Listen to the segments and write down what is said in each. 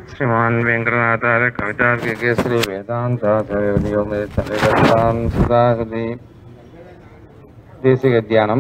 श्रीमान् वेङ्कटनाथार्य कवितार्किकेसरी वेदान्ताचार्यो मे तनिरतान् सुधाहृदि தேசிக தியானம்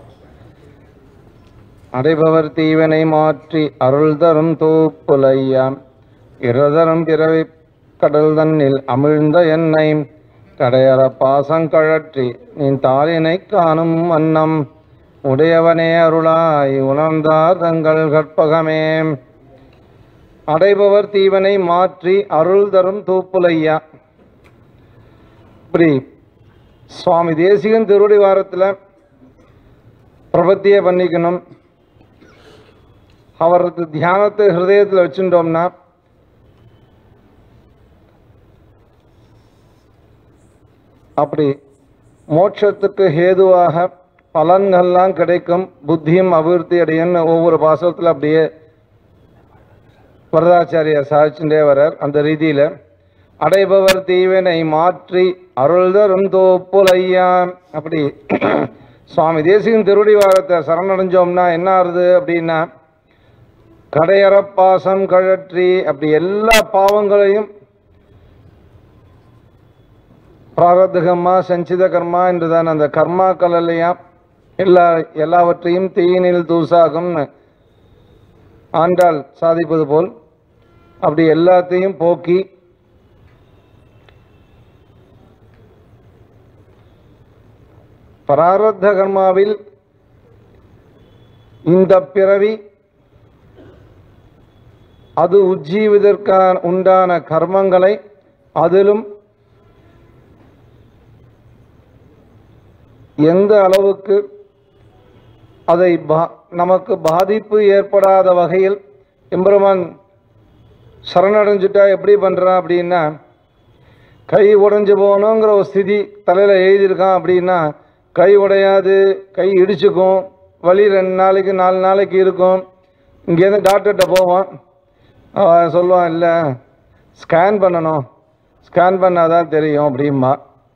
அடைபவர் தீவனை மாற்றி அருள் தரும் தூப்புலையாம் இருதரும் பிறவி கடல் தன்னில் அமிழ்ந்த என்னை கடையற பாசங்கழற்றி நின் தாளினை காணும் வண்ணம் உடையவனே அருளாய் உணர்ந்தார் தங்கள் கற்பகமே அடைபவர் தீவனை மாற்றி அருள் தரும் தூப்புலையா இப்படி சுவாமி தேசிகன் திருவடி வாரத்தில் பிரபத்தியை பண்ணிக்கணும் அவரது தியானத்தை ஹிருதயத்தில் வச்சுட்டோம்னா அப்படி மோட்சத்துக்கு ஹேதுவாக பலன்கள்லாம் கிடைக்கும் புத்தியும் அபிவிருத்தி அடையும்னு ஒவ்வொரு பாசத்தில் அப்படியே வரதாச்சாரியார் சாதிச்சுட்டே வரார் அந்த ரீதியில் அடைபவர் தீவினை மாற்றி அருள் தரும் தோப்புலையா அப்படி சுவாமி தேசிகன் திருவடி வாரத்தை சரணடைஞ்சோம்னா என்ன ஆறுது அப்படின்னா கடையற பாசம் கழற்றி அப்படி எல்லா பாவங்களையும் பிராரத்த கர்மா சஞ்சித கர்மா என்றுதான் அந்த கர்மாக்கள் எல்லாம் எல்லா எல்லாவற்றையும் தீயினில் தூசாகும்னு ஆண்டாள் சாதிப்பது போல் அப்படி எல்லாத்தையும் போக்கி பிராரத்த கர்மாவில் இந்த பிறவி அது உஜ்ஜீவிதற்கான உண்டான கர்மங்களை அதிலும் எந்த அளவுக்கு அதை பா நமக்கு பாதிப்பு ஏற்படாத வகையில் எம்பெருமான் சரணடைஞ்சிட்டா எப்படி பண்ணுறான் அப்படின்னா கை உடைஞ்சு போகணுங்கிற ஒரு ஸ்திதி தலையில் எழுதியிருக்கான் அப்படின்னா கை உடையாது கை இடிச்சுக்கும் வலி ரெண்டு நாளைக்கு நாலு நாளைக்கு இருக்கும் இங்கேருந்து டாக்டர்கிட்ட போவான் அவன் சொல்லுவான் இல்லை ஸ்கேன் பண்ணணும் ஸ்கேன் பண்ணாதான் தெரியும் அப்படிம்பா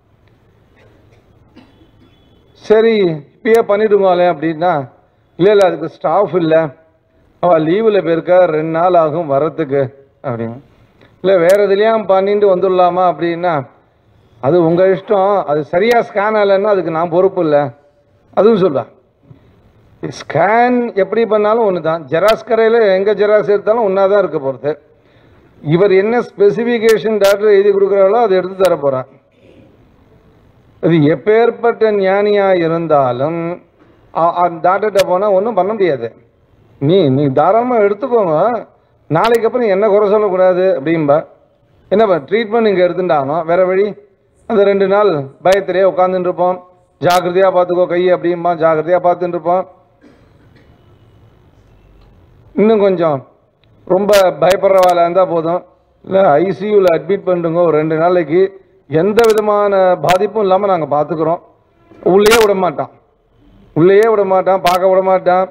சரி இப்பயே பண்ணிடுங்களே அப்படின்னா இல்லை இல்லை அதுக்கு ஸ்டாஃப் இல்லை அவள் லீவில் போயிருக்கா ரெண்டு நாள் ஆகும் வரத்துக்கு அப்படின்னு இல்லை வேறு எதுலேயும் பண்ணிட்டு வந்துடலாமா அப்படின்னா அது உங்கள் இஷ்டம் அது சரியாக ஸ்கேன் ஆகலைன்னா அதுக்கு நான் பொறுப்பு இல்லை அதுவும் சொல்லுவேன் ஸ்கேன் எப்படி பண்ணாலும் ஒன்று தான் ஜெராக்ஸ் கடையில் எங்கே ஜெராக்ஸ் எடுத்தாலும் ஒன்றா தான் இருக்க போகிறது இவர் என்ன ஸ்பெசிஃபிகேஷன் டாக்டர் எழுதி கொடுக்குறாரோ அதை எடுத்து தர போகிறான் அது எப்பேற்பட்ட ஞானியாக இருந்தாலும் டாக்டர்கிட்ட போனால் ஒன்றும் பண்ண முடியாது நீ நீ தாராளமாக எடுத்துக்கோங்க நாளைக்கு அப்புறம் என்ன குறை சொல்லக்கூடாது அப்படின்பா என்னப்பா ட்ரீட்மெண்ட் இங்கே எடுத்துட்டானோ வேற வழி அந்த ரெண்டு நாள் பயத்திலேயே உட்காந்துட்டு இருப்போம் ஜாக்கிரதையாக பார்த்துக்கோ கை அப்படிம்பா ஜாக்கிரதையாக பார்த்துட்டு இருப்போம் இன்னும் கொஞ்சம் ரொம்ப பயப்படுற வேலை இருந்தால் போதும் இல்லை ஐசியூவில் அட்மிட் பண்ணிட்டுங்க ஒரு ரெண்டு நாளைக்கு எந்த விதமான பாதிப்பும் இல்லாமல் நாங்கள் பார்த்துக்குறோம் உள்ளேயே விட மாட்டான் உள்ளேயே விட மாட்டான் பார்க்க விட மாட்டான்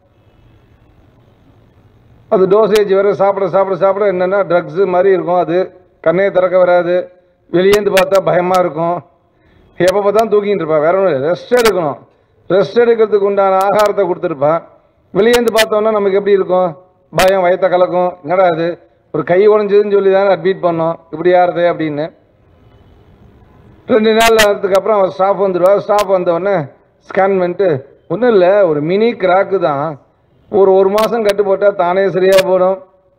அது டோசேஜ் வேறு சாப்பிட சாப்பிட சாப்பிட என்னென்னா ட்ரக்ஸு மாதிரி இருக்கும் அது கண்ணையை திறக்க வராது வெளியேந்து பார்த்தா பயமாக இருக்கும் எப்போ பார்த்தா தூக்கிட்டு இருப்பான் வேற ஒன்றும் ரெஸ்ட் எடுக்கணும் ரெஸ்ட் எடுக்கிறதுக்கு உண்டான ஆகாரத்தை கொடுத்துருப்பான் வெளியேந்து பார்த்தோன்னா நமக்கு எப்படி இருக்கும் பயம் வயத்தை கலக்கும் என்னடா இது ஒரு கை உடஞ்சதுன்னு சொல்லி தானே அட்மிட் பண்ணோம் இப்படி யாருது அப்படின்னு ரெண்டு நாள் அதுக்கப்புறம் அவர் ஸ்டாஃப் வந்துடுவார் ஸ்டாஃப் வந்தவொடனே ஸ்கேன் பண்ணிட்டு ஒன்றும் இல்லை ஒரு மினி கிராக்கு தான் ஒரு ஒரு மாதம் கட்டு போட்டால் தானே சரியாக போடும்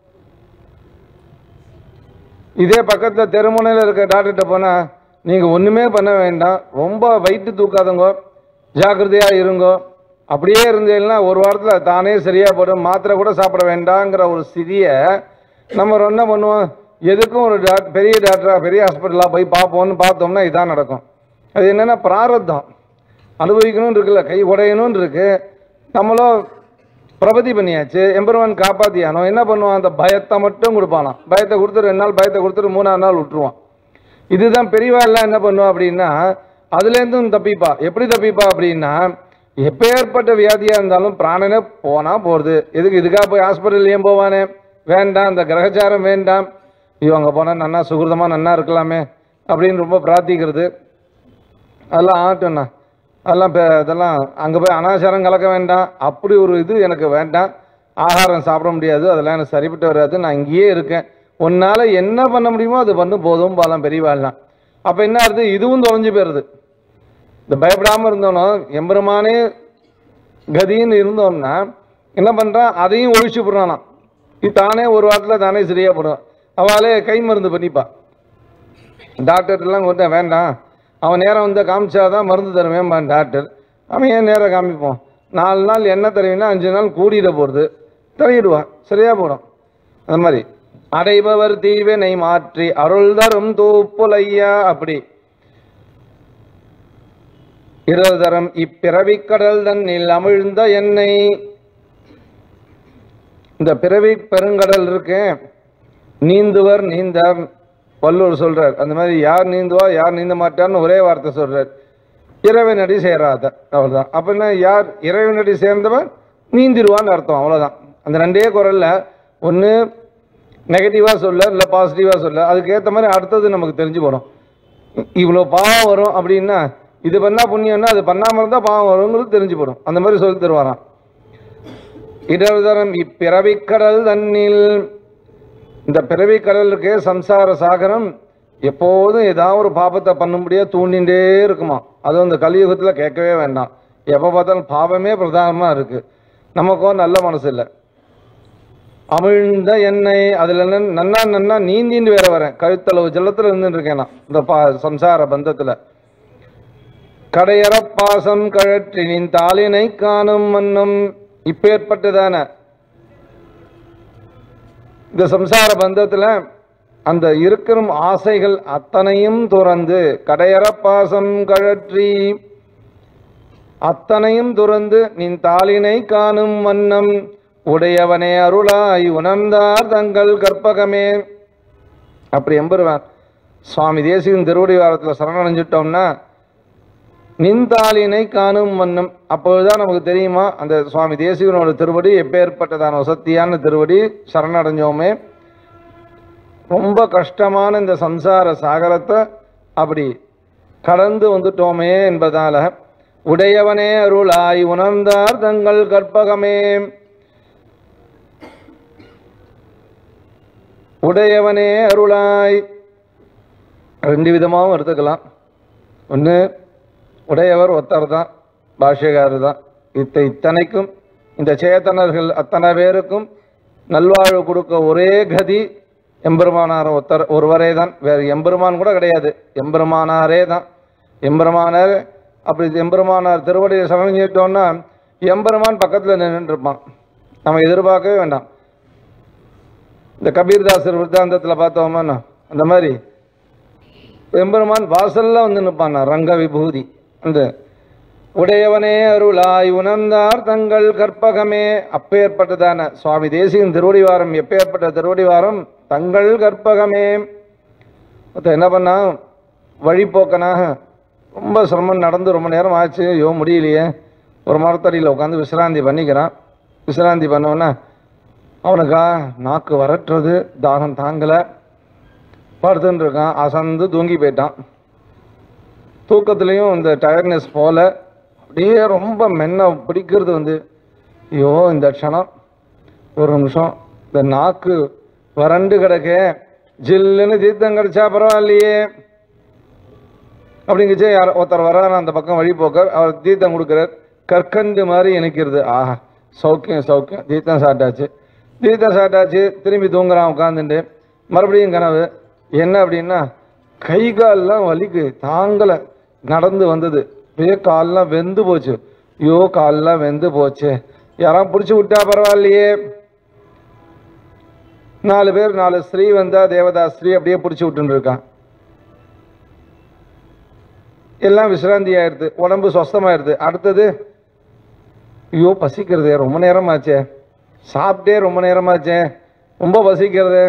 இதே பக்கத்தில் தெருமுனையில் இருக்க டாக்டர்கிட்ட போனால் நீங்கள் ஒன்றுமே பண்ண வேண்டாம் ரொம்ப வயிற்று தூக்காதங்க ஜாக்கிரதையாக இருங்கோ அப்படியே இருந்தீங்கன்னா ஒரு வாரத்தில் தானே சரியாக போடும் மாத்திரை கூட சாப்பிட வேண்டாங்கிற ஒரு ஸ்திதியை நம்ம என்ன பண்ணுவோம் எதுக்கும் ஒரு டாக் பெரிய டாக்டராக பெரிய ஹாஸ்பிட்டலாக போய் பார்ப்போம்னு பார்த்தோம்னா இதான் நடக்கும் அது என்னென்னா பிராரத்தம் அனுபவிக்கணும்னு இருக்குல்ல கை உடையணும்னு இருக்கு நம்மளும் பிரபதி பண்ணியாச்சு எம்பெருமான் காப்பாத்தியானோ என்ன பண்ணுவான் அந்த பயத்தை மட்டும் கொடுப்பானாம் பயத்தை கொடுத்து ரெண்டு நாள் பயத்தை கொடுத்துட்டு மூணாவது நாள் விட்டுருவான் இதுதான் பெரியவா எல்லாம் என்ன பண்ணுவா அப்படின்னா அதுலேருந்தும் தப்பிப்பா எப்படி தப்பிப்பா அப்படின்னா எப்பேற்பட்ட வியாதியாக இருந்தாலும் பிராணனே போனால் போகிறது எதுக்கு இதுக்காக போய் ஹாஸ்பிட்டல் ஏன் போவானே வேண்டாம் இந்த கிரகச்சாரம் வேண்டாம் ஐயோ அங்கே போனால் நன்னா சுகிருதமாக நன்னா இருக்கலாமே அப்படின்னு ரொம்ப பிரார்த்திக்கிறது அதெல்லாம் ஆகட்டும்ண்ணா அதெல்லாம் இப்போ இதெல்லாம் அங்கே போய் அனாச்சாரம் கலக்க வேண்டாம் அப்படி ஒரு இது எனக்கு வேண்டாம் ஆகாரம் சாப்பிட முடியாது அதெல்லாம் எனக்கு சரிப்பட்டு வராது நான் இங்கேயே இருக்கேன் உன்னால் என்ன பண்ண முடியுமோ அது பண்ணு போதும் பாலாம் பெரியவாள்லாம் அப்போ என்ன ஆகுது இதுவும் தொலைஞ்சு போயிடுது இந்த பயப்படாமல் இருந்தோனோ எம்பெருமானே கதின்னு இருந்தோம்னா என்ன பண்ணுறான் அதையும் ஒழிச்சு போடுறானா இது தானே ஒரு வாரத்தில் தானே சரியாக போடும் அவளே கை மருந்து பண்ணிப்பா டாக்டர்லாம் கொண்டு வேண்டாம் அவன் நேரம் வந்து காமிச்சாதான் மருந்து தருவேன்பான் டாக்டர் அவன் ஏன் நேரம் காமிப்போம் நாலு நாள் என்ன தருவீங்கன்னா அஞ்சு நாள் கூடிட போகிறது தருகிடுவான் சரியாக போடும் அந்த மாதிரி அடைபவர் தீவினை மாற்றி அருள் தரும் தூப்புலையா அப்படி இருதரம் இப்பிறவிக் கடல் தன்னில் அமிழ்ந்த எண்ணெய் இந்த பிறவி பெருங்கடல் இருக்கு நீந்துவர் நீந்த வல்லூர் சொல்றார் அந்த மாதிரி யார் நீந்துவா யார் நீந்த மாட்டார்னு ஒரே வார்த்தை சொல்றார் இறைவனடி சேராத அவ்வளவுதான் அப்ப என்ன யார் இறைவனடி சேர்ந்தவன் நீந்திடுவான்னு அர்த்தம் அவ்வளவுதான் அந்த ரெண்டே குரல்ல ஒன்று நெகட்டிவாக சொல்ல இல்லை பாசிட்டிவாக சொல்ல அதுக்கேற்ற மாதிரி அடுத்தது நமக்கு தெரிஞ்சு போடும் இவ்வளோ பாவம் வரும் அப்படின்னா இது பண்ணா புண்ணியம்னா அது பண்ணாமல் இருந்தால் பாவம் வருங்கிறது தெரிஞ்சு போடும் அந்த மாதிரி சொல்லி தருவாராம் இடர்தரம் இப்பிறவிக்கடல் தன்னில் இந்த பிறவிக்கடல் இருக்கே சம்சார சாகரம் எப்போதும் ஏதாவது ஒரு பாபத்தை பண்ணும்படியா தூண்டிகிட்டே இருக்குமா அதுவும் இந்த கலியுகத்தில் கேட்கவே வேண்டாம் எப்போ பார்த்தாலும் பாவமே பிரதானமாக இருக்குது நமக்கோ நல்ல மனசு இல்லை அமிழ்ந்த எண்ணெய் அதில் என்ன நன்னா நன்னா நீந்தின்னு வேற வரேன் கழுத்தளவு ஜலத்தில் இருந்துட்டு இருக்கேன் நான் இந்த பா சம்சார பந்தத்தில் கடையற பாசம் கழற்றி நின் தாளினை காணும் மன்னும் இப்பேற்பட்டதான இந்த சம்சார பந்தத்தில் அந்த இருக்கிற ஆசைகள் அத்தனையும் துறந்து கடையற பாசம் கழற்றி அத்தனையும் துறந்து நின் தாளினை காணும் வண்ணம் உடையவனே அருளாய் உணர்ந்தார் தங்கள் கற்பகமே அப்படி எம்பெருவான் சுவாமி தேசிகன் திருவடி வாரத்தில் சரணடைஞ்சிட்டோம்னா நின்தாளினை காணும் வண்ணம் அப்பொழுதுதான் நமக்கு தெரியுமா அந்த சுவாமி தேசிகனோட திருவடி எப்பேற்பட்டதான வசத்தியான திருவடி சரணடைஞ்சோமே ரொம்ப கஷ்டமான இந்த சம்சார சாகரத்தை அப்படி கடந்து வந்துட்டோமே என்பதால உடையவனே அருளாய் உணர்ந்தார் தங்கள் கற்பகமே உடையவனே அருளாய் ரெண்டு விதமாகவும் எடுத்துக்கலாம் ஒன்று உடையவர் ஒருத்தர் தான் பாஷ்யக்காரர் தான் இத்த இத்தனைக்கும் இந்த சேத்தனர்கள் அத்தனை பேருக்கும் நல்வாழ்வு கொடுக்க ஒரே கதி எம்பெருமானார் ஒருத்தர் ஒருவரே தான் வேறு எம்பெருமான் கூட கிடையாது எம்பெருமானாரே தான் எம்பெருமானார் அப்படி எம்பெருமானார் திருவடியை சமஞ்சிட்டோம்னா எம்பெருமான் பக்கத்தில் நின்றுட்டு இருப்பான் நம்ம எதிர்பார்க்கவே வேண்டாம் இந்த கபீர்தாசர் விருத்தாந்தத்தில் பார்த்தோம்னா அந்த மாதிரி எம்பெருமான் வாசல்ல வந்து நிற்பான் ரங்க விபூதி அந்த உடையவனே அருளாய் உணர்ந்தார் தங்கள் கற்பகமே அப்பேற்பட்டதான சுவாமி தேசியின் திருவடிவாரம் எப்பேற்பட்ட திருவடிவாரம் தங்கள் கற்பகமே மொத்தம் என்ன பண்ணா வழிபோக்கனாக ரொம்ப சிரமம் நடந்து ரொம்ப நேரம் ஆச்சு ஐயோ முடியலையே ஒரு மரத்தடியில் உட்காந்து விசிராந்தி பண்ணிக்கிறான் விசிராந்தி பண்ணோன்னா அவனுக்கா நாக்கு வரட்டுறது தாகம் தாங்கலை படுத்துன்னு இருக்கான் அசந்து தூங்கி போயிட்டான் தூக்கத்துலேயும் இந்த டயர்னஸ் போல அப்படியே ரொம்ப மென்ன பிடிக்கிறது வந்து ஐயோ இந்த க்ஷணம் ஒரு நிமிஷம் இந்த நாக்கு வறண்டு கிடக்க ஜில்லுன்னு தீர்த்தம் கிடைச்சா பரவாயில்லையே அப்படிங்கச்சே யார் ஒருத்தர் வர்றாரு அந்த பக்கம் வழி போக்க அவர் தீர்த்தம் கொடுக்குறார் கற்கண்டு மாதிரி இணைக்கிறது ஆஹா சௌக்கியம் சௌக்கியம் தீர்த்தம் சாப்பிட்டாச்சு தீர்த்தம் சாப்பிட்டாச்சு திரும்பி தூங்குறான் உட்காந்துட்டு மறுபடியும் கனவு என்ன அப்படின்னா கை கால்லாம் வலிக்கு தாங்கலை நடந்து வந்தது அப்படியே கால்லாம் வெந்து போச்சு ஐயோ கால்லாம் வெந்து போச்சு யாராவது பிடிச்சி விட்டா பரவாயில்லையே நாலு பேர் நாலு ஸ்ரீ வந்தா தேவதா ஸ்ரீ அப்படியே பிடிச்சி விட்டுன்னு இருக்கான் எல்லாம் விசிராந்தி ஆயிடுது உடம்பு சொஸ்தமாயிருது அடுத்தது ஐயோ பசிக்கிறதே ரொம்ப நேரமாச்சே சாப்பிட்டே ரொம்ப நேரமாச்சே ரொம்ப பசிக்கிறதே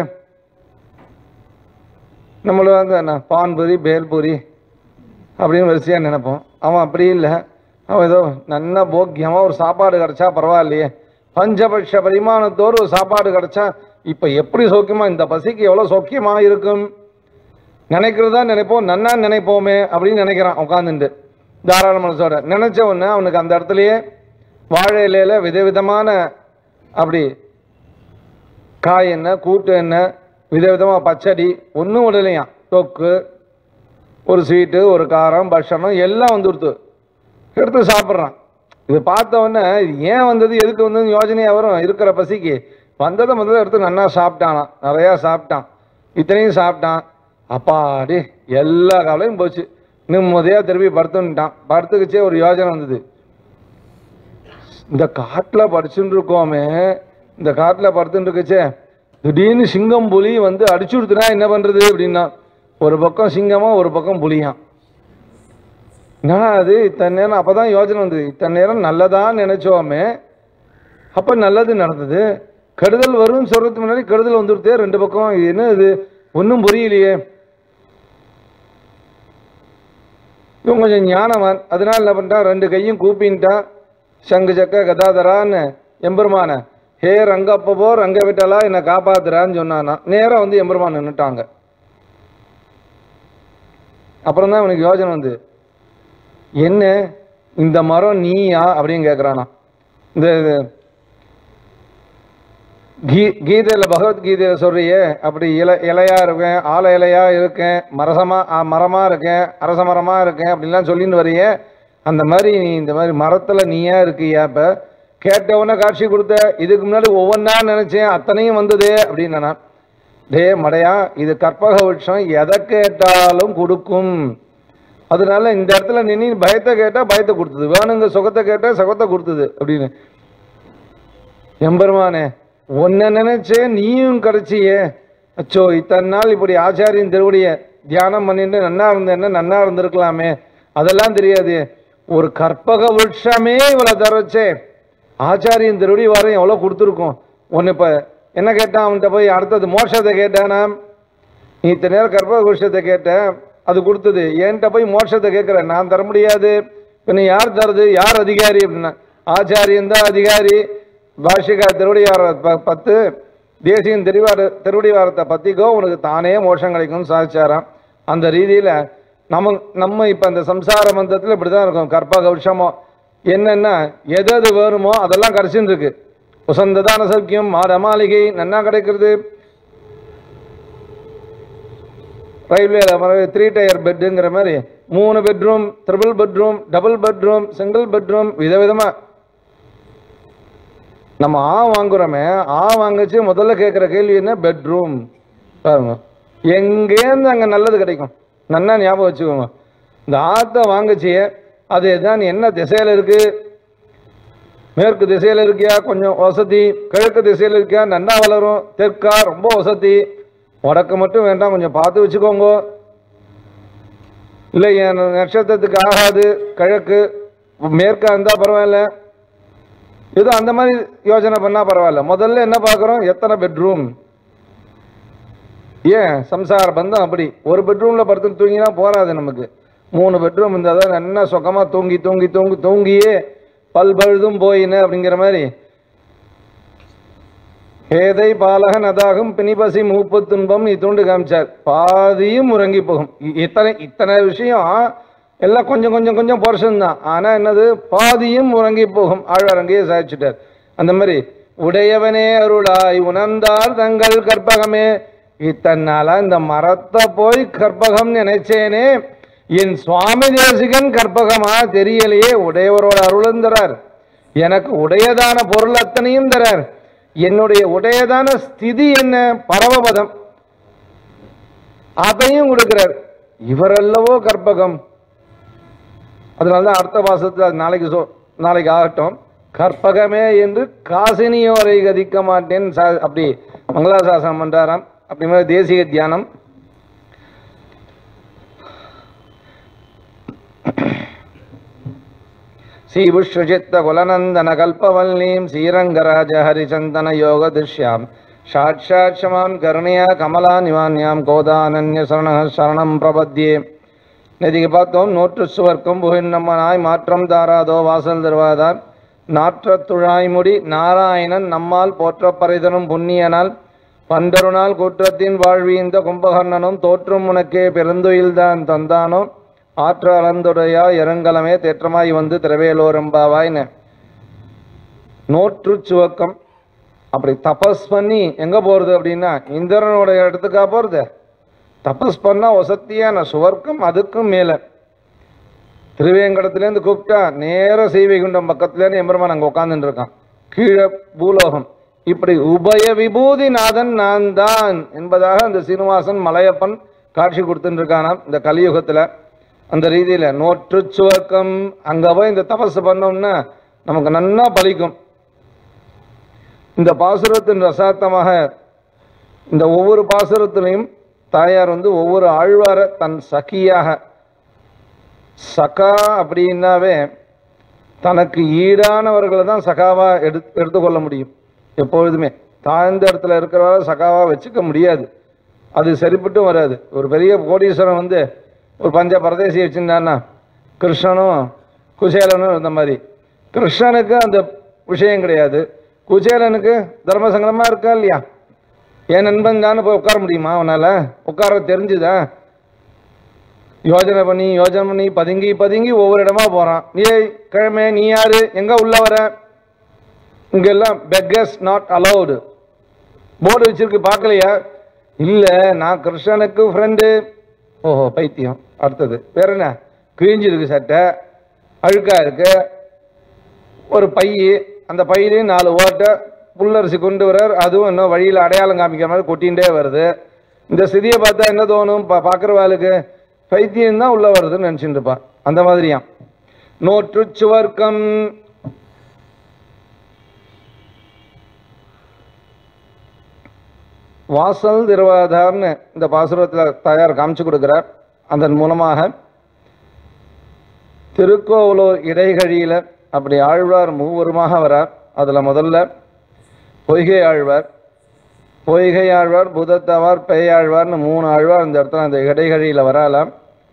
நம்மளும் வந்து என்ன பான்பூரி பேல்பூரி அப்படின்னு வரிசையாக நினைப்போம் அவன் அப்படி இல்லை அவன் ஏதோ நல்ல போக்கியமாக ஒரு சாப்பாடு கிடச்சா பரவாயில்லையே பஞ்சபட்ச பரிமாணத்தோடு ஒரு சாப்பாடு கிடச்சா இப்போ எப்படி சௌக்கியமா இந்த பசிக்கு எவ்வளோ சௌக்கியமாக இருக்கும் நினைக்கிறதா நினைப்போம் நன்னா நினைப்போமே அப்படின்னு நினைக்கிறான் உட்காந்துட்டு தாராள மனசோட நினைச்ச உடனே அவனுக்கு அந்த இடத்துலயே வாழை இலையில விதவிதமான அப்படி காய் என்ன கூட்டு என்ன விதவிதமாக பச்சடி ஒன்றும் விடலையாம் தொக்கு ஒரு ஸ்வீட்டு ஒரு காரம் பட்சணம் எல்லாம் வந்துடுத்து எடுத்து சாப்பிட்றான் இது பார்த்த உடனே இது ஏன் வந்தது எதுக்கு வந்தது யோசனையாக வரும் இருக்கிற பசிக்கு வந்ததை முதல்ல எடுத்து நல்லா சாப்பிட்டானாம் நிறையா சாப்பிட்டான் இத்தனையும் சாப்பிட்டான் அப்பாடி எல்லா காலையும் போச்சு நிம்மதியாக திருப்பி படுத்துன்ட்டான் படுத்துக்கிச்சே ஒரு யோசனை வந்தது இந்த காட்டில் படிச்சுட்டு இருக்கோமே இந்த காட்டில் படுத்துட்டு இருக்குச்சே திடீர்னு சிங்கம் புலி வந்து அடிச்சு கொடுத்துனா என்ன பண்ணுறது அப்படின்னா ஒரு பக்கம் சிங்கமா ஒரு பக்கம் புலியாம் என்னடா அது இத்தனை நேரம் அப்போ தான் யோசனை வந்தது இத்தனை நேரம் நல்லதான்னு நினச்சோமே அப்போ நல்லது நடந்தது கெடுதல் வரும்னு சொல்கிறதுக்கு முன்னாடி கெடுதல் வந்துடுதே ரெண்டு பக்கம் இது என்ன இது ஒன்றும் புரியலையே இவன் கொஞ்சம் ஞானவான் அதனால என்ன பண்ணிட்டான் ரெண்டு கையும் கூப்பின்ட்டான் சங்கு சக்க கதாதரான்னு எம்பெருமான ஹே ரங்கப்பவோ ரங்க விட்டலா என்னை காப்பாத்துறான்னு சொன்னானா நேரா வந்து எம்பெருமான் நின்னுட்டாங்க அப்புறம் தான் இவனுக்கு யோசனை வந்து என்ன இந்த மரம் நீயா அப்படின்னு கேட்குறானா இந்த இது, கீ கீதையில் பகவத்கீதையில் சொல்றியே அப்படி இல இலையா இருக்கேன் ஆல இலையா இருக்கேன் மரசமா ஆ, மரமா இருக்கேன் அரச மரமா இருக்கேன் அப்படின்லாம் சொல்லின்னு வரையே அந்த மாதிரி நீ இந்த மாதிரி மரத்தில் நீயா இருக்கியா இப்போ கேட்டவொன்னே காட்சி கொடுத்த இதுக்கு முன்னாடி ஒவ்வொன்றா நினச்சேன் அத்தனையும் வந்தது அப்படின்னு நான் டே மடையா இது கற்பக விருட்சம் எதை கேட்டாலும் கொடுக்கும் அதனால இந்த இடத்துல நின்று பயத்தை கேட்டால் பயத்தை கொடுத்தது வேணுங்க சுகத்தை கேட்டால் சுகத்தை கொடுத்தது அப்படின்னு எம்பெருமானே உன்னை நினைச்சே நீயும் கிடைச்சியே அச்சோ இத்தனை நாள் இப்படி ஆச்சாரியன் திருவடிய தியானம் பண்ணிட்டு நன்னா இருந்தேன்னா நன்னா இருந்திருக்கலாமே அதெல்லாம் தெரியாது ஒரு கற்பக விருட்சமே இவ்வளோ தரச்சே ஆச்சாரியன் திருவடி வரம் எவ்வளோ கொடுத்துருக்கோம் ஒன்று இப்போ என்ன கேட்டான் அவன்கிட்ட போய் அடுத்தது மோட்சத்தை கேட்டானா நீ இத்தனை நேரம் கற்பக விருட்சத்தை கேட்ட அது கொடுத்தது என்கிட்ட போய் மோட்சத்தை கேட்குற நான் தர முடியாது பின்ன யார் தருது யார் அதிகாரி அப்படின்னா ஆச்சாரியன் தான் அதிகாரி பாஷிகா திருவடிவார ப- பத்து தேசியன் திருவார திருவடிவாரத்தை பற்றிக்கோ உனக்கு தானே மோட்சம் கிடைக்கும்னு சாதிச்சாராம் அந்த ரீதியில் நம்ம நம்ம இப்போ அந்த சம்சார மந்தத்தில் இப்படி தான் இருக்கும் கற்பக விஷமோ என்னென்னா எது எது வேணுமோ அதெல்லாம் கரைச்சின்னு இருக்கு உசந்ததான சௌக்கியம் மாட மாளிகை நன்னா கிடைக்கிறது ரயில்வேல த்ரீ டயர் பெட்டுங்கிற மாதிரி மூணு bedroom triple bedroom double bedroom single bedroom விதவிதமாக நம்ம ஆ வாங்குறோமே ஆ வாங்கிச்சு முதல்ல கேட்குற கேள்வி என்ன பெட்ரூம் பாருங்க எங்கேருந்து அங்கே நல்லது கிடைக்கும் நன்னா ஞாபகம் வச்சுக்கோங்க இந்த ஆத்தை வாங்குச்சு அது எதான் என்ன திசையில் இருக்கு மேற்கு திசையில் இருக்கியா கொஞ்சம் வசதி கிழக்கு திசையில் இருக்கியா நன்னா வளரும் தெற்கா ரொம்ப வசதி வடக்கு மட்டும் வேண்டாம் கொஞ்சம் பார்த்து வச்சுக்கோங்க இல்லை என் நட்சத்திரத்துக்கு ஆகாது கிழக்கு மேற்கா இருந்தால் பரவாயில்ல ஏதோ அந்த மாதிரி யோசனை பண்ணால் பரவாயில்ல முதல்ல என்ன பார்க்குறோம் எத்தனை பெட்ரூம் ஏன் சம்சார பந்தம் அப்படி ஒரு பெட்ரூமில் படுத்து தூங்கினா போராது நமக்கு மூணு பெட்ரூம் இருந்தால் தான் நல்லா சுகமாக தூங்கி தூங்கி தூங்கி தூங்கியே பல் பழுதும் போயின்னு அப்படிங்கிற மாதிரி ஏதை பாலகன் அதாகும் பிணிபசி மூப்பு துன்பம் இத்துண்டு காமிச்சார் பாதியும் உறங்கி போகும் இ- இத்தனை இத்தனை விஷயம் எல்லாம் கொஞ்சம் கொஞ்சம் கொஞ்சம் போர்ஷன் தான் ஆனால் என்னது பாதியும் உறங்கி போகும் ஆழ்வாரங்கையே சாதிச்சுட்டார் அந்த மாதிரி உடையவனே அருளாய் உணர்ந்தால் தங்கள் கற்பகமே இத்தனை நாளா இந்த மரத்தை போய் கற்பகம் நினைச்சேனே என் சுவாமி தேசிகன் கற்பகமா தெரியலையே உடையவரோட அருளும் தரார் எனக்கு உடையதான பொருள் அத்தனையும் தரார் என்னுடைய உடையதான ஸ்திதி என்ன பரமபதம் அதையும் கொடுக்கிறார் இவரல்லவோ கற்பகம் அதனால தான் அடுத்த மாசத்துல அது நாளைக்கு சொ நாளைக்கு ஆகட்டும் கற்பகமே என்று காசினியோரை கதிக்க மாட்டேன் சா- அப்படி மங்களாசாசனம் பண்றாராம் அப்படி மாதிரி தேசிய தியானம் ஸ்ரீபுஷ்யசித்த குலநந்தன கல்பவல்லீம் ஸ்ரீரங்கராஜ ஹரிச்சந்தன யோக திருஷ்யாம் சாட்சாத் சமாம் கருணையா கமலா நிவான்யாம் கோதானன்ய சரண சரணம் பிரபத்யே நேற்றுக்கு பார்த்தோம் நூற்று சுவர்க்கம் புகின்னம்மனாய் மாற்றம் தாராதோ வாசல் தருவாதார் நாற்றத் துழாய்முடி நாராயணன் நம்மால் போற்றப் பறைதனும் புண்ணியனால் பண்டருநாள் கூற்றத்தின் வாழ்வீந்த கும்பகர்ணனும் தோற்றும் உனக்கே பெருந்துயில்தான் தந்தானோ ஆற்ற அளந்துடையா இறங்கலமே தேற்றமாய் வந்து திரவேலோரம்பாவாய்னு நோற்று சுவக்கம் அப்படி தபஸ் பண்ணி எங்க போறது அப்படின்னா இந்திரனோட இடத்துக்கா போறது தபஸ் பண்ணா வசத்தியான சுவர்க்கம் அதுக்கும் மேல திருவேங்கடத்துலேருந்து கூப்பிட்டா நேர சீவைகுண்டம் பக்கத்துலேருந்து எம்பெருமான் அங்கே உட்காந்துட்டு இருக்கான் கீழே பூலோகம் இப்படி உபய விபூதி நாதன் நான் தான் என்பதாக அந்த சீனிவாசன் மலையப்பன் காட்சி கொடுத்துட்டு இருக்கானாம் இந்த கலியுகத்தில் அந்த ரீதியில் நோற்று சுவர்க்கம் அங்கே போய் இந்த தபஸ் பண்ணோம்னா நமக்கு நன்னா பலிக்கும் இந்த பாசுரத்தின் ரசாத்தமாக இந்த ஒவ்வொரு பாசுரத்திலையும் தாயார் வந்து ஒவ்வொரு ஆழ்வாரை தன் சகியாக சகா அப்படின்னாவே தனக்கு ஈடானவர்களை தான் சகாவா எடு எடுத்துக்கொள்ள முடியும் எப்பொழுதுமே தாழ்ந்த இடத்துல இருக்கிறவரை சகாவா வச்சுக்க முடியாது அது சரிப்பட்டும் வராது ஒரு பெரிய கோடீஸ்வரன் வந்து ஒரு பஞ்ச பரதேசி வச்சிருந்தான்னா கிருஷ்ணனும் குசேலனும் இந்த மாதிரி கிருஷ்ணனுக்கு அந்த விஷயம் கிடையாது குசேலனுக்கு தர்ம சங்கடமா இருக்கா இல்லையா என் நண்பன் தானே போய் உட்கார முடியுமா அவனால உட்கார தெரிஞ்சுதா யோஜனை பண்ணி யோஜனை பண்ணி பதுங்கி பதுங்கி ஒவ்வொரு இடமா போறான் நீ கிழமை நீ யாரு எங்க உள்ள வர இங்கெல்லாம் பெக்கர்ஸ் நாட் அலௌடு போர்டு வச்சிருக்கு பார்க்கலையா இல்ல நான் கிருஷ்ணனுக்கு ஃப்ரெண்டு ஓஹோ பைத்தியம் அடுத்தது வேற என்ன கிழிஞ்சிருக்கு சட்டை அழுக்கா இருக்கு ஒரு பை அந்த பையிலையும் நாலு ஓட்டை புல்லரிசி கொண்டு வர்றார் அதுவும் இன்னும் வழியில் அடையாளம் காமிக்கிற மாதிரி கொட்டிகிட்டே வருது இந்த ஸ்திதியை பார்த்தா என்ன தோணும் பா பார்க்குறவாளுக்கு பைத்தியம் தான் உள்ள வருதுன்னு நினச்சிட்டு இருப்பான் அந்த மாதிரியாம் நோற்று சுவர்க்கம் வாசல் திருவாதார்னு இந்த பாசுரத்தில் தயார் காமிச்சு கொடுக்குறார் அதன் மூலமாக திருக்கோவலூர் இடைகழியில் அப்படி ஆழ்வார் மூவருமாக வரார் அதில் முதல்ல பொய்கை ஆழ்வார் பொய்கை ஆழ்வார் புதத்தவார் பேயாழ்வார்னு மூணு ஆழ்வார் இந்த இடத்துல அந்த இடைகழியில் வராலாம்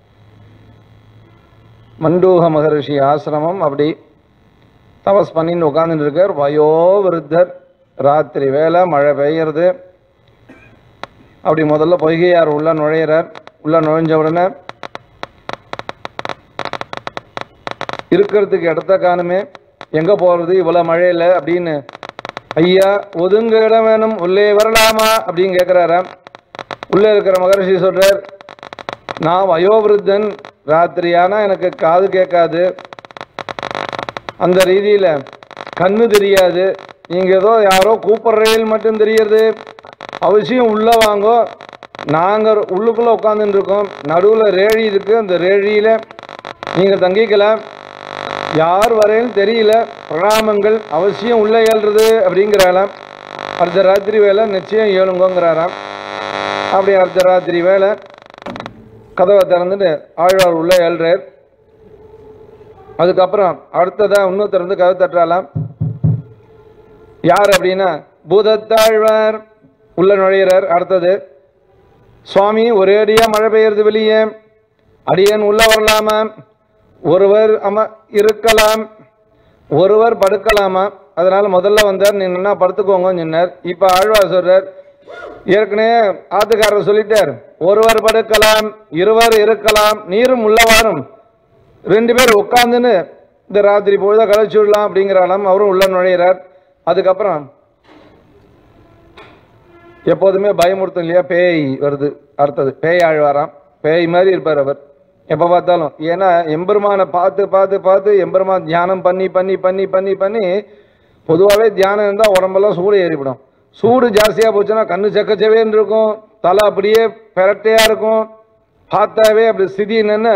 மண்டூக மகரிஷி ஆசிரமம் அப்படி தபஸ் பண்ணின்னு உட்காந்துட்டு இருக்கார் வயோ விருத்தர் ராத்திரி வேலை மழை பெய்யறது அப்படி முதல்ல பொய்கையார் உள்ள நுழையிறார் உள்ள நுழைஞ்ச உடனே இருக்கிறதுக்கு இடத்த காணுமே எங்க போறது இவ்வளவு மழையில அப்படின்னு ஐயா ஒதுங்க இடம் வேணும் உள்ளே வரலாமா அப்படின்னு கேட்கிறாராம் உள்ளே இருக்கிற மகரிஷி சொல்றார் நான் வயோவிருத்தன் ராத்திரியானா எனக்கு காது கேட்காது அந்த ரீதியில கண்ணு தெரியாது நீங்க ஏதோ யாரோ கூப்பிடுறேன் மட்டும் தெரியறது அவசியம் உள்ள வாங்கோ நாங்க உள்ளுக்குள்ள உட்காந்துட்டு இருக்கோம் நடுவுல ரேழி இருக்கு அந்த ரேழியில நீங்க தங்கிக்கலாம் யார் வரேன்னு தெரியல பிரணாமங்கள் அவசியம் உள்ள ஏழ்றது அப்படிங்கிறாளாம் அடுத்த ராத்திரி வேலை நிச்சயம் ஏழுங்கோங்கிறாராம் அப்படி அடுத்த ராத்திரி வேலை கதவை திறந்துட்டு ஆழ்வார் உள்ள ஏழ்றார் அதுக்கப்புறம் அடுத்ததா இன்னும் திறந்து கதவை தட்டுறாளாம் யார் அப்படின்னா பூதத்தாழ்வார் உள்ள நுழையிறார் அடுத்தது சுவாமி ஒரேடியா மழை பெய்யறது வெளியே அடியேன் உள்ள வரலாமா ஒருவர் அம இருக்கலாம் ஒருவர் படுக்கலாமா அதனால முதல்ல வந்தார் நீ என்ன படுத்துக்கோங்கன்னு சொன்னார் இப்ப ஆழ்வார் சொல்றார் ஏற்கனவே ஆத்துக்காரர் சொல்லிட்டார் ஒருவர் படுக்கலாம் இருவர் இருக்கலாம் நீரும் உள்ளவாரும் ரெண்டு பேர் உட்காந்துன்னு இந்த ராத்திரி பொழுத கழிச்சு விடலாம் அப்படிங்கிறாலாம் அவரும் உள்ள நுழையிறார் அதுக்கப்புறம் எப்போதுமே பயமுறுத்தும் இல்லையா பேய் வருது அடுத்தது பேய் ஆழ்வாராம் பேய் மாதிரி இருப்பார் அவர் எப்போ பார்த்தாலும் ஏன்னா எம்பெருமானை பார்த்து பார்த்து பார்த்து எம்பெருமான் தியானம் பண்ணி பண்ணி பண்ணி பண்ணி பண்ணி பொதுவாகவே தியானம் இருந்தால் உடம்பெல்லாம் சூடு ஏறிவிடும் சூடு ஜாஸ்தியாக போச்சுன்னா கண்ணு செக்கச்சவேன்னு இருக்கும் தலை அப்படியே பெரட்டையாக இருக்கும் பார்த்தாவே அப்படி ஸ்திதி என்னன்னு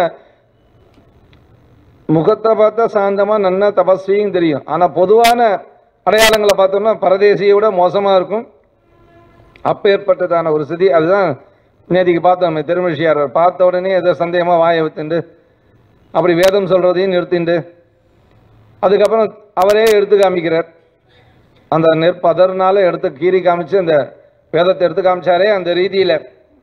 முகத்தை பார்த்தா சாந்தமா நன்னா தபஸ்வியும் தெரியும் ஆனா பொதுவான அடையாளங்களை பார்த்தோம்னா பரதேசியை விட மோசமா இருக்கும் அப்பேற்பட்டதான ஒரு ஸ்திதி அதுதான் நேற்றுக்கு பார்த்தோம் திருமிழியார் பார்த்த உடனே ஏதோ சந்தேகமா வாயை வித்துண்டு அப்படி வேதம் சொல்றதையும் நிறுத்திண்டு அதுக்கப்புறம் அவரே எடுத்து காமிக்கிறார் அந்த நெற்பதர்னால எடுத்து கீறி காமிச்சு அந்த வேதத்தை எடுத்து காமிச்சாரே அந்த ரீதியில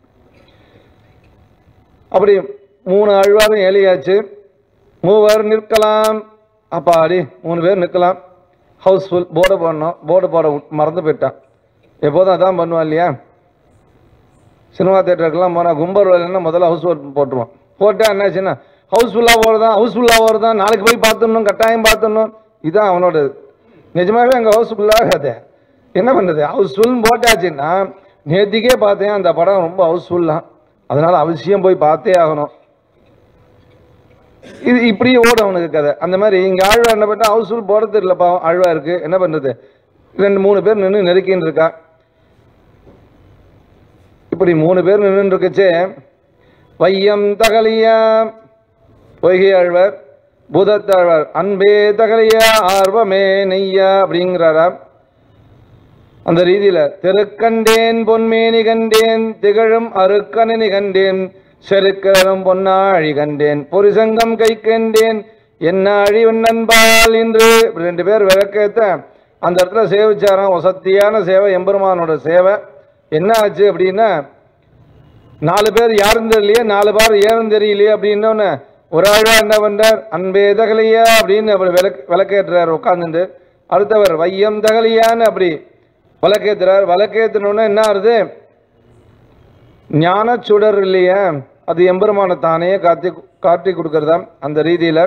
அப்படி மூணு ஆழ்வாரும் ஏலியாச்சு மூவர் நிற்கலாம் அப்பாடி மூணு பேர் நிற்கலாம் ஹவுஸ்ஃபுல் போர்டு போடணும் போர்டு போட விட்- மறந்து போயிட்டான் எப்போதும் அதான் பண்ணுவான் இல்லையா சினிமா தேட்டருக்கெல்லாம் போனால் கும்பர் வேலைன்னா முதல்ல ஹவுஸ் போட்டுருவான் போட்டா என்னாச்சுன்னா ஹவுஸ்ஃபுல்லாக போகிறதான் ஹவுஸ்ஃபுல்லாக போகிறதான் நாளைக்கு போய் பார்த்துடணும் கட்டாயம் பார்த்துடணும் இதுதான் அவனோட இது. நிஜமாவே அங்கே ஹவுஸ்ஃபுல்லாக அது என்ன பண்ணுறது ஹவுஸ்ஃபுல்னு போட்டாச்சுன்னா நேத்திக்கே பார்த்தேன் அந்த படம் ரொம்ப ஹவுஸ்ஃபுல் தான் அதனால அவசியம் போய் பார்த்தே ஆகணும் இது இப்படியே ஓடும் அவனுக்கு கதை அந்த மாதிரி இங்கே ஆழ்வா என்ன பண்ணா ஹவுஸ்ஃபுல் போகிறது இல்லைப்பா ஆழ்வா இருக்கு என்ன பண்ணுறது ரெண்டு மூணு பேர் நின்று நெருக்கின்னு இருக்கா இப்படி மூணு பேர் நின்று இருக்கச்சே வையம் தகலியா பொய்கை ஆழ்வார் பூதத்தாழ்வார் அன்பே தகலியா ஆர்வமே நெய்யா அப்படிங்கிறாராம் அந்த ரீதியில திருக்கண்டேன் பொன்மேனி கண்டேன் திகழும் அருக்கணனி கண்டேன் செருக்கரும் பொன்னாழி கண்டேன் பொரிசங்கம் கை கண்டேன் என்னாழி நண்பால் என்று இப்படி ரெண்டு பேர் விளக்கேத்த அந்த இடத்துல சேவிச்சாராம் வசத்தியான சேவை எம்பெருமானோட சேவை என்ன ஆச்சு அப்படின்னா நாலு பேர் யாரும் தெரியலையே நாலு பேர் ஏறும் தெரியலையே அப்படின்னோன்னு ஒரு ஆழ்வா என்ன பண்றார் அன்பே தகலியா அப்படின்னு அப்படி விளக்கு விளக்கேற்றுறார் உட்காந்துட்டு அடுத்தவர் வையம் தகலியான்னு அப்படி விளக்கேத்துறார் விளக்கேற்றினோன்னா என்ன ஆகுது ஞான சுடர் இல்லையா அது எம்பெருமான தானே காட்டி காட்டி கொடுக்கறதாம் அந்த ரீதியில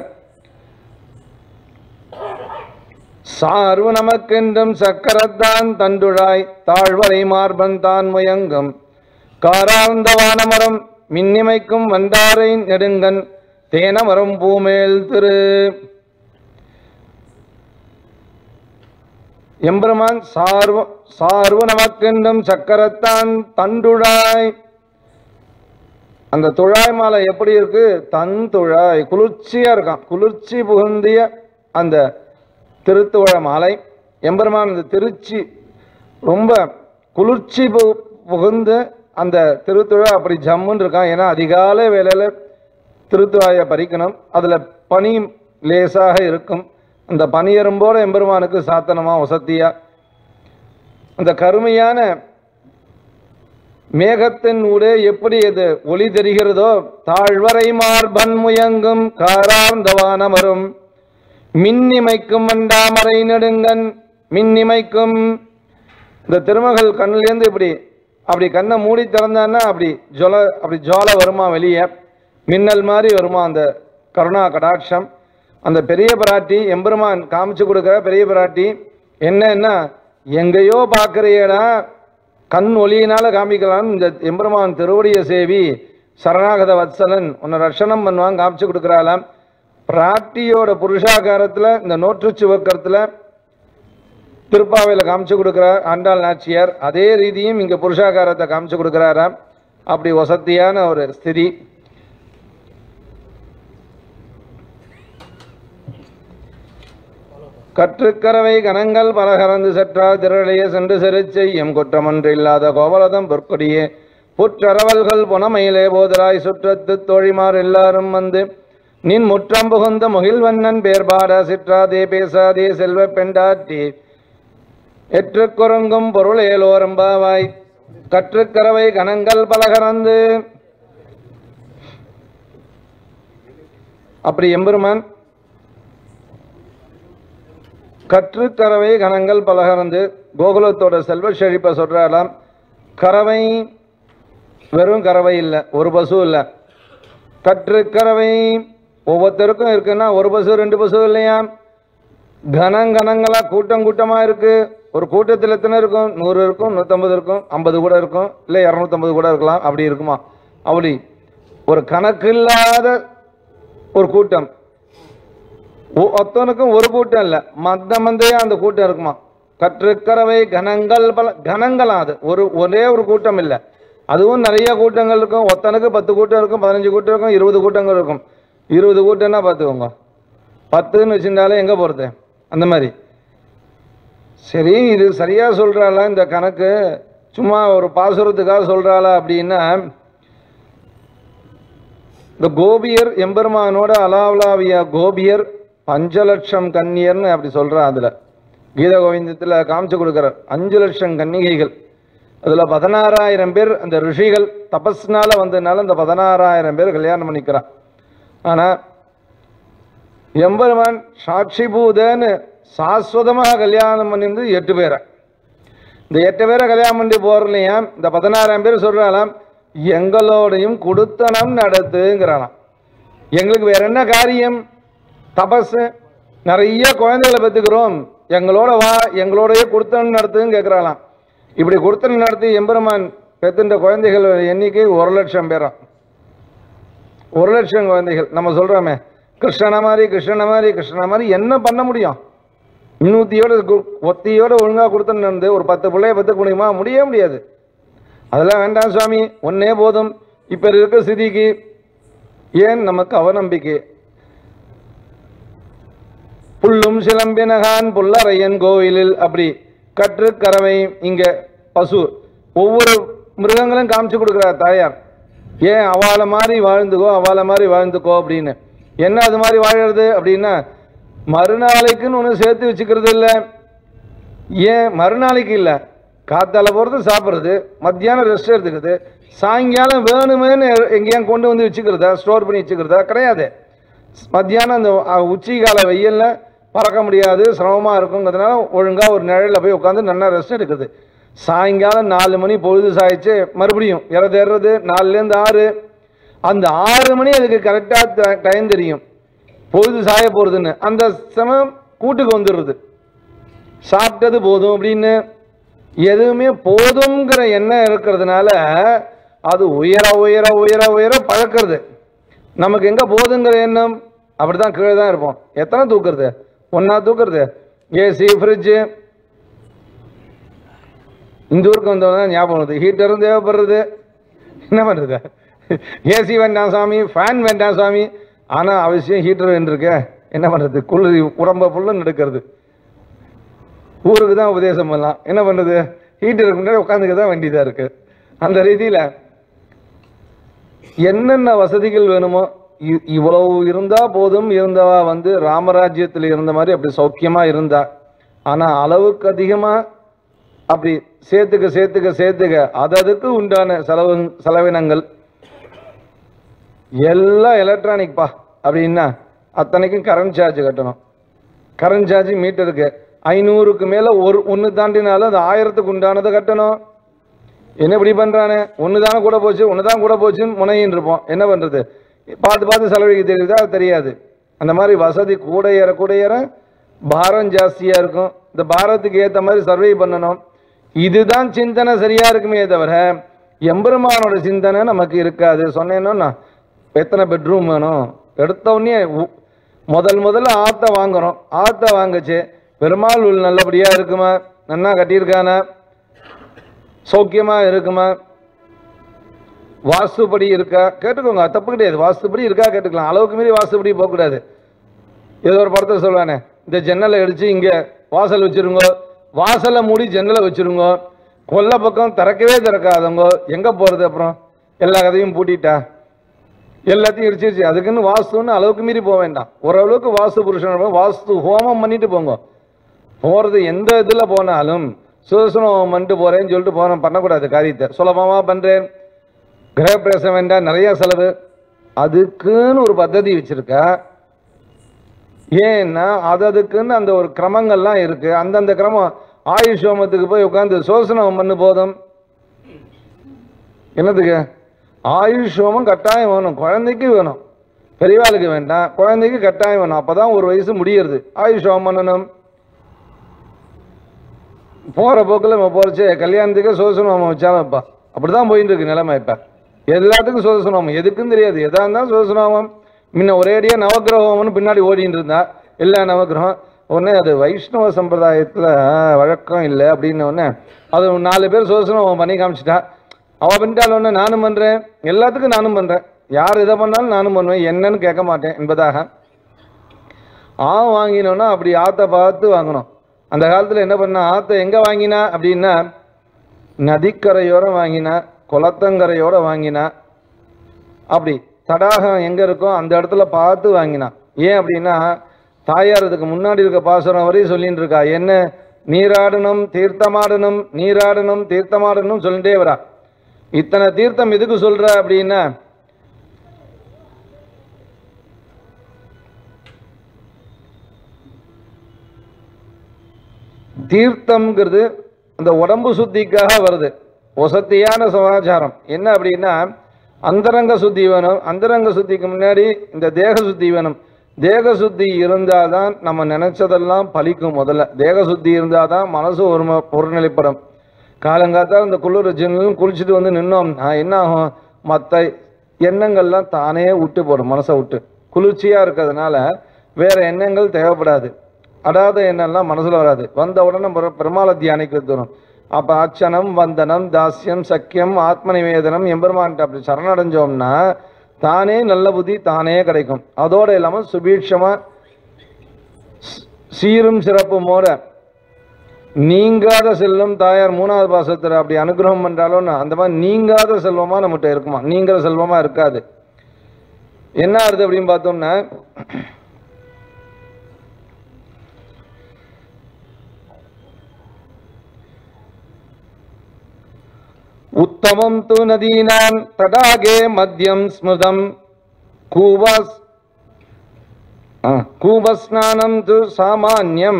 சார்வு நமக்கென்றும் சக்கரத்தான் தண்டுழாய் தாழ்வரை மார்பன் தான் முயங்கும் காரார்ந்த வானமரம் மின்னிமைக்கும் வண்டாரை நெடுங்கன் தேனமரம் பூமேல் திரு எம்பெருமான் சார்வ சார்வு நமக்கென்றும் சக்கரத்தான் தண்டுழாய் அந்த துழாய் மாலை எப்படி இருக்கு தன் துழாய் குளிர்ச்சியா இருக்கான் குளிர்ச்சி புகுந்திய அந்த திருத்துவழ மாலை எம்பெருமான் இந்த திருச்சி ரொம்ப குளிர்ச்சி பு புகுந்து அந்த திருத்துழா அப்படி ஜம்முன்னு இருக்கான் ஏன்னா அதிகாலை வேலையில் திருத்துழாயை பறிக்கணும் அதில் பனி லேசாக இருக்கும் அந்த பனியரும்போட எம்பெருமானுக்கு சாத்தனமா வசத்தியா அந்த கருமையான மேகத்தின் ஊடே எப்படி இது ஒளி தெரிகிறதோ தாழ்வரை மார்பன் முயங்கும் காரார்ந்த வானமரும் மின்னிமைக்கும் வண்டாமரை நெடுங்கன் மின்னிமைக்கும் இந்த திருமகள் கண்ணிலேருந்து இப்படி அப்படி கண்ணை மூடி திறந்தான்னா அப்படி ஜொல அப்படி ஜோல வருமா வெளியே மின்னல் மாதிரி வருமா அந்த கருணா கடாட்சம் அந்த பெரிய பிராட்டி எம்பெருமான் காமிச்சு கொடுக்குற பெரிய பிராட்டி என்னன்னா எங்கேயோ பார்க்குறியடா கண் ஒளியினால காமிக்கலாம் இந்த எம்பெருமான் திருவடிய சேவி சரணாகத வத்சலன் உன்னை ரட்சணம் பண்ணுவான் காமிச்சு கொடுக்குறாளாம் பிராட்டியோட புருஷாகாரத்தில் இந்த நோற்று சிவக்கரத்தில் திருப்பாவையில் காமிச்சு கொடுக்குறார் ஆண்டாள் நாச்சியார் அதே ரீதியும் இங்கே புருஷாகாரத்தை காமிச்சு கொடுக்குறாராம் அப்படி வசத்தியான ஒரு ஸ்திதி கற்றுக்கரவை கணங்கள் பலகரந்து செற்றா திரளைய சென்று செருச்செய்யும் குற்றமன்று இல்லாத கோவலதம் பொற்கொடியே புற்றரவல்கள் புனமையிலே போதராய் சுற்றத்து தோழிமார் எல்லாரும் வந்து நின் முற்றம் புகுந்த முகில்வண்ணன் பேர்பாட சிற்றாதே பேசாதே செல்வ பெண்டாட்டி எற்று குறுங்கும் பொருளேலோரம்பாவாய் கற்றுக்கரவை கணங்கள் பலகரந்து அப்படி எம்பெருமான் கற்றுக்கறவை கணங்கள் பலகரந்து கோகுலத்தோட செல்வ செழிப்பை சொல்றாராம் கறவை வெறும் கறவை இல்லை ஒரு பசு இல்லை கற்றுக்கறவை ஒவ்வொருத்தருக்கும் இருக்குன்னா ஒரு பசு ரெண்டு பசு இல்லையா கனங்கனங்களா கூட்டம் கூட்டமா இருக்கு ஒரு கூட்டத்தில் எத்தனை இருக்கும் நூறு இருக்கும் நூற்றம்பது இருக்கும் ஐம்பது கூட இருக்கும் இல்லை இரநூத்தம்பது கூட இருக்கலாம் அப்படி இருக்குமா அப்படி ஒரு கணக்கு இல்லாத ஒரு கூட்டம் ஒ- ஒத்தனுக்கும் ஒரு கூட்டம் இல்லை மந்த மந்தையா அந்த கூட்டம் இருக்குமா கற்றுக்கறவை கணங்கள் பல கணங்களாம் அது ஒரு ஒரே ஒரு கூட்டம் இல்லை அதுவும் நிறைய கூட்டங்கள் இருக்கும் ஒத்தனுக்கு பத்து கூட்டம் இருக்கும் பதினஞ்சு கூட்டம் இருக்கும் இருபது கூட்டங்கள் இருக்கும் இருபது கூட்டம்னா பார்த்துக்கோங்க பத்துன்னு வச்சிருந்தாலே எங்கே போகிறது அந்த மாதிரி சரி இது சரியா சொல்றாளா இந்த கணக்கு சும்மா ஒரு பாசுரத்துக்காக சொல்றாளா அப்படின்னா இந்த கோபியர் எம்பெருமானோட அலாவலாவிய கோபியர் பஞ்ச லட்சம் கன்னியர்னு அப்படி சொல்றா அதுல கீத கோவிந்தத்தில் காமிச்சு கொடுக்குறார் அஞ்சு லட்சம் கன்னிகைகள் அதுல பதினாறாயிரம் பேர் அந்த ரிஷிகள் தபஸ்னால வந்ததுனால அந்த பதினாறாயிரம் பேர் கல்யாணம் பண்ணிக்கிறான் ஆனா எம்பெருமான் சாட்சி பூதன்னு சாஸ்வதமாக கல்யாணம் பண்ணியிருந்தது எட்டு பேரை இந்த எட்டு பேரை கல்யாணம் பண்ணி போறலையா இந்த பதினாறாயிரம் பேர் சொல்றாளாம் எங்களோடையும் கொடுத்தனம் நடத்துங்கிறானாம் எங்களுக்கு வேற என்ன காரியம் தபஸ் நிறைய குழந்தைகளை பெற்றுக்கிறோம் எங்களோட வா எங்களோடயே கொடுத்தன் நடத்துன்னு கேட்குறாளாம் இப்படி கொடுத்தன் நடத்தி எம்பெருமான் பெத்துன்ற குழந்தைகள் எண்ணிக்கை ஒரு லட்சம் பேராம் ஒரு லட்சம் குழந்தைகள் நம்ம சொல்றோமே கிருஷ்ணன மாதிரி கிருஷ்ணன மாதிரி கிருஷ்ணன மாதிரி என்ன பண்ண முடியும் இன்னூத்தியோட கு- ஒத்தியோட ஒழுங்கா கொடுத்தன்னு நடந்து ஒரு பத்து பிள்ளைய பத்துக்க முடியுமா முடியவே முடியாது அதெல்லாம் வேண்டாம் சுவாமி ஒன்னே போதும் இப்ப இருக்க ஸ்திதிக்கு ஏன் நமக்கு அவநம்பிக்கை புல்லும் சிலம்பினகான் புல்லறையன் கோவிலில் அப்படி கற்று கறவை இங்க பசு ஒவ்வொரு மிருகங்களும் காமிச்சு கொடுக்குறார் தாயார் ஏன் அவாளை மாதிரி வாழ்ந்துக்கோ அவாளை மாதிரி வாழ்ந்துக்கோ அப்படின்னு என்ன அது மாதிரி வாழறது அப்படின்னா மறுநாளைக்குன்னு ஒன்று சேர்த்து வச்சுக்கிறது இல்லை ஏன் மறுநாளைக்கு இல்லை காத்தால போகிறது சாப்பிட்றது மத்தியானம் ரெஸ்ட் எடுத்துக்கிறது சாயங்காலம் வேணுமேனு எங்கேயும் கொண்டு வந்து வச்சுக்கிறதா ஸ்டோர் பண்ணி வச்சுக்கிறதா கிடையாது மத்தியானம் அந்த அஹ், உச்சி கால வெயில்ல பறக்க முடியாது சிரமமாக இருக்குங்கிறதுனால ஒழுங்காக ஒரு நிழலில் போய் உட்காந்து நல்லா ரெஸ்ட் எடுக்குது சாயங்காலம் நாலு மணி பொழுது சாய்ச்சு மறுபடியும் இற தேர்றது நாலுலேருந்து ஆறு அந்த ஆறு மணி அதுக்கு கரெக்டாக டைம் தெரியும் பொழுது சாய போகிறதுன்னு அந்த சமயம் கூட்டுக்கு வந்துடுறது சாப்பிட்டது போதும் அப்படின்னு எதுவுமே போதுங்கிற எண்ணம் இருக்கிறதுனால அது உயர உயர உயர உயர பழக்கிறது நமக்கு எங்க போதுங்கிற எண்ணம் அப்படிதான் கீழே தான் இருப்போம் எத்தனை தூக்குறது ஒன்னா தூக்குறது ஏசி ஃப்ரிட்ஜு இந்த ஊருக்கு வந்தவங்க தான் ஞாபகம் வருது ஹீட்டரும் தேவைப்படுறது என்ன பண்ணுறது ஏசி வேண்டாம் சாமி ஃபேன் வேண்டாம் சாமி ஆனால் அவசியம் ஹீட்டர் வேண்டியிருக்க என்ன பண்ணுறது குளிர் உடம்ப ஃபுல்லும் எடுக்கிறது ஊருக்கு தான் உபதேசம் பண்ணலாம் என்ன பண்ணுறது ஹீட்டருக்கு முன்னாடி உட்காந்துக்க தான் வேண்டியதாக இருக்கு அந்த ரீதியில் என்னென்ன வசதிகள் வேணுமோ இ- இவ்வளவு இருந்தா போதும் இருந்தவா வந்து ராமராஜ்யத்தில் இருந்த மாதிரி அப்படி சௌக்கியமா இருந்தா ஆனா அளவுக்கு அதிகமா அப்படி சேர்த்துக்க சேர்த்துக்க சேர்த்துக்க அததுக்கு உண்டான செலவு செலவினங்கள் எல்லாம் எலக்ட்ரானிக் பா அப்படின்னா அத்தனைக்கும் கரண்ட் சார்ஜ் கட்டணும் கரண்ட் சார்ஜ் மீட்டருக்கு ஐநூறுக்கு மேல ஒரு ஒன்று தாண்டினாலும் அது ஆயிரத்துக்கு உண்டானதை கட்டணும் என்ன இப்படி பண்றானே ஒன்று தானே கூட போச்சு ஒன்று தான் கூட போச்சுன்னு முனையின்னு இருப்போம் என்ன பண்றது பார்த்து பார்த்து செலவழிக்க தெரியுதா தெரியாது அந்த மாதிரி வசதி கூட ஏற கூட ஏற பாரம் ஜாஸ்தியா இருக்கும் இந்த பாரத்துக்கு ஏற்ற மாதிரி சர்வை பண்ணணும் இதுதான் சிந்தனை சரியா இருக்குமே தவிர எம்பெருமானோட சிந்தனை நமக்கு இருக்காது சொன்னேன்னா எத்தனை பெட்ரூம் வேணும் எடுத்த உடனே உ- முதல் முதல்ல ஆத்த வாங்குறோம் ஆத்த வாங்குச்சு பெருமாள் உள் நல்லபடியா இருக்குமா நன்னா கட்டியிருக்கானா சௌக்கியமா இருக்குமா வாஸ்துபடி இருக்கா கேட்டுக்கோங்க தப்பு கிடையாது வாஸ்துபடி இருக்கா கேட்டுக்கலாம் அளவுக்கு மீறி வாஸ்துபடி போகக்கூடாது ஏதோ ஒரு படத்தை சொல்லுவானே இந்த ஜன்னலை அடிச்சு இங்க வாசல் வச்சிருங்க வாசலை மூடி ஜன்னலை வச்சிருங்க கொல்லை பக்கம் திறக்கவே திறக்காதவங்க எங்க போறது அப்புறம் எல்லா கதையும் பூட்டிட்டா எல்லாத்தையும் இடிச்சிருச்சு அதுக்குன்னு வாஸ்துன்னு அளவுக்கு மீறி போக வேண்டாம் ஓரளவுக்கு வாஸ்து புருஷன் வாஸ்து ஹோமம் பண்ணிட்டு போங்க போகிறது எந்த இதில் போனாலும் சுதர்சன ஹோமம் பண்ணிட்டு போகிறேன்னு சொல்லிட்டு போகிறேன் பண்ணக்கூடாது காரியத்தை சுலபமாக பண்ணுறேன் கிரகப்பிரவேசம் வேண்டாம் நிறைய செலவு அதுக்குன்னு ஒரு பద్ధதி வச்சிருக்கா ஏன்னா அது அதுக்குன்னு அந்த ஒரு கிரமங்கள்லாம் இருக்கு அந்தந்த கிரமம் ஆயுஷ் ஹோமத்துக்கு போய் உட்காந்து சோசனம் பண்ணு போதும் என்னதுக்கு ஆயுஷ் ஹோமம் கட்டாயம் வேணும் குழந்தைக்கு வேணும் பெரியவாளுக்கு வேண்டாம் குழந்தைக்கு கட்டாயம் வேணும் அப்பதான் ஒரு வயசு முடியறது ஆயுஷ் ஹோமம் பண்ணணும் போற போக்குல நம்ம போறச்சு கல்யாணத்துக்கு சோசன ஹோமம் வச்சாலும் வைப்பா அப்படிதான் போயிட்டு இருக்கு நிலைமை இப்ப எல்லாத்துக்கும் சோசன ஹோமம் எதுக்கும் தெரியாது எதா இருந்தாலும் சோசன ஹோமம் முன்ன ஒரேடியா நவக்கிரக ஹோமம்னு பின்னாடி ஓடிட்டு இருந்தா எல்லா நவக்கிரகம் உடனே அது வைஷ்ணவ சம்பிரதாயத்துல ஆ, வழக்கம் இல்லை அப்படின்னு உடனே அது நாலு பேர் சோசன ஹோமம் பண்ணி காமிச்சிட்டா அவ பண்ணிட்டால் ஒன்று நானும் பண்றேன் எல்லாத்துக்கும் நானும் பண்றேன் யார் இதை பண்ணாலும் நானும் பண்ணுவேன் என்னன்னு கேட்க மாட்டேன் என்பதாக ஆ வாங்கினோன்னா அப்படி ஆத்த பார்த்து வாங்கணும் அந்த காலத்தில் என்ன பண்ணா ஆத்த எங்கே வாங்கினா அப்படின்னா நதிக்கரையோர வாங்கினா குளத்தங்கரையோட வாங்கினா அப்படி தடாகம் எங்கே இருக்கோ அந்த இடத்துல பார்த்து வாங்கினா ஏன் அப்படின்னா தாயார் இதுக்கு முன்னாடி இருக்க பாசுரம் வரையும் சொல்லிட்டு இருக்கா என்ன நீராடணும் தீர்த்தமாடணும் நீராடணும் தீர்த்தமாடணும் சொல்லிட்டே வரா இத்தனை தீர்த்தம் எதுக்கு சொல்ற அப்படின்னா தீர்த்தம்ங்கிறது அந்த உடம்பு சுத்திக்காக வருது வசத்தியான சமாச்சாரம் என்ன அப்படின்னா அந்தரங்க சுத்தி வேணும் அந்தரங்க சுத்திக்கு முன்னாடி இந்த தேக சுத்தி வேணும் தேக சுத்தி இருந்தால் தான் நம்ம நினைச்சதெல்லாம் பலிக்கும் முதல்ல தேக சுத்தி இருந்தால் தான் மனசு ஒரு ஒருநிலைப்படும் காலங்காத்தால் இந்த குளிர் ஜின்னு குளிச்சுட்டு வந்து நின்னோம்னா என்ன ஆகும் மற்ற எண்ணங்கள்லாம் தானே விட்டு போடும் மனசை விட்டு குளிர்ச்சியாக இருக்கிறதுனால வேற எண்ணங்கள் தேவைப்படாது அடாத எண்ணம்லாம் மனசுல வராது வந்த உடனே பெரு- பெருமாளை தியானிக்கிறது வரும் அப்ப அர்ச்சனம் வந்தனம் தாஸ்யம் சக்கியம் ஆத்ம நிவேதனம் எம்பெருமான்ட்டு அப்படி சரணடைஞ்சோம்னா தானே நல்ல புத்தி தானே கிடைக்கும் அதோட இல்லாம சுபீட்சமா ஸ்- சீரும் சிறப்புமோட நீங்காத செல்வம் தாயார் மூணாவது பாசத்துல அப்படி அனுகிரகம் பண்றாலும் அந்த மாதிரி நீங்காத செல்வமா நம்மகிட்ட இருக்குமா நீங்கிற செல்வமா இருக்காது என்ன ஆகுது அப்படின்னு பார்த்தோம்னா उत्तमं तु नदीनां तडागे मद्यं स्मृतं कूवस् आ, कूपस्नानं तु सामान्यं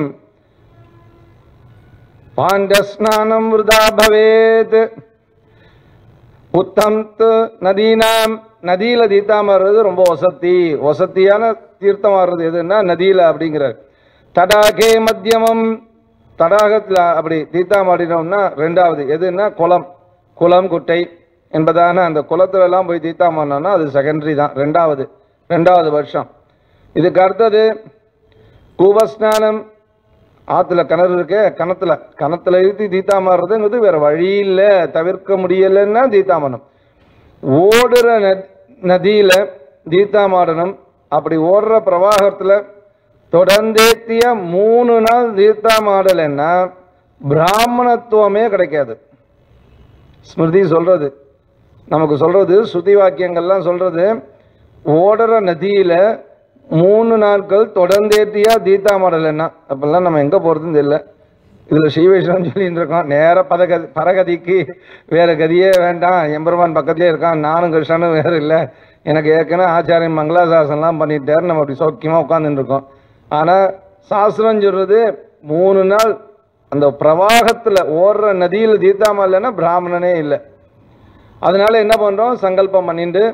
पाण्डस्नानं वृथा भवेत् உத்தம் து நதீனாம் நதியில தீர்த்தம் வர்றது ரொம்ப வசதி வசதியான தீர்த்தம் வர்றது எதுன்னா நதியில அப்படிங்கிறார் தடாகே மத்தியமம் தடாகத்தில் அப்படி தீர்த்தம் ஆடினோம்னா ரெண்டாவது எதுன்னா குளம் குளம் குட்டை என்பதான அந்த குளத்துல எல்லாம் போய் தீர்த்தம் பண்ணோம்னா அது செகண்டரி தான் ரெண்டாவது ரெண்டாவது வருஷம் இதுக்கு அடுத்தது கூபஸ்நானம் ஆத்துல கிணறு இருக்கே கிணத்துல கிணத்துல இழுத்து தீத்தா மாறுறதுங்கிறது வேற வழி இல்லை தவிர்க்க முடியலைன்னா தீத்தா மாடணும் ஓடுற ந- நதியில தீத்தா மாடணும் அப்படி ஓடுற பிரவாகத்துல தொடர்ந்தேத்திய மூணு நாள் தீர்த்தா மாடலைன்னா பிராமணத்துவமே கிடைக்காது ஸ்மிருதி சொல்றது நமக்கு சொல்றது ஸ்ருதி வாக்கியங்கள்லாம் சொல்றது ஓடுற நதியில மூணு நாட்கள் தொடர்ந்தேத்தியா தீத்தா மாடல் என்ன அப்பெல்லாம் நம்ம எங்க போறதுன்னு தெரியல இதுல ஸ்ரீவைஷ்ணவன் சொல்லிட்டு இருக்கோம் நேர பதகதி பரகதிக்கு வேற கதியே வேண்டாம் எம்பெருமான் பக்கத்திலே இருக்கான் நானும் கிருஷ்ணனும் வேற இல்லை எனக்கு ஏற்கனவே ஆச்சாரியன் மங்களாசாசனம்லாம் பண்ணிட்டாரு நம்ம அப்படி சௌக்கியமா உட்காந்துட்டு இருக்கோம் ஆனா சாஸ்திரம் சொல்றது மூணு நாள் அந்த பிரவாகத்துல ஓடுற நதியில தீர்த்தாம இல்லைன்னா பிராமணனே இல்லை அதனால என்ன பண்றோம் சங்கல்பம் பண்ணிட்டு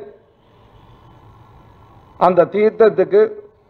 அந்த தீர்த்தத்துக்கு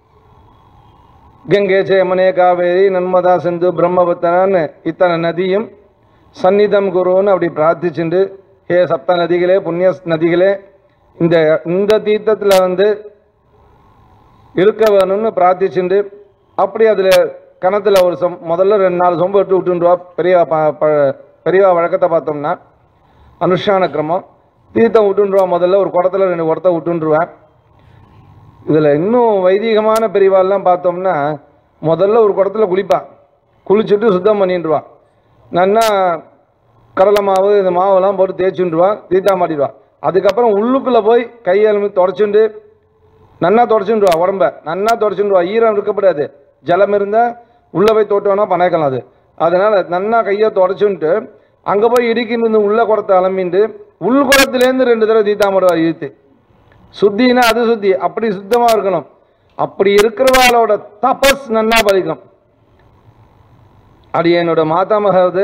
கங்கை சேமனே காவேரி நன்மதா சிந்து பிரம்மபுத்தனான்னு இத்தனை நதியும் சந்நிதம் குருன்னு அப்படி பிரார்த்திச்சுண்டு ஹே சப்த நதிகளே புண்ணிய நதிகளே இந்த இந்த தீர்த்தத்தில் வந்து இருக்க வேணும்னு பிரார்த்திச்சுண்டு அப்படி அதில் கிணத்துல ஒரு சொம் முதல்ல ரெண்டு நாலு சொம்பு விட்டு விட்டுருவா பெரியவா ப- ப- பெரியவா வழக்கத்தை பார்த்தோம்னா அனுஷ்டான கிரமம் தீர்த்தம் விட்டுருவா முதல்ல ஒரு குடத்துல ரெண்டு குடத்தை விட்டுருவேன் இதில் இன்னும் வைதிகமான பெரியவாள்லாம் பார்த்தோம்னா முதல்ல ஒரு குடத்துல குளிப்பா குளிச்சுட்டு சுத்தம் பண்ணிட்டுருவா நன்னா கடலை மாவு இந்த மாவெல்லாம் போட்டு தேய்ச்சுட்டுருவா தீத்தா மாட்டிடுவா அதுக்கப்புறம் உள்ளுக்குள்ளே போய் கையெழுமி தொடச்சுண்டு நன்னா தொடச்சுட்டுருவா உடம்ப நன்னா தொடச்சுட்டுருவா ஈரம் இருக்கப்படாது ஜலம் இருந்தால் உள்ளே போய் தோட்டோன்னா பணக்கலாம் அது அதனால் நன்னா கையை தொடச்சுன்ட்டு அங்கே போய் இடிக்கிட்டு உள்ள குடத்தை அலம்பிண்டு உள் குடத்துலேருந்து ரெண்டு தடவை தீத்தா மாடுவா இழுத்து சுத்தினா அது சுத்தி அப்படி சுத்தமா இருக்கணும் அப்படி இருக்கிறவாளோட தபஸ் நன்னா பலிக்கும் அது என்னோட மாதாமகாவது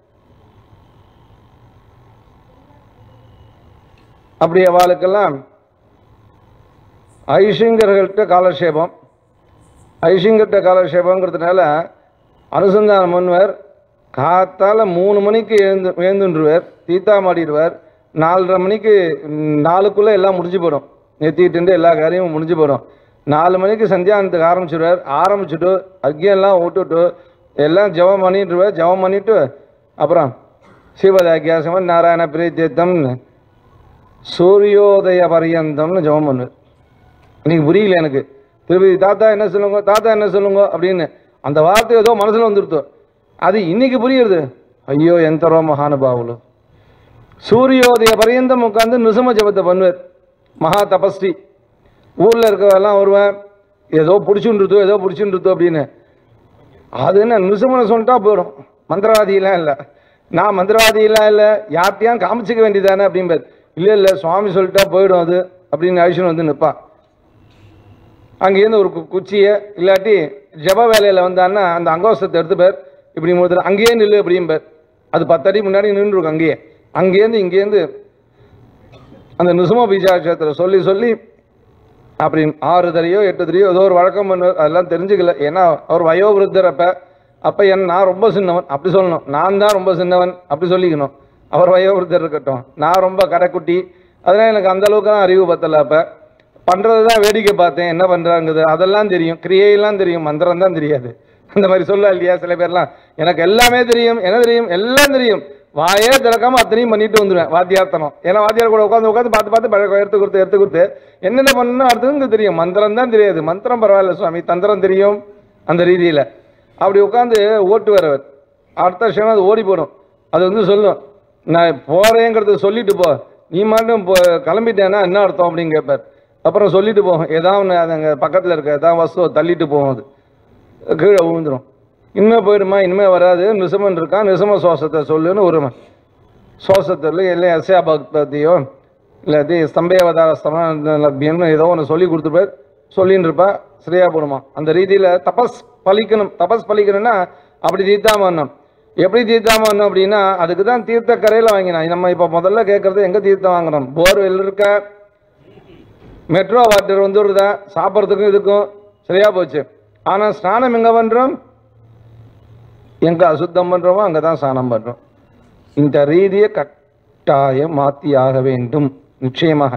அப்படி அவளுக்கெல்லாம் ஐஷிங்கர்கள்ட்ட காலக்ஷேபம் ஐஷிங்கர்கிட்ட காலக்ஷேபங்கிறதுனால அனுசந்தான முன்வர் காத்தால மூணு மணிக்கு எழுந்து எழுந்துருவார் தீத்தா மாடிடுவார் நாலரை மணிக்கு ம், நாலுக்குள்ள எல்லாம் முடிஞ்சு போயிடும் நெத்திட்டு எல்லா காரியமும் முடிஞ்சு போயிடும் நாலு மணிக்கு சந்தியானத்துக்கு ஆரம்பிச்சிடுவார் ஆரம்பிச்சுட்டு அர்க்கியெல்லாம் விட்டுட்டு எல்லாம் ஜெபம் பண்ணிட்டுருவார் ஜெபம் பண்ணிட்டு அப்புறம் சிவதாக்கியாசமன் நாராயண பிரீத்தியத்தம்னு சூரியோதய பரியந்தம்னு ஜெபம் பண்ணுவார் இன்னைக்கு புரியல எனக்கு திருப்பதி தாத்தா என்ன சொல்லுங்க தாத்தா என்ன சொல்லுங்க அப்படின்னு அந்த வார்த்தை ஏதோ மனசுல வந்துருத்தோ அது இன்னைக்கு புரியுது ஐயோ ఎంతరో మహానుభావులు சூரியோதய பரியந்தம் உட்காந்து நிசம ஜபத்தை பண்ணுவார் மகா தபஸ்ரீ ஊரில் இருக்கவெல்லாம் வருவேன் ஏதோ பிடிச்சுன்றுத்தோ ஏதோ பிடிச்சுன்றுத்தோ அப்படின்னு அது என்ன நிசமனை சொல்லிட்டா போயிடும் மந்திரவாதியெல்லாம் இல்லை நான் மந்திரவாதியெல்லாம் இல்லை யார்கிட்டயாம் காமிச்சிக்க வேண்டியதானே அப்படிம்பார் இல்லை இல்லை சுவாமி சொல்லிட்டா போயிடும் அது அப்படின்னு அழிச்சுன்னு வந்து நிற்பான் அங்கேருந்து ஒரு கு- குச்சியை இல்லாட்டி ஜப வேலையில் வந்தான்னா அந்த அங்கோசத்தை எடுத்து பேர் இப்படி முதல்ல அங்கேயே நில்லு அப்படிம்பேர் அது பத்தடி முன்னாடி நின்றுருக்கும் அங்கேயே அங்கேருந்து இங்கேருந்து அந்த நிசும பீஜாட்சத்தில் சொல்லி சொல்லி அப்படின்னு ஆறு தரையோ எட்டு தரையோ ஏதோ ஒரு வழக்கம் பண்ணுவார் அதெல்லாம் தெரிஞ்சுக்கல ஏன்னா அவர் வயோவிருத்தர் அப்ப அப்ப என் நான் ரொம்ப சின்னவன் அப்படி சொல்லணும் நான் தான் ரொம்ப சின்னவன் அப்படி சொல்லிக்கணும் அவர் வயோவிருத்தர் இருக்கட்டும் நான் ரொம்ப கடைக்குட்டி அதனால எனக்கு அந்த அளவுக்கு தான் அறிவு பத்தல அப்ப பண்றது தான் வேடிக்கை பார்த்தேன் என்ன பண்றாங்குது அதெல்லாம் தெரியும் கிரியையெல்லாம் தெரியும் மந்திரம் தான் தெரியாது அந்த மாதிரி சொல்ல இல்லையா சில பேர்லாம் எனக்கு எல்லாமே தெரியும் என்ன தெரியும் எல்லாம் தெரியும் வாயே திறக்காம அத்தனையும் பண்ணிட்டு வந்துடுவேன் வாத்தியார்த்தனம் ஏன்னா வாத்தியார் கூட உட்காந்து உட்காந்து பார்த்து பார்த்து பழக்கம் எடுத்து கொடுத்து எடுத்து கொடுத்து என்னென்ன பண்ணணும் அடுத்தது தெரியும் மந்திரம் தான் தெரியாது மந்திரம் பரவாயில்ல சுவாமி தந்திரம் தெரியும் அந்த ரீதியில அப்படி உட்காந்து ஓட்டு வரவர் அடுத்த விஷயம் அது ஓடி போடும் அது வந்து சொல்லும் நான் போறேங்கிறத சொல்லிட்டு போ நீ மட்டும் போ கிளம்பிட்டேன்னா என்ன அர்த்தம் அப்படின்னு கேட்பார் அப்புறம் சொல்லிட்டு போகும் ஏதாவது ஒன்று அது அங்கே பக்கத்தில் இருக்க ஏதாவது வஸ்துவை தள்ளிட்டு போகும் அது கீழே விழுந்துரும் இனிமே போயிடுமா இனிமே வராது நிசமன் இருக்கான் நிசம சுவாசத்தை சொல்லுன்னு ஒரு சுவாசத்தில் இல்லை அசையா பக்தியோ இல்லாட்டி ஸ்தம்பேவதார ஸ்தமன்னு ஏதோ ஒன்று சொல்லி கொடுத்துருப்பார் சொல்லின்னு இருப்பா சரியா போடுமா அந்த ரீதியில் தபஸ் பலிக்கணும் தபஸ் பலிக்கணும்னா அப்படி தீர்த்தாமன்னம் எப்படி தீர்த்தாமன்னம் அப்படின்னா அதுக்கு தான் தீர்த்த கரையில் வாங்கினான் நம்ம இப்போ முதல்ல கேட்கறது எங்கே தீர்த்தம் வாங்குறோம் போர்வெல் இருக்க மெட்ரோ வாட்டர் வந்துடுதா சாப்பிட்றதுக்கும் இதுக்கும் சரியா போச்சு ஆனால் ஸ்நானம் எங்கே பண்ணுறோம் எங்கே அசுத்தம் பண்ணுறோமோ அங்கே தான் ஸ்நானம் பண்ணுறோம் இந்த ரீதியை கட்டாயம் மாற்றி ஆக வேண்டும் நிச்சயமாக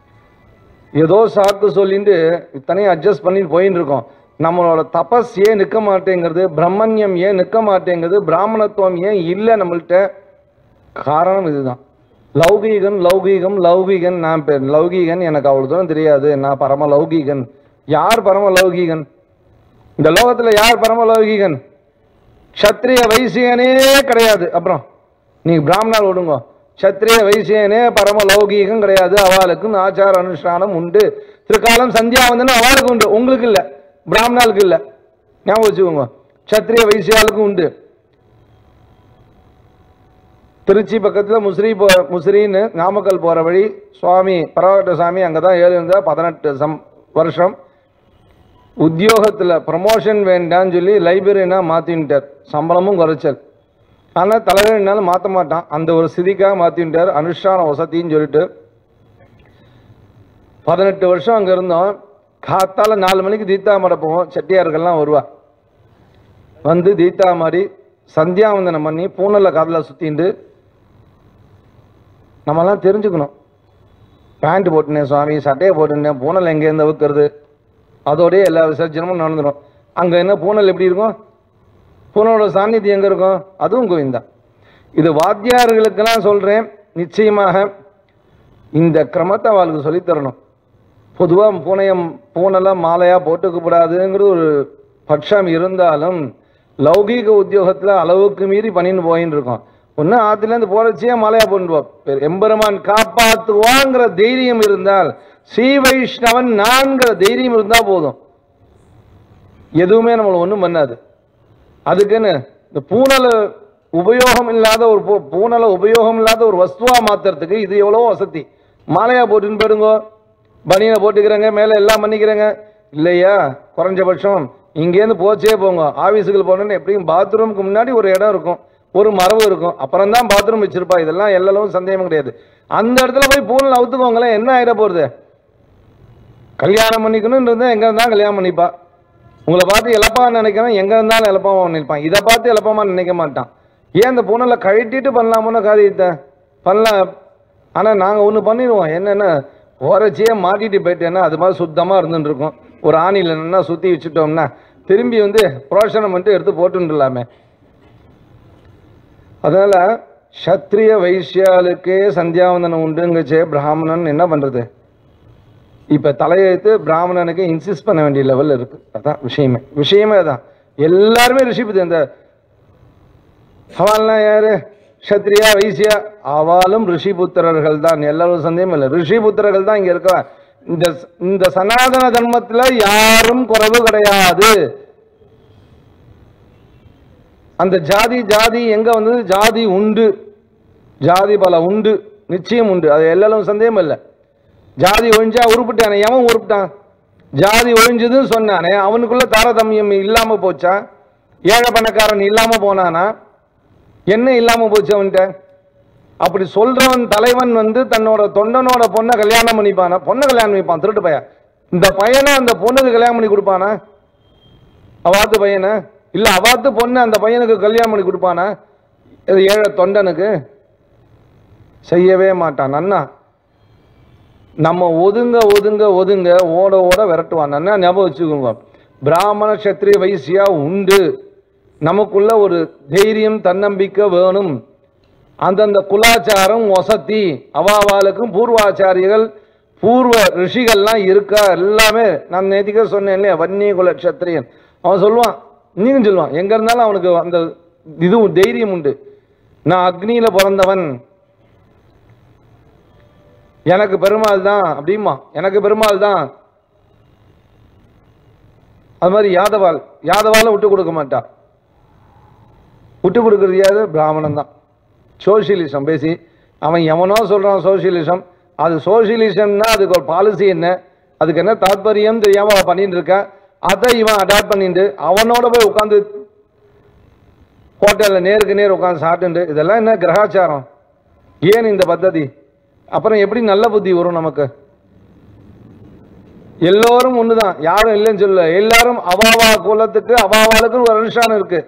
ஏதோ சாக்கு சொல்லிட்டு இத்தனையும் அட்ஜஸ்ட் பண்ணிட்டு போயின்னு இருக்கோம் நம்மளோட தபஸ் ஏன் நிற்க மாட்டேங்கிறது பிரம்மண்யம் ஏன் நிற்க மாட்டேங்கிறது பிராமணத்துவம் ஏன் இல்லை நம்மள்கிட்ட காரணம் இதுதான் லௌகீகன் லௌகீகம் லௌகீகன் நான் பெ- லௌகீகன் எனக்கு அவ்வளவு தூரம் தெரியாது நான் பரம லௌகீகன் யார் பரம லௌகீகன் இந்த லோகத்துல யார் பரம லௌகீகன் க்ஷத்ரிய வைசியனே கிடையாது அப்புறம் நீங்க பிராமணால் விடுங்க க்ஷத்ரிய வைசியனே பரம லௌகீகம் கிடையாது அவளுக்கும் ஆச்சார அனுஷ்டானம் உண்டு திருக்காலம் சந்தியாவந்தனம் அவளுக்கு உண்டு உங்களுக்கு இல்ல பிராமணாளுக்கு இல்ல ஞாபகம் வச்சுக்கோங்க க்ஷத்ரிய வைசியாளுக்கும் உண்டு திருச்சி பக்கத்தில் முசிறி போ முசிறின்னு நாமக்கல் போகிற வழி சுவாமி பரவட்ட சாமி அங்கே தான் ஏறி இருந்தார் பதினெட்டு சம் வருஷம் உத்தியோகத்தில் ப்ரமோஷன் வேண்டான்னு சொல்லி லைப்ரரினா மாற்றின்ட்டார் சம்பளமும் குறைச்சல் ஆனால் தலைவர்னாலும் மாற்ற மாட்டான் அந்த ஒரு ஸ்திதிக்காக மாற்றின்ட்டார் அனுஷ்டான வசதின்னு சொல்லிட்டு பதினெட்டு வருஷம் அங்கே இருந்தோம் காத்தால நாலு மணிக்கு தீத்தாமரை போவோம் செட்டியார்கள்லாம் வருவா வந்து தீத்தா மாதிரி சந்தியாவந்தனம் பண்ணி பூனலை காதில் சுற்றிண்டு நம்மலாம் தெரிஞ்சுக்கணும் பேண்ட் போட்டுனேன் சுவாமி சட்டையை போட்டுனேன் பூனல் எங்கேருந்து அவுக்கிறது அதோடய எல்லா விசர்ஜனமும் நடந்துடும் அங்கே என்ன பூனல் எப்படி இருக்கும் பூனலோட சாநித்தியம் எங்கே இருக்கும் அதுவும் கோவிந்தா இது வாத்தியார்களுக்கெல்லாம் சொல்கிறேன் நிச்சயமாக இந்த கிரமத்தை அவளுக்கு சொல்லித் தரணும் பொதுவாக பூனையம் பூனெல்லாம் மாலையாக போட்டுக்கப்படாதுங்கிறது ஒரு பட்சம் இருந்தாலும் லௌகீக உத்தியோகத்தில் அளவுக்கு மீறி பண்ணின்னு போயின்னு இருக்கோம் ஒன்று ஆற்றுலேருந்து போகிறச்சியே மாலையாக போட்டுருவோம் எம்பெருமான் காப்பாற்றுவாங்கிற தைரியம் இருந்தால் ஸ்ரீ வைஷ்ணவன் நான்கிற தைரியம் இருந்தால் போதும் எதுவுமே நம்மளை ஒன்றும் பண்ணாது அதுக்குன்னு இந்த பூனலை உபயோகம் இல்லாத ஒரு பூ- பூனலை உபயோகம் இல்லாத ஒரு வஸ்துவா மாத்துறதுக்கு இது எவ்வளவோ வசதி மாலையா போட்டுன்னு போயிடுங்க பனியனை போட்டுக்கிறேங்க மேலே எல்லாம் பண்ணிக்கிறேங்க இல்லையா குறைஞ்சபட்சம் இங்கேருந்து போச்சே போங்க ஆஃபீஸுக்கு போகணுன்னு எப்படியும் பாத்ரூமுக்கு முன்னாடி ஒரு இடம் இருக்கும் ஒரு மரபு இருக்கும் அப்புறம் தான் பாத்ரூம் வச்சிருப்பா இதெல்லாம் எல்லாம் சந்தேகமும் கிடையாது அந்த இடத்துல போய் பூனல் அவுத்துக்கோங்களேன் என்ன ஆயிட போகிறது கல்யாணம் பண்ணிக்கணும்னு இருந்தால் எங்கே இருந்தால் கல்யாணம் பண்ணிப்பா உங்களை பார்த்து இழப்பா நினைக்கிறவன் எங்க இருந்தாலும் இழப்பாம நினைப்பான் இதை பார்த்து இழப்பாம நினைக்க மாட்டான் ஏன் இந்த பூனலை கழட்டிட்டு பண்ணலாமோன்னு காரியத்தை பண்ணலாம் ஆனா நாங்க ஒண்ணு பண்ணிடுவோம் என்னன்னா ஓரச்சியே மாட்டிட்டு போயிட்டேன்னா அது மாதிரி சுத்தமா இருந்துட்டு இருக்கும் ஒரு ஆணியில் என்னன்னா சுத்தி வச்சுட்டோம்னா திரும்பி வந்து புரோஷனம் பண்ணிட்டு எடுத்து போட்டுலாமே அதனால சத்திரிய வைசியாளுக்கே சந்தியாவந்தனம் உண்டுங்கச்சே பிராமணன் என்ன பண்றது இப்ப தலையெழுத்து பிராமணனுக்கு இன்சிஸ்ட் பண்ண வேண்டிய லெவல்ல இருக்கு அதான் விஷயமே விஷயமே அதான் எல்லாருமே ரிஷிபதி இந்த அவன்லாம் யாரு க்ஷத்ரியா வைசியா அவளும் ரிஷிபுத்திரர்கள் தான் எல்லாரும் சந்தேகம் இல்லை ரிஷிபுத்திரர்கள் தான் இங்க இருக்க இந்த இந்த சனாதன தர்மத்துல யாரும் குறைவு கிடையாது அந்த ஜாதி ஜாதி எங்க வந்தது ஜாதி உண்டு ஜாதி பல உண்டு நிச்சயம் உண்டு அது எல்லாரும் சந்தேகம் இல்லை ஜாதி ஒழிஞ்சா உருப்பிட்டானே எவன் உருப்பிட்டான் ஜாதி ஒழிஞ்சதுன்னு சொன்னானே அவனுக்குள்ள தாரதமியம் இல்லாம போச்சா ஏழை பணக்காரன் இல்லாம போனானா என்ன இல்லாம போச்சு அவன்கிட்ட அப்படி சொல்றவன் தலைவன் வந்து தன்னோட தொண்டனோட பொண்ணை கல்யாணம் பண்ணிப்பானா பொண்ணை கல்யாணம் பண்ணிப்பான் திருட்டு பையன் இந்த பையனை அந்த பொண்ணுக்கு கல்யாணம் பண்ணி கொடுப்பானா அவாத்து பையனை இல்ல அவாத்து பொண்ணு அந்த பையனுக்கு கல்யாணம் பண்ணி கொடுப்பானா இது ஏழை தொண்டனுக்கு செய்யவே மாட்டான் நன்னா நம்ம ஒதுங்க ஒதுங்க ஒதுங்க ஓட ஓட விரட்டுவான் நன்னா ஞாபகம் வச்சுக்கோங்க பிராமண சத்திரிய வைசியா உண்டு நமக்குள்ள ஒரு தைரியம் தன்னம்பிக்கை வேணும் அந்தந்த குலாச்சாரம் வசதி அவாவாளுக்கும் பூர்வாச்சாரிகள் பூர்வ ரிஷிகள்லாம் இருக்கா எல்லாமே நான் நேத்திக்கே சொன்னேன் இல்லையா வன்னிய குல க்ஷத்திரியன் அவன் சொல்லுவான் நீங்க சொல்லுவான் எங்க இருந்தாலும் அவனுக்கு அந்த இது தைரியம் உண்டு நான் அக்னியில பிறந்தவன் எனக்கு பெருமாள் தான் அப்படிமா எனக்கு பெருமாள் தான் அது மாதிரி யாதவாள் யாதவால விட்டு கொடுக்க மாட்டா விட்டு கொடுக்கறது யாரு பிராமணன் தான் சோசியலிசம் பேசி அவன் எவனோ சொல்றான் சோசியலிசம் அது சோசியலிசம்னா அதுக்கு ஒரு பாலிசி என்ன அதுக்கு என்ன தாத்பரியம் தெரியாம அவன் பண்ணிட்டு இருக்கான் அதை இவன் அடாப்ட் பண்ணிட்டு அவனோட போய் உட்காந்து ஹோட்டலில் நேருக்கு நேர் உட்காந்து சாப்பிட்டுண்டு இதெல்லாம் என்ன கிரகாச்சாரம் ஏன் இந்த பத்ததி அப்புறம் எப்படி நல்ல புத்தி வரும் நமக்கு எல்லோரும் ஒண்ணுதான் யாரும் இல்லைன்னு சொல்லல எல்லாரும் அவாவா குலத்துக்கு அவாவாளுக்கு ஒரு அனுஷ்டானம் இருக்கு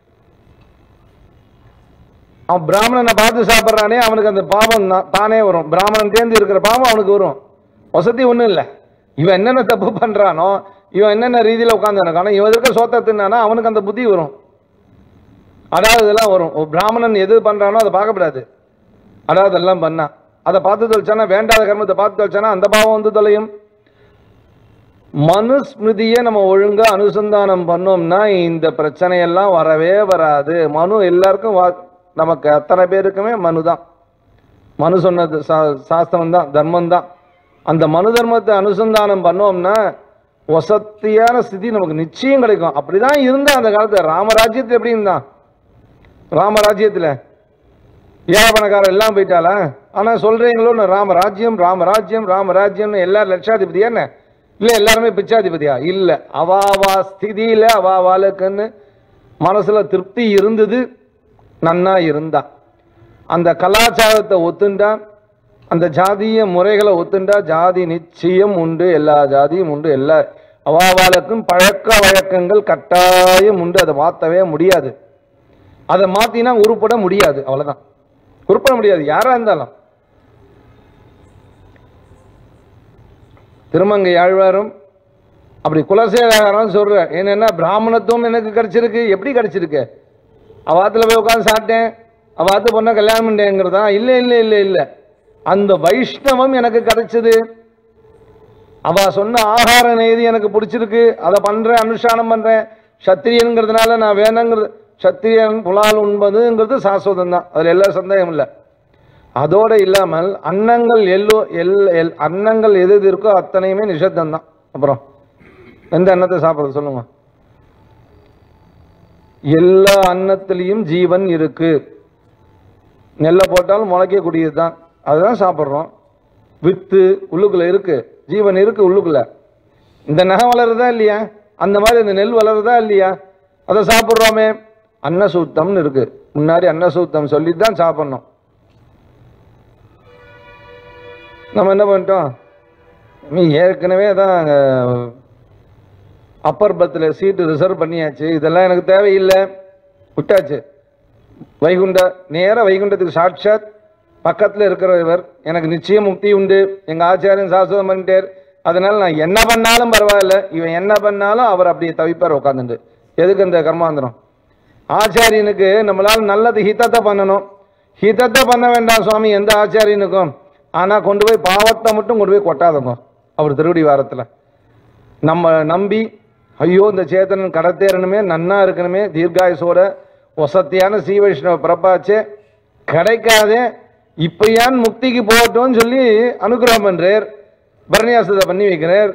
அவன் பிராமணனை பார்த்து சாப்பிட்றானே அவனுக்கு அந்த பாவம் தான் தானே வரும் பிராமணன் தேர்ந்து இருக்கிற பாவம் அவனுக்கு வரும் வசதி ஒன்றும் இல்லை இவன் என்னென்ன தப்பு பண்றானோ இவன் என்னென்ன ரீதியில் உட்காந்துருக்கானோ இவன் இருக்க சோத்தை தின்னானா அவனுக்கு அந்த புத்தி வரும் அதாவது இதெல்லாம் வரும் ஒரு பிராமணன் எது பண்றானோ அதை பார்க்கப்படாது அதாவது எல்லாம் பண்ணா அதை பார்த்து தொலைச்சானா வேண்டாத கர்மத்தை பார்த்து தொலைச்சானா அந்த பாவம் வந்து தொலையும் மனுஸ்மிருதியை நம்ம ஒழுங்கா அனுசந்தானம் பண்ணோம்னா இந்த பிரச்சனையெல்லாம் வரவே வராது மனு எல்லாருக்கும் வா- நமக்கு அத்தனை பேருக்குமே மனு தான் மனு சொன்னது சா- சாஸ்திரம் தான் தர்மம் தான் அந்த மனு தர்மத்தை அனுசந்தானம் பண்ணோம்னா வசத்தியான ஸ்திதி நமக்கு நிச்சயம் கிடைக்கும் அப்படிதான் இருந்தா அந்த காலத்துல ராமராஜ்யத்துல எப்படி இருந்தான் ராமராஜ்யத்துல ஏழை பணக்காரன் எல்லாம் போயிட்டாளா ஆனா சொல்றீங்களோ ராமராஜ்யம் ராமராஜ்யம் ராமராஜ்யம்னு எல்லாரும் லட்சாதிபதியா என்ன இல்ல எல்லாருமே பிச்சாதிபதியா இல்ல அவாவா ஸ்திதியில அவாவாளுக்குன்னு மனசுல திருப்தி இருந்தது நன்னா இருந்தா அந்த கலாச்சாரத்தை ஒத்துண்டா அந்த ஜாதிய முறைகளை ஒத்துண்டா ஜாதி நிச்சயம் உண்டு எல்லா ஜாதியும் உண்டு எல்லா அவாவாளுக்கும் பழக்க வழக்கங்கள் கட்டாயம் உண்டு அதை மாற்றவே முடியாது அதை மாத்தினா உருப்பட முடியாது அவ்வளவுதான் உருப்பட முடியாது யாரா இருந்தாலும் திருமங்கை ஆழ்வாரும் அப்படி குலசேகரம் சொல்ற என்னன்னா பிராமணத்துவம் எனக்கு கிடைச்சிருக்கு எப்படி கிடைச்சிருக்கு அவாத்துல போய் உட்காந்து சாப்பிட்டேன் அவாத்து பொண்ணை கல்யாணம் பண்ணேங்கிறதா இல்ல இல்ல இல்ல இல்ல அந்த வைஷ்ணவம் எனக்கு கிடைச்சது அவ சொன்ன ஆகார நெய்தி எனக்கு பிடிச்சிருக்கு அதை பண்றேன் அனுஷ்டானம் பண்றேன் சத்திரியன்கிறதுனால நான் வேணுங்கிறது சத்திரியன் புலால் உண்பதுங்கிறது சாஸ்வதம் தான் அதுல எல்லா சந்தேகம் இல்லை அதோட இல்லாமல் அன்னங்கள் எல்லோ எல் எல் அன்னங்கள் எது எது இருக்கோ அத்தனையுமே நிஷத்தம் தான் அப்புறம் எந்த அன்னத்தை சாப்பிட்றது சொல்லுங்க எல்லா அன்னத்திலையும் ஜீவன் இருக்கு நெல்லை போட்டாலும் முளைக்கக்கூடியது தான் அதுதான் சாப்பிட்றோம் வித்து உள்ளுக்குள்ள இருக்கு ஜீவன் இருக்கு உள்ளுக்குள்ள இந்த நகை வளருதா இல்லையா அந்த மாதிரி இந்த நெல் வளருதா இல்லையா அதை சாப்பிட்றோமே அன்னசூத்தம்னு இருக்கு முன்னாடி அன்னசூத்தம் சொல்லி தான் சாப்பிட்ணும் நம்ம என்ன பண்ணிட்டோம் நீ ஏற்கனவே தான் அப்பர் பத்தில் சீட்டு ரிசர்வ் பண்ணியாச்சு இதெல்லாம் எனக்கு தேவையில்லை விட்டாச்சு வைகுண்ட நேரா வைகுண்டத்துக்கு சாட்சாத் பக்கத்தில் இருக்கிற இவர் எனக்கு நிச்சயம் முக்தி உண்டு எங்கள் ஆச்சாரியன் சாஸ்வதம் பண்ணிட்டார் அதனால நான் என்ன பண்ணாலும் பரவாயில்ல இவன் என்ன பண்ணாலும் அவர் அப்படியே தவிப்பார் உட்காந்துட்டு எதுக்கு இந்த கர்மாந்திரம் ஆச்சாரியனுக்கு நம்மளால நல்லது ஹிதத்தை பண்ணணும் ஹிதத்தை பண்ண வேண்டாம் சுவாமி எந்த ஆச்சாரியனுக்கும் ஆனால் கொண்டு போய் பாவத்தை மட்டும் கொண்டு போய் கொட்டாதங்க அவர் திருவடி வாரத்தில் நம்ம நம்பி ஐயோ இந்த சேத்தனன் கடத்தேறணுமே நன்னா இருக்கணுமே தீர்காயுசோட வசத்தியான ஸ்ரீ வைஷ்ணவ பிரபாச்சே கிடைக்காதே இப்பயான் முக்திக்கு போகட்டும்னு சொல்லி அனுகிரகம் பண்றார் பரணியாசத்தை பண்ணி வைக்கிறார்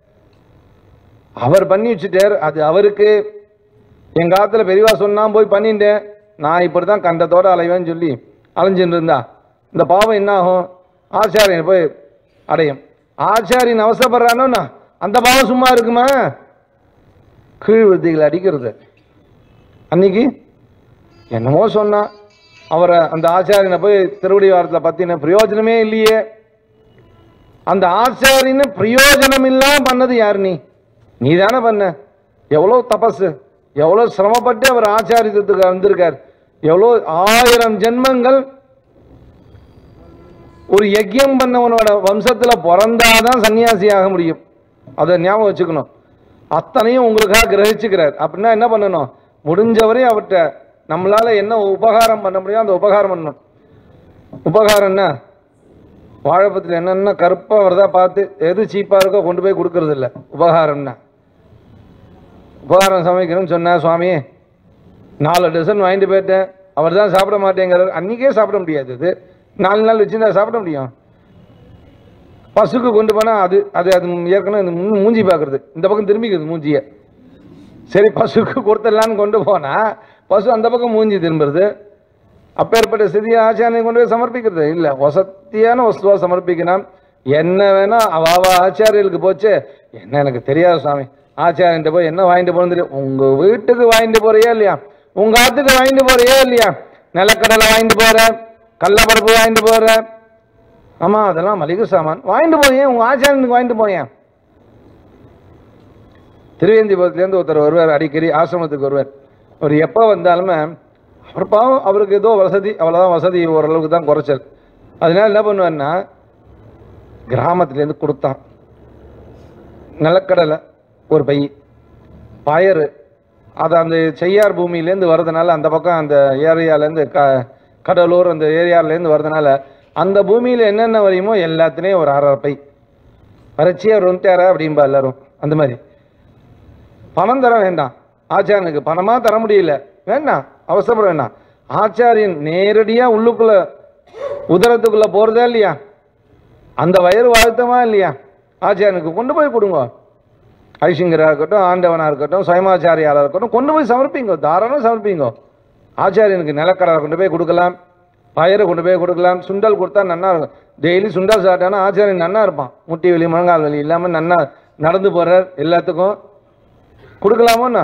அவர் பண்ணி வச்சுட்டார் அது அவருக்கு எங்க ஆத்துல பெரியவா சொன்னா போய் பண்ணிட்டேன் நான் இப்படி தான் கண்டத்தோட அலைவேன்னு சொல்லி அலைஞ்சுட்டு இருந்தா இந்த பாவம் என்ன ஆகும் ஆச்சாரியன் போய் அடையும் ஆச்சாரியன் அவசரப்படுறானோன்னா அந்த பாவம் சும்மா இருக்குமா கீழ் விருத்திகளை அடிக்கிறது அன்னைக்கு என்னமோ சொன்னா அவரை அந்த ஆச்சாரியனை போய் திருவடி வாரத்தில் பத்தின பிரயோஜனமே இல்லையே அந்த ஆச்சாரியன்னு பிரயோஜனம் இல்லாம பண்ணது யார் நீ நீ தானே பண்ண எவ்வளோ தபசு எவ்வளோ சிரமப்பட்டு அவர் ஆச்சாரியத்துக்கு வந்திருக்கார் எவ்வளோ ஆயிரம் ஜென்மங்கள் ஒரு யஜ்யம் பண்ணவனோட வம்சத்துல பிறந்தாதான் சன்னியாசி ஆக முடியும் அதை ஞாபகம் வச்சுக்கணும் அத்தனையும் உங்களுக்காக கிரகிச்சுக்கிறார் அப்படின்னா என்ன பண்ணணும் முடிஞ்சவரை அவர்கிட்ட நம்மளால என்ன உபகாரம் பண்ண முடியும் அந்த உபகாரம் பண்ணணும் உபகாரம் என்ன வாழைப்பத்தில் என்னென்ன கருப்பாக வருதா பார்த்து எது சீப்பாக இருக்கோ கொண்டு போய் கொடுக்கறது இல்லை உபகாரம்னா உபகாரம் சமைக்கணும்னு சொன்னேன் சுவாமி நாலு டசன் வாங்கிட்டு போயிட்டேன் அவர் தான் சாப்பிட மாட்டேங்கிறார் அன்றைக்கே சாப்பிட முடியாது இது நாலு நாள் வச்சுருந்தா சாப்பிட முடியும் பசுக்கு கொண்டு போனால் அது அது அது ஏற்கனவே இந்த மூ- மூஞ்சி பார்க்குறது இந்த பக்கம் திரும்பிக்குது மூஞ்சியை சரி பசுக்கு கொடுத்துடலான்னு கொண்டு போனால் பசு அந்த பக்கம் மூஞ்சி திரும்புறது அப்பேற்பட்ட ஸ்திதியை ஆச்சாரியனை கொண்டு போய் சமர்ப்பிக்கிறது இல்லை வசத்தியான வஸ்துவா சமர்ப்பிக்கணும் என்ன வேணா அவ அவ ஆச்சாரியர்களுக்கு போச்சு என்ன எனக்கு தெரியாது சுவாமி ஆச்சாரியன்ட்ட போய் என்ன வாங்கிட்டு போகணும் தெரியும் உங்க வீட்டுக்கு வாங்கிட்டு போறியா இல்லையா உங்க ஆத்துக்கு வாங்கிட்டு போறியா இல்லையா நிலக்கடலை வாங்கிட்டு போற கடலப்பருப்பு வாங்கிட்டு போற ஆமா அதெல்லாம் மளிகை சாமான் வாங்கிட்டு போயேன் உங்க ஆச்சாரியனுக்கு வாங்கிட்டு போயேன் திருவேந்திபுரத்துலேருந்து ஒருத்தர் வருவார் அடிக்கடி ஆசிரமத்துக்கு வருவார் அவர் எப்போ வந்தாலுமே அவர் பாவம் அவருக்கு ஏதோ வசதி அவ்வளோதான் வசதி ஓரளவுக்கு தான் குறைச்சல் அதனால என்ன பண்ணுவார்னா கிராமத்துலேருந்து கொடுத்தான் நிலக்கடலை ஒரு பை பயறு அது அந்த செய்யார் பூமியிலேருந்து வர்றதுனால அந்த பக்கம் அந்த ஏரியாலேருந்து க கடலூர் அந்த ஏரியாவிலேருந்து வர்றதுனால அந்த பூமியில் என்னென்ன வரையுமோ எல்லாத்துலேயும் ஒரு அரை பை வறட்சி அவர் வந்துட்டாரா அப்படின்பா எல்லாரும் அந்த மாதிரி பணம் தர வேண்டாம் ஆச்சாரியனுக்கு பணமாக தர முடியல வேண்டாம் அவசரப்பட வேண்டாம் ஆச்சாரியன் நேரடியாக உள்ளுக்குள்ள உதரத்துக்குள்ள போகிறதா இல்லையா அந்த வயிறு வாழ்த்தமா இல்லையா ஆச்சாரியனுக்கு கொண்டு போய் கொடுங்க ஐசிங்கராக இருக்கட்டும் ஆண்டவனாக இருக்கட்டும் சுயமாச்சாரியாளாக இருக்கட்டும் கொண்டு போய் சமர்ப்பிங்க தாராளம் சமர்ப்பிங்க ஆச்சாரியனுக்கு நிலக்கடலை கொண்டு போய் கொடுக்கலாம் பயிரை கொண்டு போய் கொடுக்கலாம் சுண்டல் கொடுத்தா நன்னா இருக்கும் டெய்லி சுண்டல் சாப்பிட்டானா ஆச்சாரியன் நன்னா இருப்பான் முட்டி வலி முழங்கால் வலி இல்லாமல் நன்னா நடந்து போகிறார் எல்லாத்துக்கும் கொடுக்கலாமோண்ணா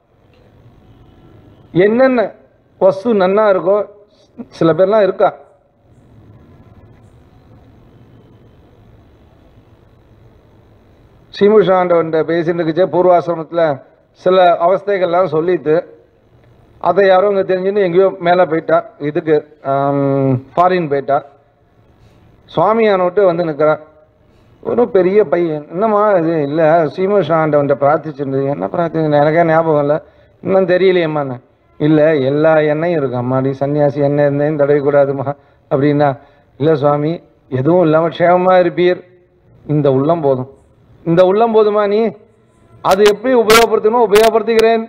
என்னென்ன வஸ்து நன்னா இருக்கோ சில பேர்லாம் இருக்கா சீமுஷாண்டவன் பேசிட்டு இருக்குச்சே பூர்வாசிரமத்தில் சில அவஸ்தைகள்லாம் சொல்லிட்டு அதை யாரோ இங்கே தெரிஞ்சுன்னு எங்கேயோ மேலே போயிட்டா இதுக்கு ஃபாரின் போயிட்டா சுவாமியான விட்டு வந்து நிற்கிறான் ஒரு பெரிய பையன் என்னம்மா இது இல்லை சீமுஷாண்டவன்ட்ட பிரார்த்திச்சிருந்தது என்ன பிரார்த்தி எனக்கே ஞாபகம் இல்லை இன்னும் தெரியலையம்மா இல்லை எல்லா எண்ணெயும் இருக்கு அம்மாடி சன்னியாசி எண்ணெய் இருந்தேன் தடவிக்கூடாதுமா அப்படின்னா இல்லை சுவாமி எதுவும் இல்லாமல் க்ஷேமமாக இருப்பீர் இந்த உள்ளம் போதும் இந்த உள்ளம் போதுமா நீ அது எப்படி உபயோகப்படுத்தணுமோ உபயோகப்படுத்திக்கிறேன்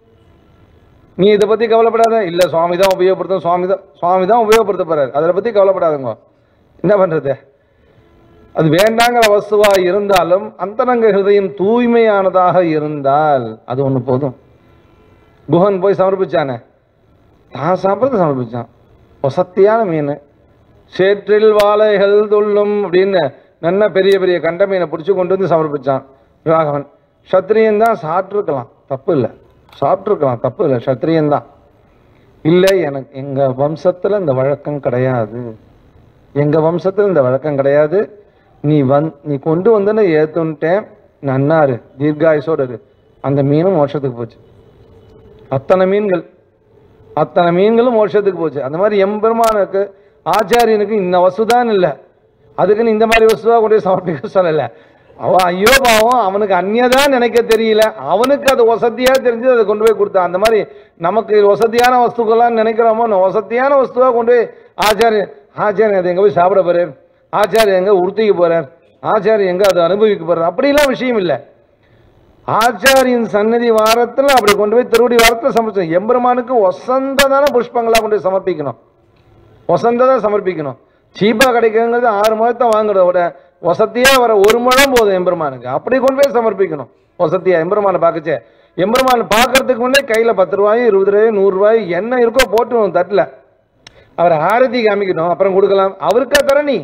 நீ இதை பற்றி கவலைப்படாத இல்லை சுவாமி தான் உபயோகப்படுத்தும் சுவாமி தான் சுவாமி தான் உபயோகப்படுத்த போறாரு அதை பற்றி கவலைப்படாதுங்க என்ன பண்ணுறது அது வேண்டாங்கிற வஸ்துவா இருந்தாலும் அந்தரங்க ஹிருதயம் தூய்மையானதாக இருந்தால் அது ஒன்று போதும் குஹன் போய் சமர்ப்பிச்சானே தான் சாப்பிட்றது சமர்ப்பிச்சான் வசத்தியான மீன் சேற்றில் வாழைகள் துள்ளும் அப்படின்னு நல்ல பெரிய பெரிய கண்ட மீனை பிடிச்சி கொண்டு வந்து சமர்ப்பிச்சான் ராகவன் சத்திரியன் தான் சாப்பிட்ருக்கலாம் தப்பு இல்லை சாப்பிட்ருக்கலாம் தப்பு இல்லை சத்திரியன் தான் இல்லை எனக்கு எங்கள் வம்சத்தில் இந்த வழக்கம் கிடையாது எங்கள் வம்சத்தில் இந்த வழக்கம் கிடையாது நீ வந் நீ கொண்டு வந்தன ஏற்றுன்ட்டேன் நன்னாரு தீர்காயுசோடு இரு அந்த மீனும் மோட்சத்துக்கு போச்சு அத்தனை மீன்கள் அத்தனை மீன்களும் மோட்சத்துக்கு போச்சு அந்த மாதிரி எம்பெருமானுக்கு ஆச்சாரியனுக்கு இந்த வசுதான் இல்லை அதுக்குன்னு இந்த மாதிரி வசுவா கொண்டு போய் சமர்ப்பிக்க சொல்லலை அவன் ஐயோ பாவம் அவனுக்கு அந்நியதான் நினைக்க தெரியல அவனுக்கு அது வசதியாக தெரிஞ்சு அதை கொண்டு போய் கொடுத்தான் அந்த மாதிரி நமக்கு வசதியான வஸ்துக்கெல்லாம் நினைக்கிறோமோ நான் வசதியான வஸ்துவா கொண்டு போய் ஆச்சாரியன் ஆச்சாரியன் அதை எங்கே போய் சாப்பிட போறார் ஆச்சாரியன் எங்கே உறுத்திக்க போறார் ஆச்சாரியன் எங்கே அதை அனுபவிக்க போறார் அப்படிலாம் விஷயம் இல்லை ஆச்சாரியின் சன்னதி வாரத்தில் அப்படி கொண்டு போய் திருவடி வாரத்தில் சமர்ப்பிச்சோம் எம்பெருமானுக்கு வசந்ததான புஷ்பங்களா கொண்டு போய் சமர்ப்பிக்கணும் வசந்ததா சமர்ப்பிக்கணும் சீப்பா கிடைக்குங்கிறது ஆறு முழத்தை வாங்குறத விட வசதியா வர ஒரு முழம் போதும் எம்பெருமானுக்கு அப்படி கொண்டு போய் சமர்ப்பிக்கணும் வசதியா எம்பெருமானை பார்க்கச்சே எம்பெருமான் பார்க்கறதுக்கு முன்னே கையில பத்து ரூபாயும் இருபது ரூபாயும் நூறு ரூபாய் என்ன இருக்கோ போட்டு தட்டில் அவர் ஆரத்தி காமிக்கணும் அப்புறம் கொடுக்கலாம் அவருக்கா தர நீ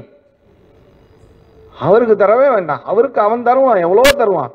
அவருக்கு தரவே வேண்டாம் அவருக்கு அவன் தருவான் எவ்வளோ தருவான்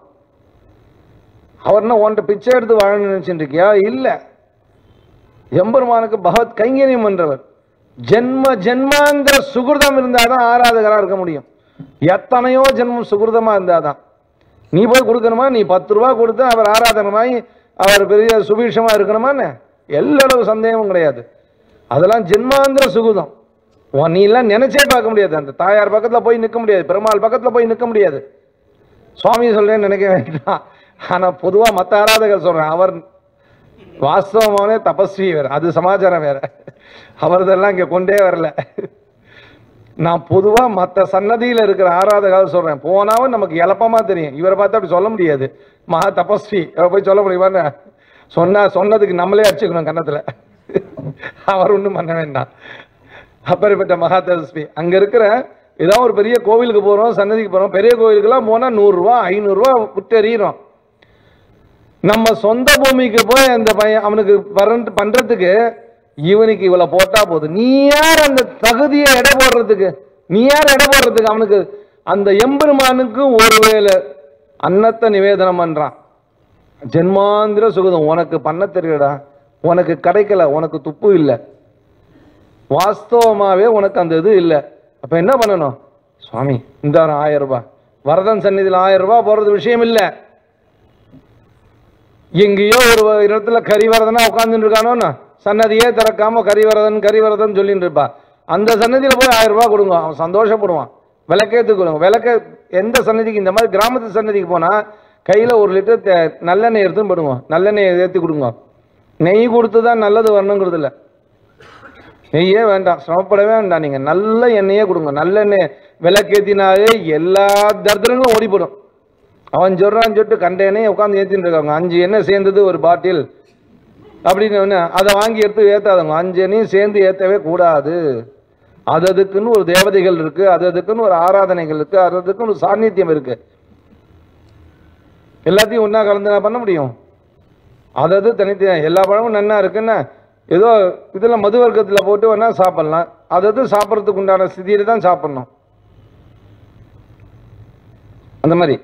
அவர் என்ன உன்கிட்ட பிச்சை எடுத்து வாழணும்னு நினைச்சிட்டு இருக்கியா இல்ல எம்பெருமானுக்கு பகவத் கைங்கரியம் பண்றவர் ஜென்ம ஜென்மாந்திர சுகிருதம் இருந்தாதான் ஆராதகரா இருக்க முடியும் எத்தனையோ ஜென்மம் சுகிருதமா இருந்தாதான் நீ போய் கொடுக்கணுமா நீ பத்து ரூபா கொடுத்து அவர் ஆராதனமாய் அவர் பெரிய சுபீஷமா இருக்கணுமான்னு எல்லளவு சந்தேகமும் கிடையாது அதெல்லாம் ஜென்மாந்திர சுகுதம் உன் நீ எல்லாம் நினைச்சே பார்க்க முடியாது அந்த தாயார் பக்கத்துல போய் நிற்க முடியாது பெருமாள் பக்கத்துல போய் நிற்க முடியாது சுவாமி சொல்றேன்னு நினைக்க வேண்டாம் ஆனா பொதுவா மத்த ஆராதகர் சொல்றேன் அவர் வாஸ்தவமானே தபஸ்வி வேற அது சமாச்சாரம் வேற அவரதெல்லாம் இங்க கொண்டே வரல நான் பொதுவா மத்த சன்னதியில இருக்கிற ஆராதகால் சொல்றேன் போனாவும் நமக்கு எளப்பமா தெரியும் இவரை பார்த்து அப்படி சொல்ல முடியாது மகா தபஸ்வி இவரை போய் சொல்ல முடியுமான்னு சொன்னா சொன்னதுக்கு நம்மளே அடிச்சுக்கணும் கன்னத்துல அவர் ஒண்ணும் பண்ண வேண்டாம் அப்பேற்பட்ட மகா தபஸ்வி அங்க இருக்கிற ஏதோ ஒரு பெரிய கோவிலுக்கு போறோம் சன்னதிக்கு போறோம் பெரிய கோவிலுக்கெல்லாம் போனா நூறுரூவா ஐநூறுரூவா விட்டு எறிகிறோம் நம்ம சொந்த பூமிக்கு போய் அந்த பையன் அவனுக்கு பரண்ட் பண்றதுக்கு இவனுக்கு இவ்வளவு போட்டா போதும் நீ யார் அந்த தகுதியை எடை போடுறதுக்கு நீ யார் எடை போடுறதுக்கு அவனுக்கு அந்த எம்பெருமானுக்கு ஒருவேளை அன்னத்தை நிவேதனம் பண்றான் ஜென்மாந்திர சுகதம் உனக்கு பண்ண தெரியலடா உனக்கு கிடைக்கல உனக்கு துப்பு இல்லை வாஸ்தவமாவே உனக்கு அந்த இது இல்லை அப்ப என்ன பண்ணணும் சுவாமி இந்த ஆயிரம் ரூபாய் வரதன் சந்நிதியில் ஆயிரம் ரூபாய் போறது விஷயம் இல்லை எங்கேயோ ஒரு இடத்துல கரிவரதனா உட்காந்துட்டு இருக்கானோன்னா சன்னதியே திறக்காம கரிவரதன் கரிவரதன் சொல்லிட்டு இருப்பா அந்த சன்னதியில போய் ஆயிரம் ரூபாய் கொடுங்க அவன் சந்தோஷப்படுவான் விளக்கேத்து கொடுங்க விளக்க எந்த சன்னதிக்கு இந்த மாதிரி கிராமத்து சன்னதிக்கு போனா கையில ஒரு லிட்டர் தே- நல்லெண்ணெய் எடுத்துன்னு போடுங்க நல்லெண்ணெய் ஏற்றி கொடுங்க நெய் கொடுத்து தான் நல்லது வரணுங்கிறது இல்லை நெய்யே வேண்டாம் சிரமப்படவே வேண்டாம் நீங்க நல்ல எண்ணெயே கொடுங்க நல்லெண்ணெய் விளக்கேத்தினாலே எல்லா தரித்திரங்களும் ஓடிப்படும் அவன் சொல்றான்னு சொல்லிட்டு கண்ட எண்ணெயை உட்காந்து ஏற்றின்னு இருக்காங்க அஞ்சு எண்ணெய் சேர்ந்தது ஒரு பாட்டில் அப்படின்னு ஒண்ணு, அதை வாங்கி எடுத்து ஏத்தாதவங்க அஞ்சு எண்ணெயும் சேர்ந்து ஏத்தவே கூடாது அது அதுக்குன்னு ஒரு தேவதைகள் இருக்கு அது அதுக்குன்னு ஒரு ஆராதனைகள் இருக்கு அது அதுக்குன்னு ஒரு சாநித்தியம் இருக்கு எல்லாத்தையும் ஒண்ணா கலந்து நான் பண்ண முடியும் அது அது தனித்தனி எல்லா பழமும் நன்னா இருக்குன்னா ஏதோ இதில் மது வர்க்கத்தில் போட்டு வேணா சாப்பிடலாம் அது அது சாப்பிட்றதுக்கு உண்டான ஸ்திதியில தான் சாப்பிடணும் அந்த மாதிரி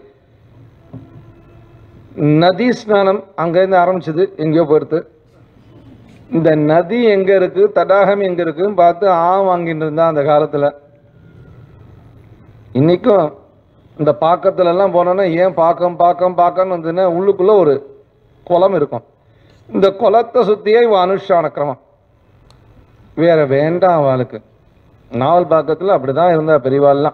நதி ஸ்நானம் அங்கேருந்து ஆரம்பிச்சது எங்கேயோ போயிடுது இந்த நதி எங்க இருக்கு தடாகம் எங்க இருக்குன்னு பார்த்து ஆ வாங்கிட்டு இருந்தான் அந்த காலத்துல இன்னைக்கும் இந்த பாக்கத்துல எல்லாம் போனோன்னா ஏன் பாக்கம் பாக்கம் பாக்கம்னு வந்துன்னா உள்ளுக்குள்ள ஒரு குளம் இருக்கும் இந்த குளத்தை சுத்தியே இவ அனுஷ்டான கிரமம் வேற வேண்டாம் அவளுக்கு நாவல் பாக்கத்துல அப்படிதான் இருந்தா பெரியவாள்லாம்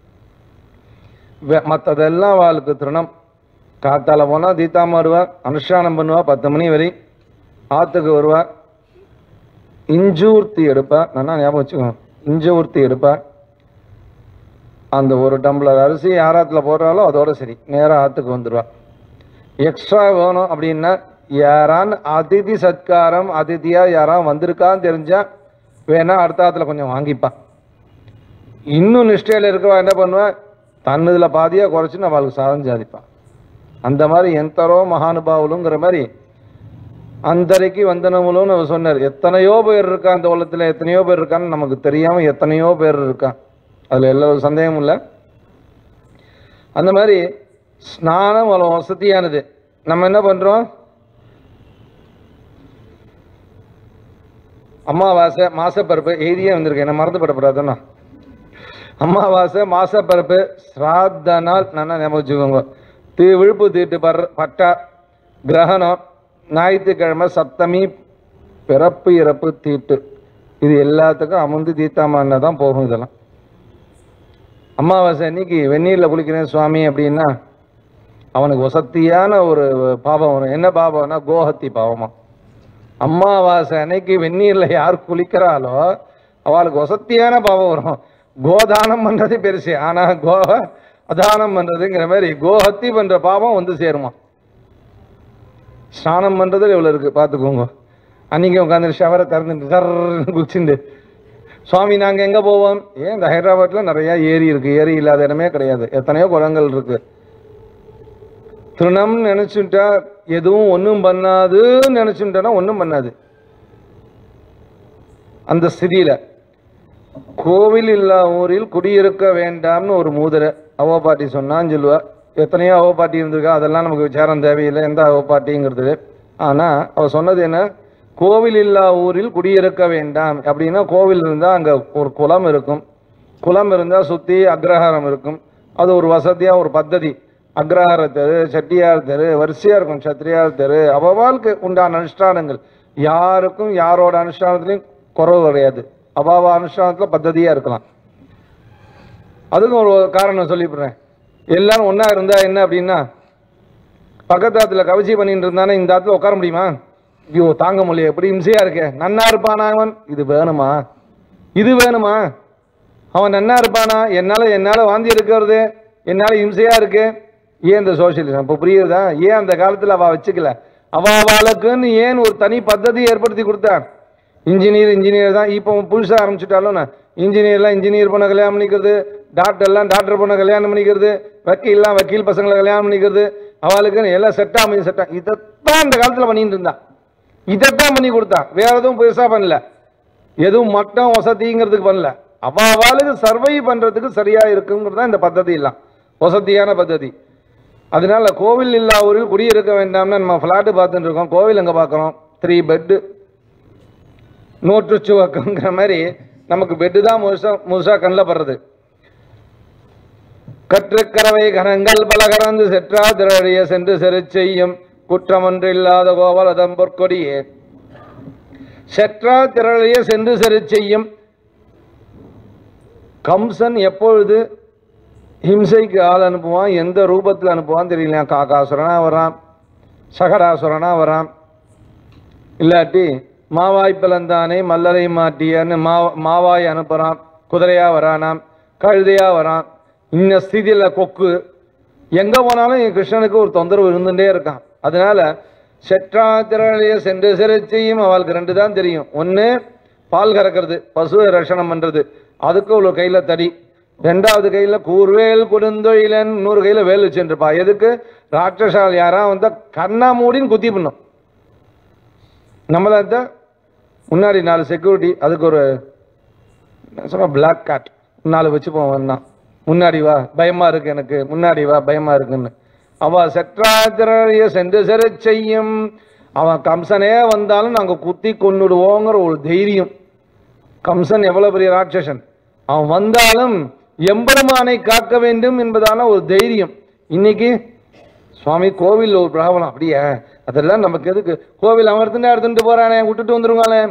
வே- மத்ததெல்லாம் அவளுக்கு திருணம் காத்தால போனா தீத்தாம வருவா அனுஷ்டானம் பண்ணுவா பத்து மணி வரை ஆத்துக்கு வருவா இஞ்சூர்த்தி எடுப்பா நல்லா ஞாபகம் வச்சுக்கோங்க இஞ்சூர்த்தி எடுப்பா அந்த ஒரு டம்ளர் அரிசி யாராத்துல போடுறாலோ அதோட சரி நேரா ஆத்துக்கு வந்துடுவா எக்ஸ்ட்ரா வேணும் அப்படின்னா யாரான் அதிதி சத்காரம் அதிதியா யாரான் வந்திருக்கான்னு தெரிஞ்சா வேணா அடுத்த ஆத்துல கொஞ்சம் வாங்கிப்பா இன்னும் நிஷ்டையில இருக்கவா என்ன பண்ணுவா தன்னதுல பாதியா குறைச்சு நான் அவளுக்கு சாதம் சாதிப்பா அந்த மாதிரி எந்தரோ மகானுபாவுலுங்கிற மாதிரி அந்தரைக்கு வந்தனமுலும்னு அவர் சொன்னார் எத்தனையோ பேர் இருக்கா அந்த உலகத்துல எத்தனையோ பேர் இருக்கான்னு நமக்கு தெரியாம எத்தனையோ பேர் இருக்கா அதுல எல்லா ஒரு சந்தேகமும் இல்லை அந்த மாதிரி ஸ்நானம் அவ்வளோ வசதியானது நம்ம என்ன பண்றோம் அமாவாசை மாசப்பருப்பு எழுதியே வந்திருக்கு என்ன மறந்துபடப்படாதுன்னா அமாவாசை மாசப்பருப்பு சிராத்த நாள் நல்லா ஞாபகம் வச்சுக்கோங்க தீ விழுப்பு தீட்டு பர் பட்டா கிரகணம் ஞாயிற்றுக்கிழமை சப்தமி பிறப்பு இறப்பு தீட்டு இது எல்லாத்துக்கும் அமர்ந்து தீத்தாமன்னா தான் போகும் இதெல்லாம் அமாவாசை அன்னைக்கு வெந்நீரில் குளிக்கிறேன் சுவாமி அப்படின்னா அவனுக்கு வசத்தியான ஒரு பாவம் வரும் என்ன பாவம்னா கோஹத்தி பாவமா அமாவாசை அன்னைக்கு வெந்நீரில் யார் குளிக்கிறாளோ அவளுக்கு வசத்தியான பாவம் வரும் கோதானம் பண்றது பெருசு ஆனா கோ அதானம் பண்றதுங்கிற மாதிரி கோஹத்தி பண்ற பாவம் வந்து சேருமா ஸ்நானம் பண்றதுல இவ்வளவு இருக்கு பார்த்துக்கோங்க அன்னைக்கு உட்காந்து ஷவரை திறந்துட்டு சர்ன்னு குளிச்சுண்டு சுவாமி நாங்க எங்க போவோம் ஏன் இந்த ஹைதராபாத்ல நிறைய ஏரி இருக்கு ஏரி இல்லாத இடமே கிடையாது எத்தனையோ குளங்கள் இருக்கு திருணம் நினைச்சுட்டா எதுவும் ஒன்றும் பண்ணாதுன்னு நினைச்சுட்டா ஒன்றும் பண்ணாது அந்த ஸ்திதியில கோவில் இல்லா ஊரில் குடியிருக்க வேண்டாம்னு ஒரு மூதரை அவ பாட்டி சொன்னான்னு சொல்லுவா எத்தனையோ அவ பாட்டி இருந்திருக்கா அதெல்லாம் நமக்கு விசாரம் தேவையில்லை எந்த அவ பாட்டிங்கிறது ஆனா அவ சொன்னது என்ன கோவில் இல்லா ஊரில் குடியிருக்க வேண்டாம் அப்படின்னா கோவில் இருந்தா அங்க ஒரு குளம் இருக்கும் குளம் இருந்தால் சுற்றி அக்ரஹாரம் இருக்கும் அது ஒரு வசதியாக ஒரு பத்ததி அக்ரஹார தெரு செட்டியார் தெரு வரிசையாக இருக்கும் சத்திரியார் தெரு அவ்வளவுக்கு உண்டான அனுஷ்டானங்கள் யாருக்கும் யாரோட அனுஷ்டானத்துலையும் குறவு கிடையாது அவாவ அனுஷ்டானத்தில் பத்ததியாக இருக்கலாம் அதுக்கும் ஒரு காரணம் சொல்லிவிடுறேன் எல்லாரும் ஒன்றா இருந்தா என்ன அப்படின்னா பக்கத்து ஆத்துல கவச்சி பண்ணிட்டு இருந்தானே இந்த ஆத்துல உட்கார முடியுமா ஐயோ தாங்க முடியல எப்படி இம்சையா இருக்கே நன்னா இருப்பானா அவன் இது வேணுமா இது வேணுமா அவன் நன்னா இருப்பானா என்னால என்னால வாந்தி இருக்கிறது என்னால இம்சையா இருக்கு ஏன் இந்த சோசியலிசம் இப்போ புரியுதா ஏன் அந்த காலத்துல அவ வச்சுக்கல அவ அவளுக்குன்னு ஏன் ஒரு தனி பద్ధதி ஏற்படுத்தி கொடுத்தா இன்ஜினியர் இன்ஜினியர் தான் இப்போ புதுசா ஆரம்பிச்சுட்டாலும் நான் இன்ஜினியர்லாம் இன்ஜினியர் பொண்ணை கல்யாணம் பண்ணிக்கிறது டாக்டர்லாம் டாக்டர் பொண்ணை கல்யாணம் பண்ணிக்கிறது வக்கீல்லாம் வக்கீல் பசங்களை கல்யாணம் பண்ணிக்கிறது அவளுக்குன்னு எல்லாம் செட்டா பண்ணி செட்டா இதைத்தான் அந்த காலத்துல பண்ணிட்டு இருந்தா இதைத்தான் பண்ணி கொடுத்தா வேற எதுவும் பெருசா பண்ணல எதுவும் மட்டம் வசதிங்கிறதுக்கு பண்ணல அவ அவளுக்கு சர்வை பண்றதுக்கு சரியா இருக்குங்கிறது தான் இந்த பద్ధதி எல்லாம் வசதியான பద్ధதி அதனால கோவில் இல்லா ஊரில் குடியிருக்க வேண்டாம்னு நம்ம ஃப்ளாட்டு பார்த்துட்டு இருக்கோம் கோவில் எங்க பார்க்குறோம் த்ரீ பெட்டு நோற்று சுவக்கங்கிற மாதிரி நமக்கு பெட்டு தான் முழுசா முழுசா கண்ணில் படுறது கற்றுக்கரவை கரங்கள் பல கறந்து செற்றா திரழிய சென்று செரு செய்யும் குற்றமொன்று இல்லாத கோவலதம் பொற்கொடியே செற்றா திரழிய சென்று செரு செய்யும் கம்சன் எப்பொழுது ஹிம்சைக்கு ஆள் அனுப்புவான் எந்த ரூபத்தில் அனுப்புவான் தெரியலையா காக்காசுரனா வரான் சகடாசுரனா வரான் இல்லாட்டி மாவாய் பிளந்தானே மல்லரை மாட்டியன்னு மா மாவாய் அனுப்புகிறான் குதிரையா வரானாம் கழுதையா வரான் இந்த ஸ்திதியில் கொக்கு எங்கே போனாலும் என் கிருஷ்ணனுக்கு ஒரு தொந்தரவு இருந்துட்டே இருக்கான் அதனால செற்றா திரளைய சென்று சிறை செய்யும் அவளுக்கு ரெண்டு தான் தெரியும் ஒன்று பால் கறக்கிறது பசுவை ரஷணம் பண்ணுறது அதுக்கு ஒரு கையில் தடி ரெண்டாவது கையில் கூர்வேல் கொடுந்தொழிலன் இன்னொரு கையில் வேல் வச்சுருப்பா எதுக்கு ராட்சசால் யாரா வந்தால் கண்ணா மூடின்னு குத்தி பண்ணும் நம்மள தான் முன்னாடி நாலு செக்யூரிட்டி அதுக்கு ஒரு சொன்ன பிளாக் காட் நாலு வச்சுப்போம் வேணா முன்னாடி வா பயமா இருக்கு எனக்கு முன்னாடி வா பயமா இருக்குன்னு அவ செற்றாத்திரைய சென்று செரு செய்யும் அவன் கம்சனே வந்தாலும் நாங்க குத்தி கொன்னுடுவோங்கிற ஒரு தைரியம் கம்சன் எவ்வளவு பெரிய ராட்சசன் அவன் வந்தாலும் எம்பெருமானை காக்க வேண்டும் என்பதான ஒரு தைரியம் இன்னைக்கு சுவாமி கோவில் ஒரு பிராபலம் அப்படியே அதெல்லாம் நமக்கு எதுக்கு கோவில் அவன் எடுத்துட்டு எடுத்துட்டு போறானே விட்டுட்டு வந்துருவாங்களே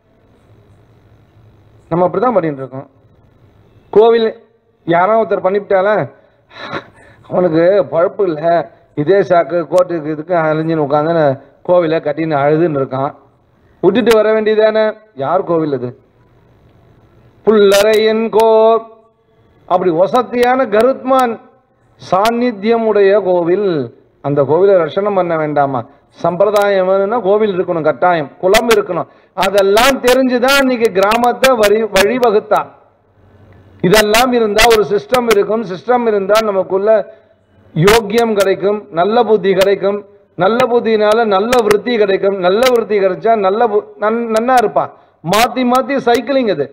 நம்ம அப்படிதான் பண்ணிட்டு இருக்கோம் கோவில் யாரோ ஒருத்தர் பண்ணிவிட்டால அவனுக்கு பழப்பு இல்லை இதே சாக்கு கோட்டுக்கு இதுக்கு அழிஞ்சுன்னு உட்காந்து கோவிலை கட்டின்னு அழுதுன்னு இருக்கான் விட்டுட்டு வர வேண்டியதானே யார் கோவில் அது புல்லறையன் கோ அப்படி வசதியான கருத்மான் சாநித்தியம் உடைய கோவில் அந்த கோவிலை ரஷணம் பண்ண வேண்டாமா சம்பிரதாயம் வேணும்னா கோவில் இருக்கணும் கட்டாயம் குளம் இருக்கணும் அதெல்லாம் தெரிஞ்சுதான் இன்னைக்கு கிராமத்தை வழி வழிவகுத்தா இதெல்லாம் இருந்தா ஒரு சிஸ்டம் இருக்கும் சிஸ்டம் இருந்தா நமக்குள்ள யோக்கியம் கிடைக்கும் நல்ல புத்தி கிடைக்கும் நல்ல புத்தினால நல்ல விருத்தி கிடைக்கும் நல்ல விருத்தி கிடைச்சா நல்ல பு- நன்- நன்னா இருப்பான் மாத்தி மாத்தி சைக்கிளிங் அது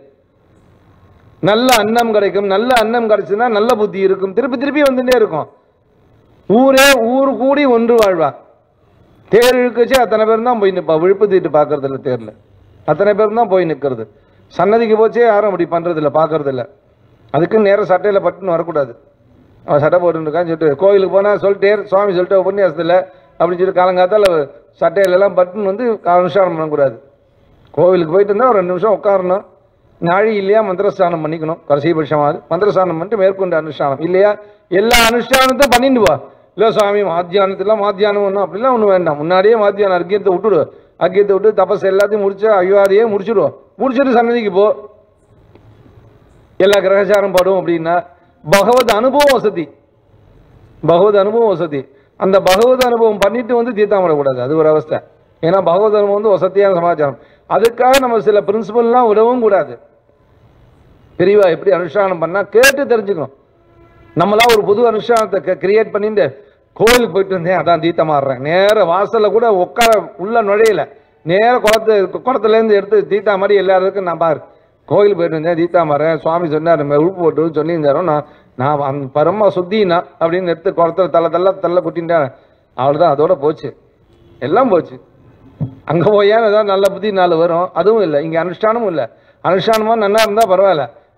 நல்ல அன்னம் கிடைக்கும் நல்ல அன்னம் கிடைச்சுன்னா நல்ல புத்தி இருக்கும் திருப்பி திருப்பி வந்துட்டே இருக்கும் ஊரே ஊர் கூடி ஒன்று வாழ்வா தேர் இழுக்கச்சு அத்தனை பேர் தான் போய் நிற்பா விழுப்பு தீட்டு பார்க்கறது இல்ல தேர்ல அத்தனை பேர் தான் போய் நிற்கிறது சன்னதிக்கு போச்சே யாரும் அப்படி பண்றது இல்ல பார்க்கறது இல்ல அதுக்கு நேரம் சட்டையில பட்டுன்னு வரக்கூடாது அவன் சட்டை போட்டுருக்கான்னு சொல்லிட்டு கோயிலுக்கு போனா சொல்லிட்டே சுவாமி சொல்லிட்டு உபன்யாசத்தில் அப்படின்னு சொல்லிட்டு காலங்காத்தால சட்டையில எல்லாம் பட்டுன்னு வந்து அனுஷ்டானம் பண்ணக்கூடாது கோவிலுக்கு போயிட்டு இருந்தால் ஒரு ரெண்டு நிமிஷம் உட்காரணும் நாழி இல்லையா மந்திரஸ்தானம் பண்ணிக்கணும் கடைசி பட்சமாவது மந்திரஸ்தானம் பண்ணிட்டு மேற்கொண்டு அனுஷ்டானம் இல்லையா எல்லா அனுஷ்டானத்தையும் பண்ணிட்டு வா இல்லை சுவாமி மாத்தியானத்தில் மாத்தியானம் ஒன்றும் அப்படிலாம் ஒன்றும் வேண்டாம் முன்னாடியே மாத்தியானம் அர்க்கியத்தை விட்டுடு அர்க்கியத்தை விட்டு தபஸ் எல்லாத்தையும் முடிச்சு அய்வாதையே முடிச்சுடுவோம் முடிச்சுட்டு சன்னதிக்கு போ எல்லா கிரகச்சாரம் படும் அப்படின்னா பகவத் அனுபவம் வசதி பகவத் அனுபவம் வசதி அந்த பகவத் அனுபவம் பண்ணிட்டு வந்து தீர்த்தம் விடக்கூடாது அது ஒரு அவஸ்தை ஏன்னா பகவத் அனுபவம் வந்து வசதியான சமாச்சாரம் அதுக்காக நம்ம சில பிரின்சிபல்லாம் விடவும் கூடாது பெரியவா எப்படி அனுஷ்டானம் பண்ணா கேட்டு தெரிஞ்சுக்கணும் நம்மளா ஒரு புது அனுஷ்டானத்தை கிரியேட் பண்ணிட்டு கோவிலுக்கு போயிட்டு இருந்தேன் அதான் தீர்த்தம் ஆடுறேன் நேர வாசல்ல கூட உட்கார உள்ள நுழையல நேர குளத்து குளத்துல இருந்து எடுத்து தீத்தா மாதிரி எல்லாருக்கும் நான் பாரு கோயிலுக்கு போயிட்டு இருந்தேன் தீத்தா மாறேன் சுவாமி சொன்னார் நம்ம உழுப்பு போட்டு சொல்லியிருந்தாரோ நான் நான் அந்த பரம சுத்தினா அப்படின்னு எடுத்து குளத்துல தள்ள தள்ள தள்ள குட்டின்ட்டேன் அவ்வளோதான் அதோட போச்சு எல்லாம் போச்சு அங்க போயா ஏதாவது நல்ல புத்தி நாலு வரும் அதுவும் இல்லை இங்க அனுஷ்டானமும் இல்லை அனுஷ்டானமா நல்லா இருந்தா பரவாயில்ல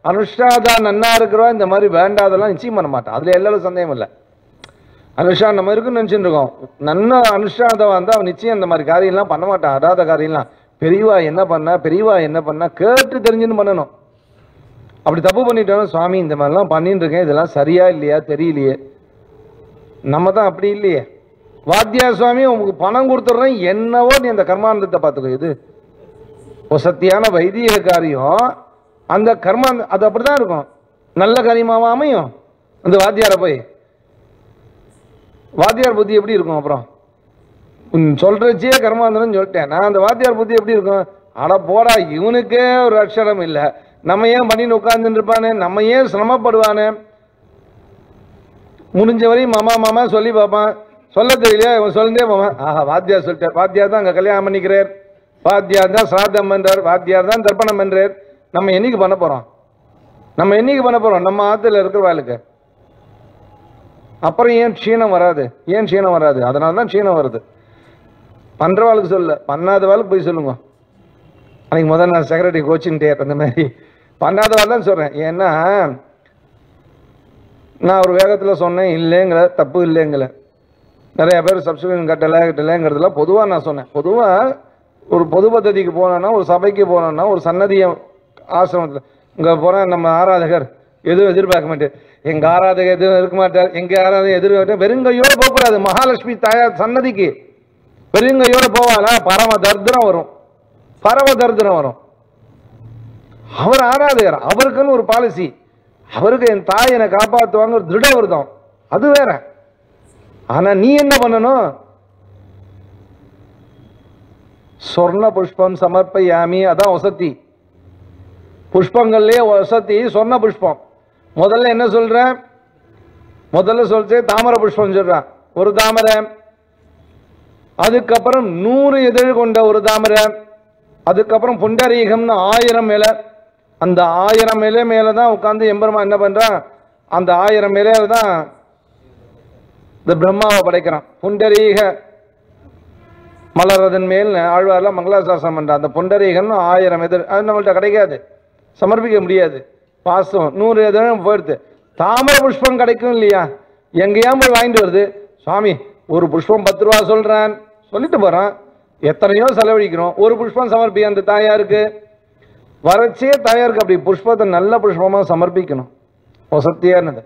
அனுஷ்டாதான் நன்னா இருக்கிறவா இந்த மாதிரி வேண்டாதெல்லாம் நிச்சயம் பண்ண மாட்டான் அதுல எல்லாரும் சந்தேகம் இல்லை அனுஷ்டா நம்ம இருக்குன்னு நினச்சிட்டு இருக்கோம் நன்ன அனுஷ்டாதம் வந்து அவன் நிச்சயம் இந்த மாதிரி காரியம்லாம் பண்ண மாட்டான் அடாத காரியம்லாம் பெரியவா என்ன பண்ணா பெரியவா என்ன பண்ணா கேட்டு தெரிஞ்சுன்னு பண்ணணும் அப்படி தப்பு பண்ணிட்டோம் சுவாமி இந்த மாதிரிலாம் பண்ணிட்டு இருக்கேன் இதெல்லாம் சரியா இல்லையா தெரியலையே நம்ம தான் அப்படி இல்லையே வாத்தியார் சுவாமி உங்களுக்கு பணம் கொடுத்துட்றேன் என்னவோ நீ அந்த கர்மானந்தத்தை பார்த்துக்கோ இது வசத்தியான வைதிக காரியம் அந்த கர்மா அது அப்படிதான் இருக்கும் நல்ல காரியமாவா அமையும் அந்த வாத்தியாரை போய் வாத்தியார் புத்தி எப்படி இருக்கும் அப்புறம் உன் சொல்றச்சே கர்மாந்தரம் சொல்லிட்டேன் நான் அந்த வாத்தியார் புத்தி எப்படி இருக்கும் அட போடா இவனுக்கே ஒரு அக்ஷரம் இல்லை நம்ம ஏன் பண்ணின்னு உட்கார்ந்துட்டு இருப்பானே நம்ம ஏன் சிரமப்படுவானே முடிஞ்ச வரையும் மாமா மாமா சொல்லி பார்ப்பான் சொல்ல தெரியலையா இவன் சொல்லிட்டே போவான் ஆஹா வாத்தியார் சொல்லிட்டார் வாத்தியார் தான் அங்கே கல்யாணம் பண்ணிக்கிறார் வாத்தியார் தான் சிராதம் பண்றார் வாத்தியார் தான் தர்ப்பணம் பண்றார் நம்ம என்னைக்கு பண்ண போறோம் நம்ம என்னைக்கு பண்ண போறோம் நம்ம ஆத்துல இருக்கிற வாழ்க்கை அப்புறம் ஏன் க்ஷீணம் வராது ஏன் க்ஷீணம் வராது அதனால தான் க்ஷீணம் வருது பண்றவாளுக்கு சொல்ல பண்ணாதவாளுக்கு போய் சொல்லுங்க அன்னைக்கு முதல்ல நான் செக்ரட்டரி கோச்சின்ட்டே அந்த மாதிரி பண்ணாதவாள் தான் சொல்றேன் ஏன்னா நான் ஒரு வேகத்தில் சொன்னேன் இல்லைங்கிற தப்பு இல்லைங்கிற நிறைய பேர் சப்ஸ்கிரிப்ஷன் கட்டலை கட்டலைங்கிறதுலாம் பொதுவாக நான் சொன்னேன் பொதுவாக ஒரு பொது பദ്ധதிக்கு போனோன்னா ஒரு சபைக்கு போனோன்னா ஒரு சன்னதிய ஆசிரமத்தில் இங்கே போனால் நம்ம ஆராதகர் எதுவும் எதிர்பார்க்க மாட்டார் எங்கள் ஆராதகர் எதுவும் இருக்க மாட்டார் எங்கள் ஆராதகர் எதிர்பார்க்க வெறுங்கையோடு போகக்கூடாது மகாலட்சுமி தாயார் சன்னதிக்கு வெறுங்கையோடு போவாளா பரம தர்திரம் வரும் பரம தர்திரம் வரும் அவர் ஆராதகர் அவருக்குன்னு ஒரு பாலிசி அவருக்கு என் தாய் என்னை காப்பாற்றுவாங்க ஒரு திருட விரதம் அது வேற ஆனா நீ என்ன பண்ணணும் சொர்ண புஷ்பம் சமர்ப்பயாமி அதான் வசதி புஷ்பங்கள்லயே வசதி சொர்ண புஷ்பம் முதல்ல என்ன சொல்றேன் முதல்ல சொல்றே தாமரை புஷ்பம் சொல்றான் ஒரு தாமரை அதுக்கப்புறம் நூறு இதழ் கொண்ட ஒரு தாமரை அதுக்கப்புறம் புண்டரீகம்னு ஆயிரம் இலை அந்த ஆயிரம் இலை மேல தான் உட்காந்து எம்பெருமா என்ன பண்றான் அந்த ஆயிரம் இலையில தான் இந்த பிரம்மாவை படைக்கிறான் புண்டரீக மலரதன் மேல் ஆழ்வார்லாம் மங்களாசாசனம் பண்றான் அந்த புண்டரீகம்னு ஆயிரம் எதிர் அது நம்மள்ட்ட கிடைக்காது சமர்ப்பிக்க முடியாது பாசம் நூறு எதிரும் போயிடுது தாமரை புஷ்பம் கிடைக்கும் இல்லையா எங்கேயா போய் வாங்கிட்டு வருது சுவாமி ஒரு புஷ்பம் பத்து ரூபா சொல்றான் சொல்லிட்டு போறான் எத்தனையோ செலவழிக்கிறோம் ஒரு புஷ்பம் சமர்ப்பி அந்த தாயாருக்கு வரச்சே தாயாருக்கு அப்படி புஷ்பத்தை நல்ல புஷ்பமா சமர்ப்பிக்கணும் வசத்தியானது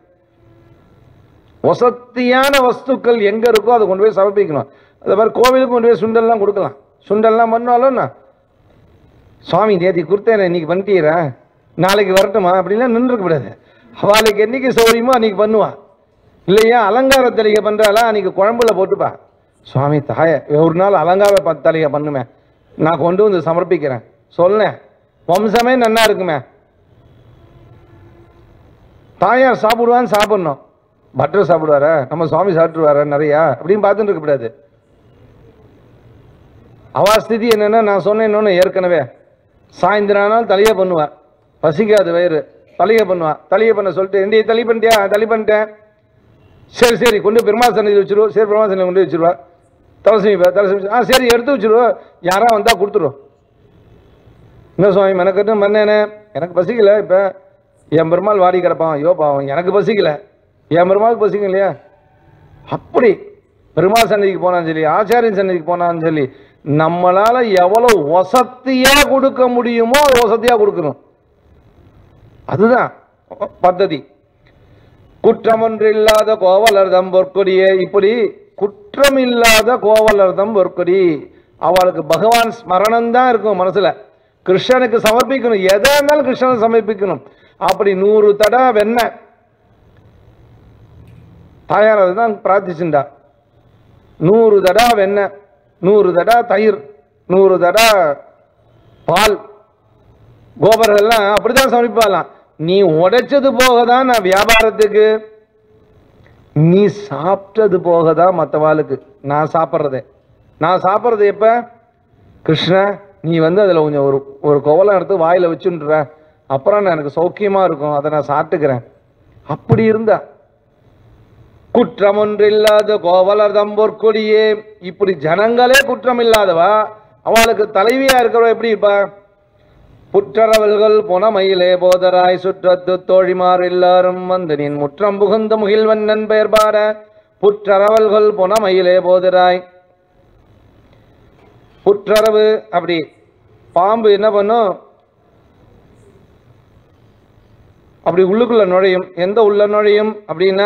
வசத்தியான வஸ்துக்கள் எங்க இருக்கோ அதை கொண்டு போய் சமர்ப்பிக்கணும் அதே மாதிரி கோவிலுக்கு கொண்டு போய் சுண்டல்லாம் கொடுக்கலாம் சுண்டல்லாம் பண்ணாலும் நான் சுவாமி நேத்தி கொடுத்தேன் இன்னைக்கு பண்ணிட்டீரா நாளைக்கு வரட்டுமா அப்படின்லாம் நின்றுக்க கூடாது அவளுக்கு என்னைக்கு சௌரியமோ அன்னைக்கு பண்ணுவா இல்லையா அலங்கார தலிகை பண்றாளா அன்னைக்கு குழம்புல போட்டுப்பா சுவாமி தாய ஒரு நாள் அலங்கார ப- தலிகை பண்ணுமே நான் கொண்டு வந்து சமர்ப்பிக்கிறேன் சொன்னேன் வம்சமே நன்னா இருக்குமே தாயார் சாப்பிடுவான்னு சாப்பிடணும் பட்டர் சாப்பிடுவாரா நம்ம சுவாமி சாப்பிட்டுருவாரா நிறையா அப்படின்னு பார்த்துட்டு இருக்கக்கூடாது அவா ஸ்திதி என்னன்னா நான் சொன்னேன் இன்னொன்று ஏற்கனவே சாயந்தரம் ஆனால் தலையை பண்ணுவா பசிக்காது வயிறு தலையை பண்ணுவா தலையை பண்ண சொல்லிட்டு இந்திய தலி பண்ணிட்டியா தலி பண்ணிட்டேன் சரி சரி கொண்டு பெருமாள் சன்னதி வச்சிருவோம் சரி பெருமாள் சன்னதி கொண்டு வச்சிருவா தலசமிப்பா தலசமி ஆ சரி எடுத்து வச்சிருவோம் யாரா வந்தா கொடுத்துருவோம் என்ன சுவாமி மெனக்கட்டு மன்னேனே எனக்கு பசிக்கல இப்போ என் பெருமாள் வாடி கிடப்பான் ஐயோ பாவம் எனக்கு பசிக்கல என் பெருமாளுக்கு பசிக்கும் இல்லையா அப்படி பெருமாள் சன்னதிக்கு போனாலும் சரி ஆச்சாரியன் சன்னதிக்கு போனாலும் சரி நம்மளால எவ்வளவு வசதியா கொடுக்க முடியுமோ அது வசதியா கொடுக்கணும் அதுதான் பద్ధதி குற்றமொன்று இல்லாத கோவலர்தம் பொற்கொடியே இப்படி குற்றம் இல்லாத கோவலர்தம் பொற்கொடி அவளுக்கு பகவான் ஸ்மரணம் தான் இருக்கும் மனசுல கிருஷ்ணனுக்கு சமர்ப்பிக்கணும் எதா இருந்தாலும் கிருஷ்ணனுக்கு சமர்ப்பிக்கணும் அப்படி நூறு தடவை வெண்ணெய் தாயார் அதுதான் பிரார்த்திச்சுண்டா நூறு தடா வெண்ணெய் நூறு தடா தயிர் நூறு தடா பால் கோபர்கள் எல்லாம் அப்படித்தான் சமைப்பாலாம் நீ உடைச்சது போக தான் நான் வியாபாரத்துக்கு நீ சாப்பிட்டது போக தான் மற்றவாளுக்கு நான் சாப்பிட்றதே நான் சாப்பிட்றது எப்ப கிருஷ்ணா நீ வந்து அதில் கொஞ்சம் ஒரு ஒரு கோவலம் எடுத்து வாயில் வச்சுன்ற அப்புறம் நான் எனக்கு சௌக்கியமா இருக்கும் அதை நான் சாப்பிட்டுக்கிறேன் அப்படி இருந்தா குற்றம் ஒன்றில்லாத கோவலர் தம்பொற்கொடியே இப்படி ஜனங்களே குற்றம் இல்லாதவா அவளுக்கு தலைவியா இருக்கிறவ எப்படி இருப்பா புற்றரவல்கள் புனமயிலே போதராய் சுற்றத்து தோழிமார் எல்லாரும் வந்து நின் முற்றம் புகுந்த முகில்வண்ணன் பெயர் பாட புற்றரவல்கள் புனமயிலே போதராய் புற்றரவு அப்படி பாம்பு என்ன பண்ணும் அப்படி உள்ளுக்குள்ள நுழையும் எந்த உள்ள நுழையும் அப்படின்னா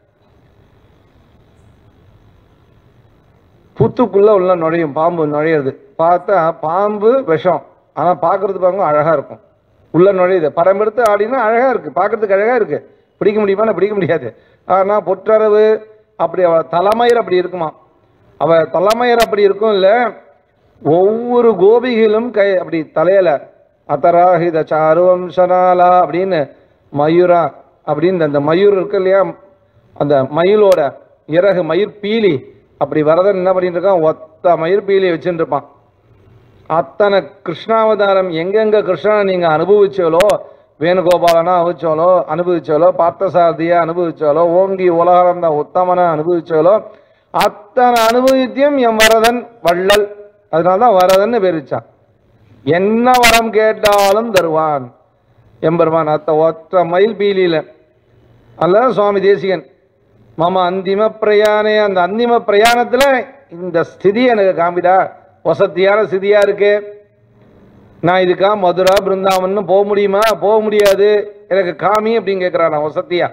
புத்துக்குள்ள உள்ள நுழையும் பாம்பு நுழையிறது பார்த்தா பாம்பு விஷம் ஆனா பார்க்கறது பாருங்க அழகா இருக்கும் உள்ள நுழையுது படம் எடுத்து ஆடினா அழகா இருக்கு பார்க்கறதுக்கு அழகா இருக்கு பிடிக்க முடியுமா பிடிக்க முடியாது ஆனா பொற்றரவு அப்படி அவ தலைமயிர் அப்படி இருக்குமா அவ தலைமயிர் அப்படி இருக்கும் இல்ல ஒவ்வொரு கோபிகளும் கை அப்படி தலையில அத்தராஹித சாருவம்சனாலா அப்படின்னு மயூரா அப்படின்னு அந்த மயூர் இருக்கு இல்லையா அந்த மயிலோட இறகு மயிர் பீலி அப்படி வரதன் என்ன பண்ணிட்டு இருக்கான் ஒத்த மயிர் பீலியை வச்சுட்டு இருப்பான் அத்தனை கிருஷ்ணாவதாரம் எங்கெங்க கிருஷ்ணனை நீங்க அனுபவிச்சாலோ வேணுகோபாலனா அனுபவிச்சாலோ அனுபவிச்சாலோ பார்த்தசாரதியா அனுபவிச்சாலோ ஓங்கி உலகளந்த உத்தமனா அனுபவிச்சாலோ அத்தனை அனுபவித்தியம் என் வரதன் வள்ளல் அதனாலதான் வரதன்னு பேரிச்சான் என்ன வரம் கேட்டாலும் தருவான் எம்பெருமான் அத்த ஒத்த மயில் பீலியில அல்ல சுவாமி தேசிகன் மாமா அந்திம பிரயாணே அந்த அந்திம பிரயாணத்துல இந்த ஸ்திதி எனக்கு காமிடா வசதியான ஸ்திதியா இருக்கு நான் இதுக்கா மதுரா பிருந்தாவன் போக முடியுமா போக முடியாது எனக்கு காமி அப்படின்னு கேட்கிறான் நான் வசதியா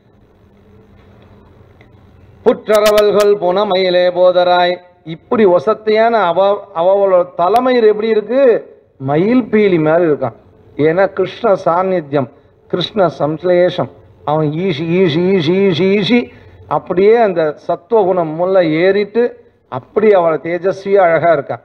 புற்றரவல்கள் போன மயிலே போதராய் இப்படி வசத்தியான அவ அவளோட தலைமயிர் எப்படி இருக்கு மயில் பீலி மாதிரி இருக்கான் ஏன்னா கிருஷ்ண சாநித்தியம் கிருஷ்ண சம்ஸ்லேஷம் அவன் ஈஷி ஈஷி ஈஷி ஈஷி ஈஷி அப்படியே அந்த சத்துவகுணம் முல்ல ஏறிட்டு அப்படி அவளை தேஜஸ்வியா அழகா இருக்கான்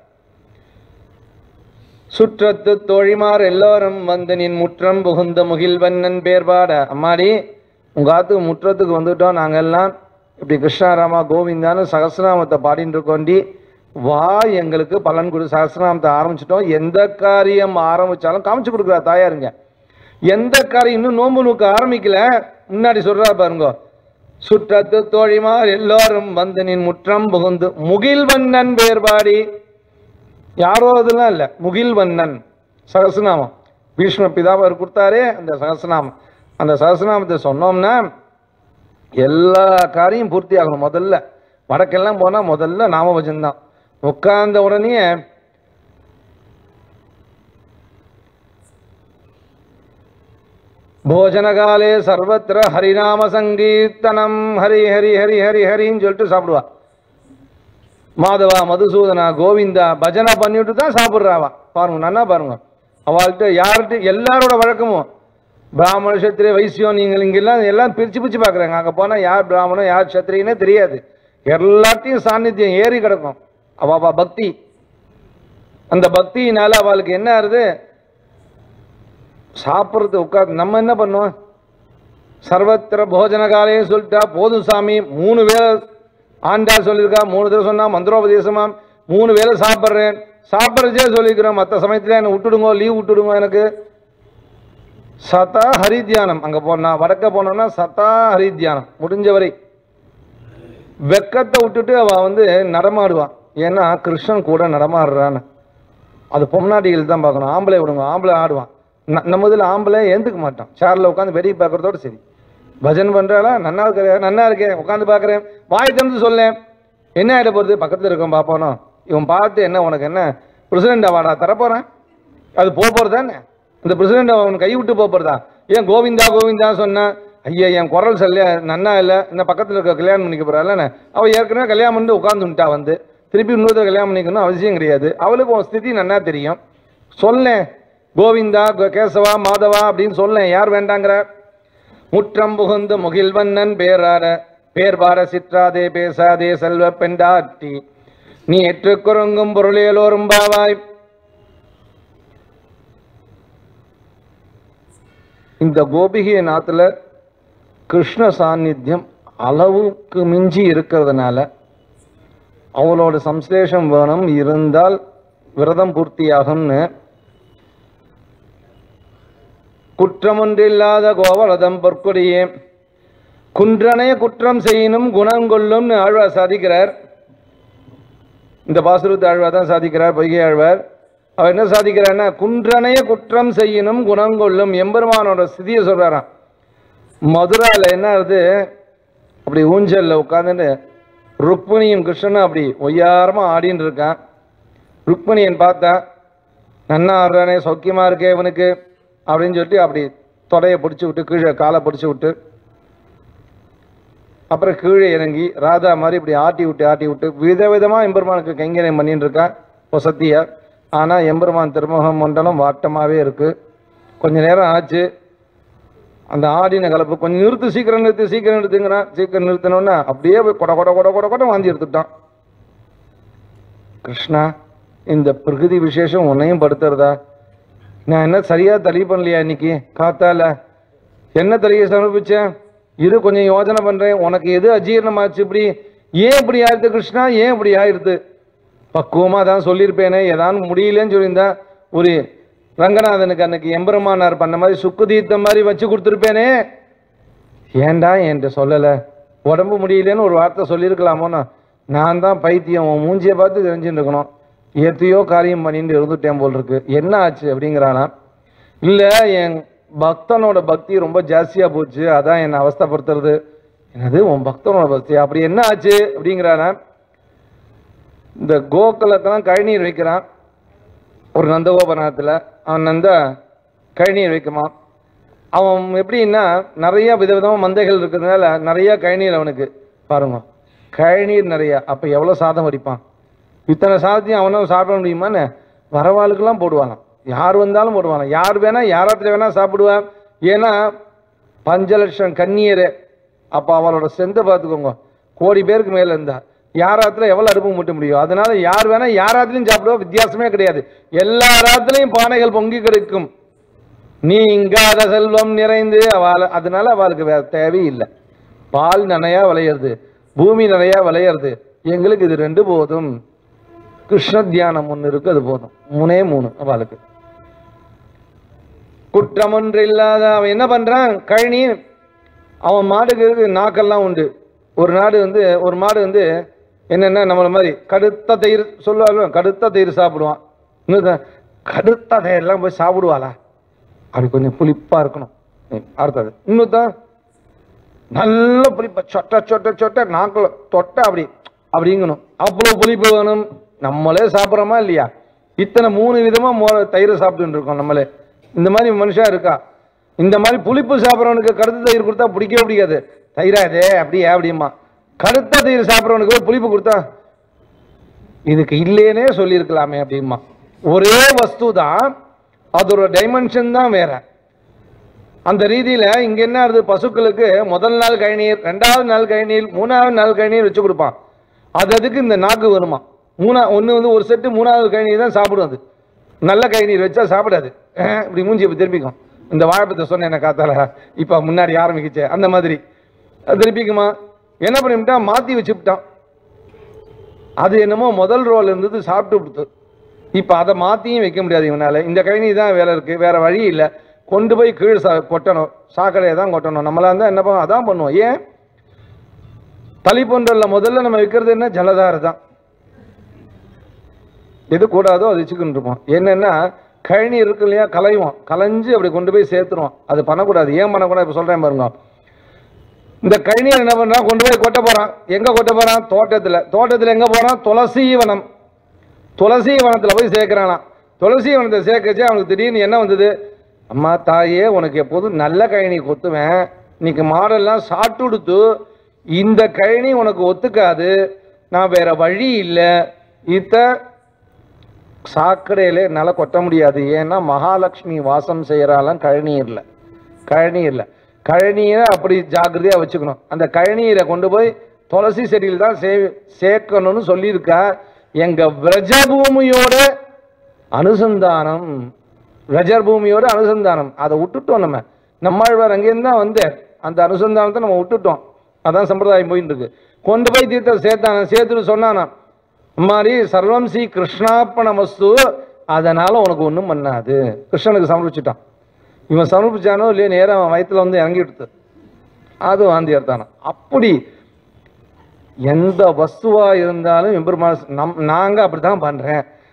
சுற்றத்து தோழிமார் எல்லோரும் வந்து நின் முற்றம் புகுந்த முகில்வண்ணன் பேர்பாட அம்மாடி உங்க ஆத்துக்கு முற்றத்துக்கு வந்துட்டோம் நாங்கெல்லாம் இப்படி கிருஷ்ணாராமா கோவிந்தான்னு சகசிரநாமத்தை பாடிட்டு இருக்கோண்டி வா எங்களுக்கு பலன் கொடு சகசிரநாமத்தை ஆரம்பிச்சிட்டோம் எந்த காரியம் ஆரம்பிச்சாலும் காமிச்சு கொடுக்குறா தாயாருங்க எந்த காரியம் இன்னும் நோன்பு நோக்க ஆரம்பிக்கல முன்னாடி சொல்றா பாருங்க சுற்றத்து தோழிமார் எல்லோரும் வந்து நின் முற்றம் புகுந்து முகில்வண்ணன் பேர்பாடி யாரோ அதெல்லாம் இல்லை முகில்வண்ணன் சகசநாமம் பீஷ்ம பிதாவர் கொடுத்தாரே அந்த சகசநாமம் அந்த சகசநாமத்தை சொன்னோம்னா எல்லா காரியம் பூர்த்தி ஆகணும் முதல்ல வடக்கெல்லாம் போனால் முதல்ல நாம பஜன்தான் உட்கார்ந்த உடனே போஜனகாலே சர்வத்திர ஹரிநாம சங்கீர்த்தனம் ஹரி ஹரி ஹரி ஹரி ஹரின்னு சொல்லிட்டு சாப்பிடுவா மாதவா மதுசூதனா கோவிந்தா பஜனை பண்ணிவிட்டு தான் சாப்பிட்றாவா பாருங்க நன்னா பாருங்க அவள்கிட்ட யார்கிட்ட எல்லாரோட வழக்கமும் பிராமண சத்திரிய வைசியம் நீங்கள் இங்கெல்லாம் எல்லாம் பிரித்து பிரித்து பார்க்குறாங்க அங்கே போனால் யார் பிராமணன் யார் சத்திரியனே தெரியாது எல்லாத்தையும் சாநித்தியம் ஏறி கிடக்கும் அவ அவ பக்தி அந்த பக்தியினால அவளுக்கு என்ன ஆகுது சாப்பிட்றது உட்காந்து நம்ம என்ன பண்ணுவோம் சர்வத்திர போஜன காலையும் சொல்லிட்டா போதும் சாமி மூணு வேளை ஆண்டாள் சொல்லியிருக்கா மூணு தடவை சொன்னா மந்திரோபதேசமா மூணு வேளை சாப்பிட்றேன் சாப்பிட்றதே சொல்லிக்கிறோம் மற்ற சமயத்தில் என்னை விட்டுடுங்க லீவ் விட்டுடுங்க எனக்கு சதா ஹரித்தியானம் அங்கே போனா வடக்க போனோம்னா சதா ஹரித்தியானம் முடிஞ்ச வரை வெக்கத்தை விட்டுட்டு அவ வந்து நடமாடுவான் ஏன்னா கிருஷ்ணன் கூட நடமாடுறான்னு அது பொம்னாட்டிகள் தான் பார்க்கணும் ஆம்பளை விடுங்க ஆம்பளை ஆடுவான் ந- நம்ம இதில் ஆம்பளை ஏந்துக்க மாட்டான் சேர்ல உட்காந்து வெடி பார்க்கறதோட சரி பஜன் பண்றாளா நன்னா இருக்கிற நன்னா இருக்கேன் உட்காந்து பார்க்குறேன் வாய் திறந்து சொல்லேன் என்ன ஆகிட போகிறது பக்கத்தில் இருக்கோம் பார்ப்போனோ இவன் பார்த்து என்ன உனக்கு என்ன பிரசிடென்ட் அவார்டா தரப்போகிறேன் அது போக போகிறது தானே இந்த பிரசிடென்ட் அவன் கை விட்டு போக போகிறதா ஏன் கோவிந்தா கோவிந்தா சொன்னா ஐயா என் குரல் சொல்ல நன்னா இல்லை இந்த பக்கத்தில் இருக்க கல்யாணம் பண்ணிக்க போகிறாள் அவள் ஏற்கனவே கல்யாணம் பண்ணிட்டு உட்காந்துட்டா வந்து திருப்பி இன்னொருத்தர் கல்யாணம் பண்ணிக்கணும் அவசியம் கிடையாது அவளுக்கு உன் ஸ்திதி நன்னா தெரியும் சொல்லேன் கோவிந்தா கோ- கேசவா மாதவா அப்படின்னு சொல்லேன் யார் வேண்டாங்கிற முற்றம் புகுந்து முகில்வண்ணன் பேரார பேர்பார சிற்றாதே பேசாதே செல்வ பெண்டாட்டி நீ எற்று குறுங்கும் பொருளியலோரும் பாவாய் இந்த கோபிகை நாத்துல கிருஷ்ண சாநித்தியம் அளவுக்கு மிஞ்சி இருக்கிறதுனால அவளோட சம்ஸ்லேஷம் வேணும் இருந்தால் விரதம் பூர்த்தியாகும்னு குற்றமொன்றில்லாத கோவலதம் பொற்கொடியே குன்றனே குற்றம் செய்யினும் குணம் கொள்ளும்னு ஆழ்வார் சாதிக்கிறார் இந்த பாசுரத்து ஆழ்வார் தான் சாதிக்கிறார் பொய்கை ஆழ்வார் அவர் என்ன சாதிக்கிறான்னா குன்றனைய குற்றம் செய்யணும் குணங்கொள்ளும் எம்பெருமானோட ஸ்திதியை சொல்றாராம் மதுரால என்ன ஆகுது அப்படி ஊஞ்சல்ல உட்காந்துட்டு ருக்மிணியும் கிருஷ்ணனும் அப்படி ஒய்யாரமா ஆடின்னு இருக்கான் ருக்மிணியன் பார்த்தா நன்னா ஆடுறானே சௌக்கியமா இருக்கே இவனுக்கு அப்படின்னு சொல்லிட்டு அப்படி தொடையை பிடிச்சி விட்டு கீழே காலை பிடிச்சி விட்டு அப்புறம் கீழே இறங்கி ராதா மாதிரி இப்படி ஆட்டி விட்டு ஆட்டி விட்டு விதவிதமாக எம்பெருமானுக்கு கைங்கரியம் பண்ணிட்டு இருக்கா வசத்தியா ஆனால் எம்பெருமான் திருமுகம் மண்டலம் வாட்டமாகவே இருக்கு கொஞ்ச நேரம் ஆச்சு அந்த ஆடின கலப்பு கொஞ்சம் நிறுத்து சீக்கிரம் நிறுத்து சீக்கிரம் நிறுத்துங்கிறான் சீக்கிரம் நிறுத்தினோன்னா அப்படியே போய் கொட கொட கொட கொட கொட வாந்தி எடுத்துட்டான் கிருஷ்ணா இந்த பிரகிருதி விசேஷம் உன்னையும் படுத்துறதா நான் என்ன சரியா தலி பண்ணலையா இன்னைக்கு காத்தால என்ன தலையை சமர்ப்பிச்சேன் இரு கொஞ்சம் யோசனை பண்றேன் உனக்கு எது அஜீரணமாச்சு இப்படி ஏன் இப்படி ஆயிடுது கிருஷ்ணா ஏன் இப்படி ஆயிடுது பக்குவமா தான் சொல்லியிருப்பேனே ஏதாவது முடியலன்னு சொல்லியிருந்தா ஒரு ரங்கநாதனுக்கு அன்னைக்கு எம்பெருமானார் பண்ண மாதிரி சுக்கு தீர்த்தம் மாதிரி வச்சு கொடுத்துருப்பேனே ஏன்டா என்கிட்ட சொல்லலை உடம்பு முடியலன்னு ஒரு வார்த்தை சொல்லியிருக்கலாமோண்ணா நான் தான் பைத்தியம் உன் மூஞ்சியை பார்த்து தெரிஞ்சுட்டு இருக்கணும் எத்தையோ காரியம் பண்ணிட்டு இருந்துட்டேன் போல் இருக்கு என்ன ஆச்சு அப்படிங்கிறானா இல்லை என் பக்தனோட பக்தி ரொம்ப ஜாஸ்தியா போச்சு அதான் என்னை அவஸ்தைப்படுத்துறது என்னது உன் பக்தனோட பக்தி அப்படி என்ன ஆச்சு அப்படிங்கிறானா இந்த கோகுலக்கெல்லாம் கழிநீர் வைக்கிறான் ஒரு நந்தகோபுரத்தில் அவன் நந்த கழிநீர் வைக்குமான் அவன் எப்படின்னா நிறைய விதவிதமாக மந்தைகள் இருக்கிறதுனால நிறைய கழிநீர் அவனுக்கு பாருங்க கழிநீர் நிறைய அப்போ எவ்வளோ சாதம் வடிப்பான் இத்தனை சாதத்தையும் அவனும் சாப்பிட முடியுமான்னு வரவாளுக்கெல்லாம் போடுவானாம் யார் வந்தாலும் போடுவானாம் யார் வேணா யாராத்துல வேணா சாப்பிடுவான் ஏன்னா பஞ்ச லட்சம் கண்ணீர் அப்போ அவளோட செந்தை பார்த்துக்கோங்க கோடி பேருக்கு மேலே இருந்தா யாராத்துல எவ்வளோ அடுப்பு மூட்ட முடியும் அதனால யார் வேணா யாராத்துலையும் சாப்பிடுவா வித்தியாசமே கிடையாது எல்லா ராத்துலையும் பானைகள் பொங்கி கிடைக்கும் நீங்காத செல்வம் நிறைந்து அவள் அதனால அவளுக்கு வேற தேவையில்லை பால் நிறையா விளையிறது பூமி நிறையா விளையிறது எங்களுக்கு இது ரெண்டு போதும் கிருஷ்ண தியானம் ஒன்று இருக்கு அது போதும் மூணே மூணு அவளுக்கு குற்றம் ஒன்று இல்லாத அவன் என்ன பண்றான் கழனி அவன் மாடுக்கு இருக்கு நாக்கெல்லாம் உண்டு ஒரு நாடு வந்து ஒரு மாடு வந்து என்னென்ன நம்மள மாதிரி கடுத்த தயிர் சொல்லுவாங்க கடுத்த தயிர் சாப்பிடுவான் இன்னொரு கடுத்த தயிரெல்லாம் போய் சாப்பிடுவாளா அப்படி கொஞ்சம் புளிப்பா இருக்கணும் ம், அடுத்தது இன்னொருத்தான் நல்ல புளிப்பா சொட்ட சொட்ட சொட்ட நாக்கில் தொட்ட அப்படி அப்படிங்கணும் அவ்வளோ புளிப்பு வேணும் நம்மளே சாப்பிட்றோமா இல்லையா இத்தனை மூணு விதமா மோ தயிரை சாப்பிட்டுட்டு இருக்கோம் நம்மளே இந்த மாதிரி மனுஷன் இருக்கா இந்த மாதிரி புளிப்பு சாப்பிட்றவனுக்கு கருத்து தயிர் கொடுத்தா பிடிக்கவே பிடிக்காது தயிராதே அப்படியே அப்படிமா கருத்த தயிர் சாப்பிட்றவனுக்கு போய் புளிப்பு கொடுத்தா இதுக்கு இல்லைன்னே சொல்லியிருக்கலாமே அப்படிமா ஒரே வஸ்து தான் அதோட டைமென்ஷன் தான் வேற அந்த ரீதியில இங்க என்ன ஆகுது பசுக்களுக்கு முதல் நாள் கழிநீர் ரெண்டாவது நாள் கழிநீர் மூணாவது நாள் கழிநீர் வச்சு கொடுப்பான் அது அதுக்கு இந்த நாக்கு வருமா மூணா ஒன்று வந்து ஒரு செட்டு மூணாவது கழிநீர் தான் சாப்பிடும் அது நல்ல கழிநீர் வச்சா சாப்பிடாது அஹ், இப்படி மூஞ்சி இப்படி திருப்பிக்கும் இந்த வாழைப்பத்தை சொன்னேன் என்ன காத்தால இப்போ முன்னாடி ஆரம்பிக்கிச்சே அந்த மாதிரி அது திருப்பிக்குமா என்ன பண்ணிவிட்டான் மாற்றி வச்சுவிட்டான் அது என்னமோ முதல் ரோல் இருந்தது சாப்பிட்டு கொடுத்து இப்போ அதை மாற்றியும் வைக்க முடியாது இவனால இந்த கழனி தான் வேலை இருக்கு வேற வழி இல்லை கொண்டு போய் கீழ் சா கொட்டணும் சாக்கடையை தான் கொட்டணும் நம்மளா இருந்தால் என்ன பண்ணுவோம் அதான் பண்ணுவோம் ஏன் தளிப்பொன்றல்ல முதல்ல நம்ம வைக்கிறது என்ன ஜலதார தான் எது கூடாதோ அது வச்சுக்கிட்டு இருப்போம் என்னன்னா கழனி இருக்கு இல்லையா கலைவோம் கலைஞ்சு அப்படி கொண்டு போய் சேர்த்துருவோம் அது பண்ணக்கூடாது ஏன் பண்ணக்கூடாது இப்போ சொல்கிறேன் பாருங்க இந்த கழனியில் என்ன பண்ணுறான் கொண்டு போய் கொட்ட போகிறான் எங்கே கொட்ட போகிறான் தோட்டத்தில் தோட்டத்தில் எங்கே போகிறான் துளசி வனம் துளசி வனத்தில் போய் சேர்க்குறானாம் துளசி வனத்தை சேர்க்கச்சு அவனுக்கு திடீர்னு என்ன வந்தது அம்மா தாயே உனக்கு எப்போதும் நல்ல கழனி கொத்துவேன் இன்னைக்கு மாடெல்லாம் சாப்பிட்டு கொடுத்து இந்த கழனி உனக்கு ஒத்துக்காது நான் வேற வழி இல்லை இத்த சாக்கடையில என்னால் கொட்ட முடியாது ஏன்னா மகாலட்சுமி வாசம் செய்கிறாலாம் கழநீரில் கழநீரில் கழநீரை அப்படி ஜாக்கிரதையாக வச்சுக்கணும் அந்த கழநீரை கொண்டு போய் துளசி செடியில் தான் சே சேர்க்கணும்னு சொல்லியிருக்கா எங்கள் விரஜபூமியோட அனுசந்தானம் ரஜர் பூமியோட அனுசந்தானம் அதை விட்டுட்டோம் நம்ம நம்மாழ்வார் அங்கேருந்து தான் வந்தார் அந்த அனுசந்தானத்தை நம்ம விட்டுட்டோம் அதான் சம்பிரதாயம் போயிட்டு இருக்கு கொண்டு போய் தீர்த்த சேர்த்தான சேர்த்துட்டு சொன்னானா மாதிரி சர்வம் ஸ்ரீ கிருஷ்ணாப்பண வஸ்து அதனால உனக்கு ஒன்றும் பண்ணாது கிருஷ்ணனுக்கு சமர்ப்பிச்சுட்டான் இவன் சமர்ப்பிச்சானோ இல்லையோ நேரா அவன் வயித்துல வந்து இறங்கி விடுத்து அது வாந்தி எடுத்தானா அப்படி எந்த வஸ்துவா இருந்தாலும் எம்பெருமான் நம் நாங்க அப்படித்தான் பண்றேன்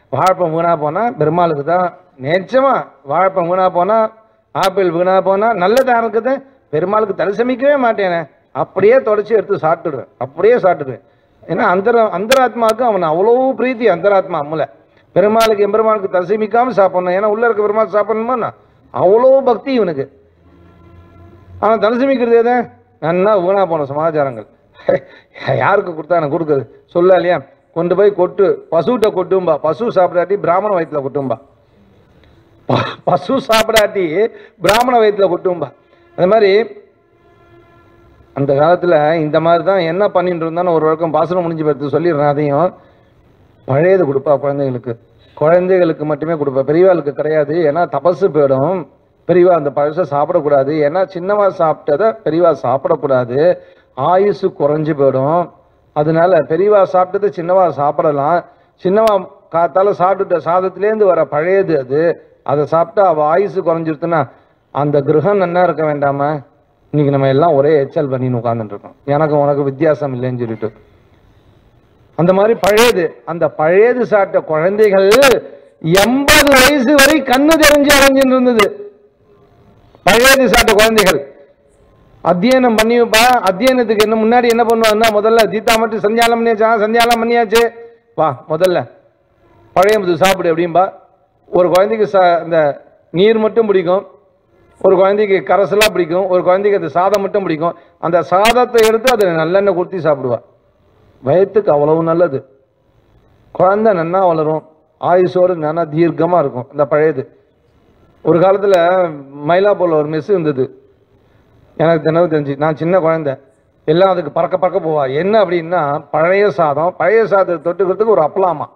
வாழைப்பழம் வீணா போனால் பெருமாளுக்கு தான் நிச்சயமா வாழைப்பழம் வீணா போனால் ஆப்பிள் வீணா போனால் நல்லதாக இருக்குது பெருமாளுக்கு தரிசமிக்கவே மாட்டேனே அப்படியே தொடச்சி எடுத்து சாப்பிட்டுடுவேன் அப்படியே சாப்பிட்டுடுவேன் ஏன்னா அந்தர அந்தராத்மாவுக்கு அவன் அவ்வளோ பிரீத்தி அந்தராத்மா அம்மல பெருமாளுக்கு எம்பெருமாளுக்கு தரிசமிக்காம சாப்பிடணும் ஏன்னா உள்ள இருக்க பெருமாள் சாப்பிடணுமா அவ்வளோ பக்தி இவனுக்கு ஆனால் தரிசமிக்கிறது எதை நன்னா வீணா போன சமாச்சாரங்கள் யாருக்கு கொடுத்தா எனக்கு கொடுக்குறது சொல்ல இல்லையா கொண்டு போய் கொட்டு பசுகிட்ட கொட்டும்பா பசு சாப்பிடாட்டி பிராமண வயிற்றுல கொட்டும்பா ப- பசு சாப்பிடாட்டி பிராமண வயிற்றுல கொட்டும்பா அது மாதிரி அந்த காலத்தில் இந்த மாதிரி தான் என்ன பண்ணிட்டு இருந்தாலும் ஒரு வழக்கம் பாசனம் முடிஞ்சு பார்த்து சொல்லிடுறேன் அதையும் பழையது கொடுப்பா குழந்தைகளுக்கு குழந்தைகளுக்கு மட்டுமே கொடுப்பா பெரியவாளுக்கு கிடையாது ஏன்னா தபசு போயிடும் பெரியவா அந்த பழசை சாப்பிடக்கூடாது ஏன்னா சின்னவா சாப்பிட்டதை பெரியவா சாப்பிடக்கூடாது ஆயுசு குறைஞ்சு போயிடும் அதனால பெரியவா சாப்பிட்டது சின்னவா சாப்பிடலாம் சின்னவா காத்தால சாப்பிட்டுட்ட சாதத்துலேருந்து வர பழையது அது அதை சாப்பிட்டா அவ ஆயுசு குறைஞ்சிருச்சுன்னா அந்த கிரகம் நன்னா இருக்க வேண்டாமா இன்னைக்கு நம்ம எல்லாம் ஒரே எச்சல் பண்ணின்னு உட்காந்துட்டு இருக்கோம் எனக்கு உனக்கு வித்தியாசம் இல்லைன்னு சொல்லிட்டு அந்த மாதிரி பழையது அந்த பழையது சாப்பிட்ட குழந்தைகள் எண்பது வயசு வரை கண்ணு தெரிஞ்சு அடைஞ்சுட்டு இருந்தது பழையது சாப்பிட்ட குழந்தைகள் அத்தியனம் பண்ணி வைப்பா அத்தியனத்துக்கு என்ன முன்னாடி என்ன பண்ணுவாங்கன்னா முதல்ல தீதா மட்டும் சந்தியாலம் பண்ணியாச்சா சந்தியாலம் பண்ணியாச்சு வா முதல்ல பழைய முது சாப்பிடு அப்படிம்பா ஒரு குழந்தைக்கு சா இந்த நீர் மட்டும் பிடிக்கும் ஒரு குழந்தைக்கு கரசலாக பிடிக்கும் ஒரு குழந்தைக்கு அந்த சாதம் மட்டும் பிடிக்கும் அந்த சாதத்தை எடுத்து அதை நல்லெண்ணெய் குத்தி சாப்பிடுவா வயத்துக்கு அவ்வளவு நல்லது குழந்தை நன்னா வளரும் ஆயுசோடு நல்லா தீர்க்கமாக இருக்கும் இந்த பழையது ஒரு காலத்தில் மயிலாப்பூரில் ஒரு மெஸ் இருந்தது எனக்கு தினவு தெரிஞ்சு நான் சின்ன குழந்தை எல்லாம் அதுக்கு பறக்க பறக்க போவா என்ன அப்படின்னா பழைய சாதம் பழைய சாதத்தை தொட்டுக்கிறதுக்கு ஒரு அப்பலாமா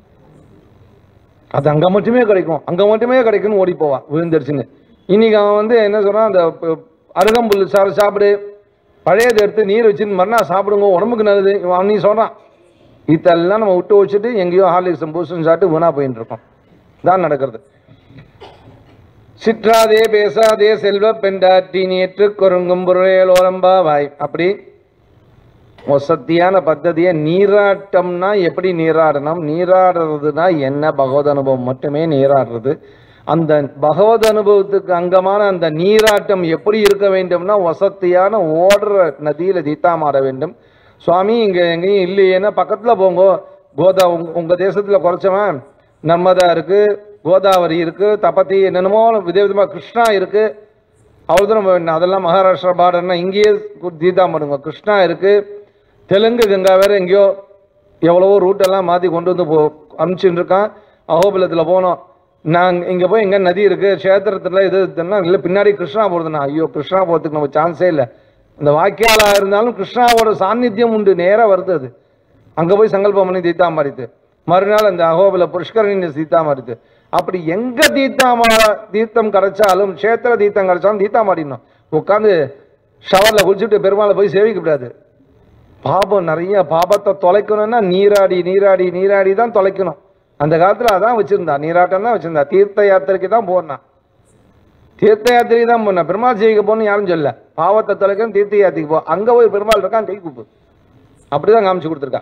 அது அங்கே மட்டுமே கிடைக்கும் அங்கே மட்டுமே கிடைக்கும்னு ஓடி போவா விழுந்துருச்சுன்னு இன்னைக்கு அவன் வந்து என்ன சொல்றான் அந்த ப- அருகம்புல் சாறு சாப்பிடு பழையதை எடுத்து நீர் வச்சுன்னு மறுநாள் சாப்பிடுங்க உடம்புக்கு நல்லது இவன் நீ சொல்றான் இதெல்லாம் நம்ம விட்டு வச்சுட்டு எங்கேயோ ஹார்லிக்ஸும் பூஸ்டும் சாப்பிட்டு வீணா போயின்னு இருக்கோம் தான் நடக்கிறது சிற்றாதே பேசாதே செல்வ பெண்டாட்டி நேற்று கொருங்கும் புறையலோரம்பாவாய் அப்படி வசத்தியான பద్ధதியை நீராட்டம்னா எப்படி நீராடணும் நீராடுறதுனா என்ன பகவத் அனுபவம் மட்டுமே நீராடுறது அந்த பகவத் அனுபவத்துக்கு அங்கமான அந்த நீராட்டம் எப்படி இருக்க வேண்டும்னா வசத்தியான ஓடுற நதியில தீத்தாமாட வேண்டும் சுவாமி இங்க எங்கேயும் இல்லையேன்னா பக்கத்துல போங்க கோதா உங்க உங்க தேசத்துல குறைச்சவன் நர்மதா இருக்கு கோதாவரி இருக்கு தபதி என்னென்னமோ விதவிதமா கிருஷ்ணா இருக்கு அவ்வளோதான் நம்ம அதெல்லாம் மகாராஷ்டிரா பார்டர்னா இங்கேயே தீதா பண்ணுங்க கிருஷ்ணா இருக்கு தெலுங்கு கங்கா வேற எங்கேயோ எவ்வளவோ ரூட்டெல்லாம் மாற்றி கொண்டு வந்து போ அனுப்பிச்சுட்டு இருக்கான் அகோபலத்தில் போனோம் நான் இங்கே போய் எங்கே நதி இருக்கு க்ஷேத்திரத்தில் இது இதுன்னா இல்லை பின்னாடி கிருஷ்ணா போகிறதுனா ஐயோ கிருஷ்ணா போகிறதுக்கு நம்ம சான்ஸே இல்லை இந்த வாக்கியாலா இருந்தாலும் கிருஷ்ணாவோட சாநித்தியம் உண்டு நேராக வருது அது அங்கே போய் சங்கல்பம் பண்ணி தீத்தா மாறித்து மறுநாள் அந்த அகோபல புஷ்கரணி தீத்தா மாறித்து அப்படி எங்க தீத்தாமா தீர்த்தம் கிடைச்சாலும் க்ஷேத்திர தீர்த்தம் கிடைச்சாலும் தீத்தா மாறிடணும் உட்காந்து ஷவரில் குளிச்சுட்டு பெருமாளை போய் சேவிக்க கூடாது பாபம் நிறைய பாபத்தை தொலைக்கணும்னா நீராடி நீராடி நீராடி தான் தொலைக்கணும் அந்த காலத்துல அதான் வச்சிருந்தா நீராட்டம் தான் வச்சிருந்தா தீர்த்த யாத்திரைக்கு தான் போனான் தீர்த்த யாத்திரைக்கு தான் போனா பெருமாள் சேவிக்க போகணும்னு யாரும் சொல்ல பாவத்தை தொலைக்கணும் தீர்த்த யாத்திரைக்கு போ அங்க போய் பெருமாள் இருக்கான் கை கூப்பு அப்படிதான் காமிச்சு கொடுத்துருக்கா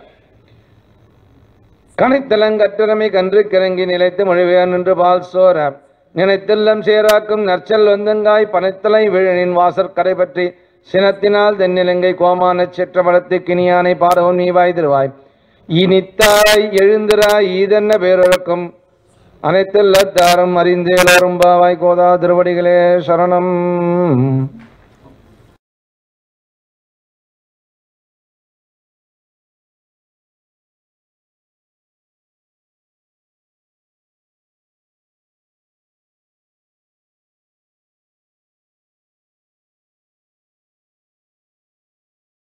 கனைத்தலங்கற்றமை கன்று கிறங்கி நிலைத்து மொழிவேன் என்று பால் சோர நினைத்தெல்லம் சேராக்கும் நற்சல் வந்தங்காய் பனைத்தலை விழனின் வாசற் கடை பற்றி சினத்தினால் தென்னிலங்கை கோமானச் செற்ற வளத்து கிணியானை பாடவும் நீ வாய் திருவாய் இனித்தாய் எழுந்திராய் ஈதென்ன பேரொழக்கம் அனைத்தெல்ல தாரம் அறிந்தேலோரும் பாவாய் கோதா திருவடிகளே சரணம்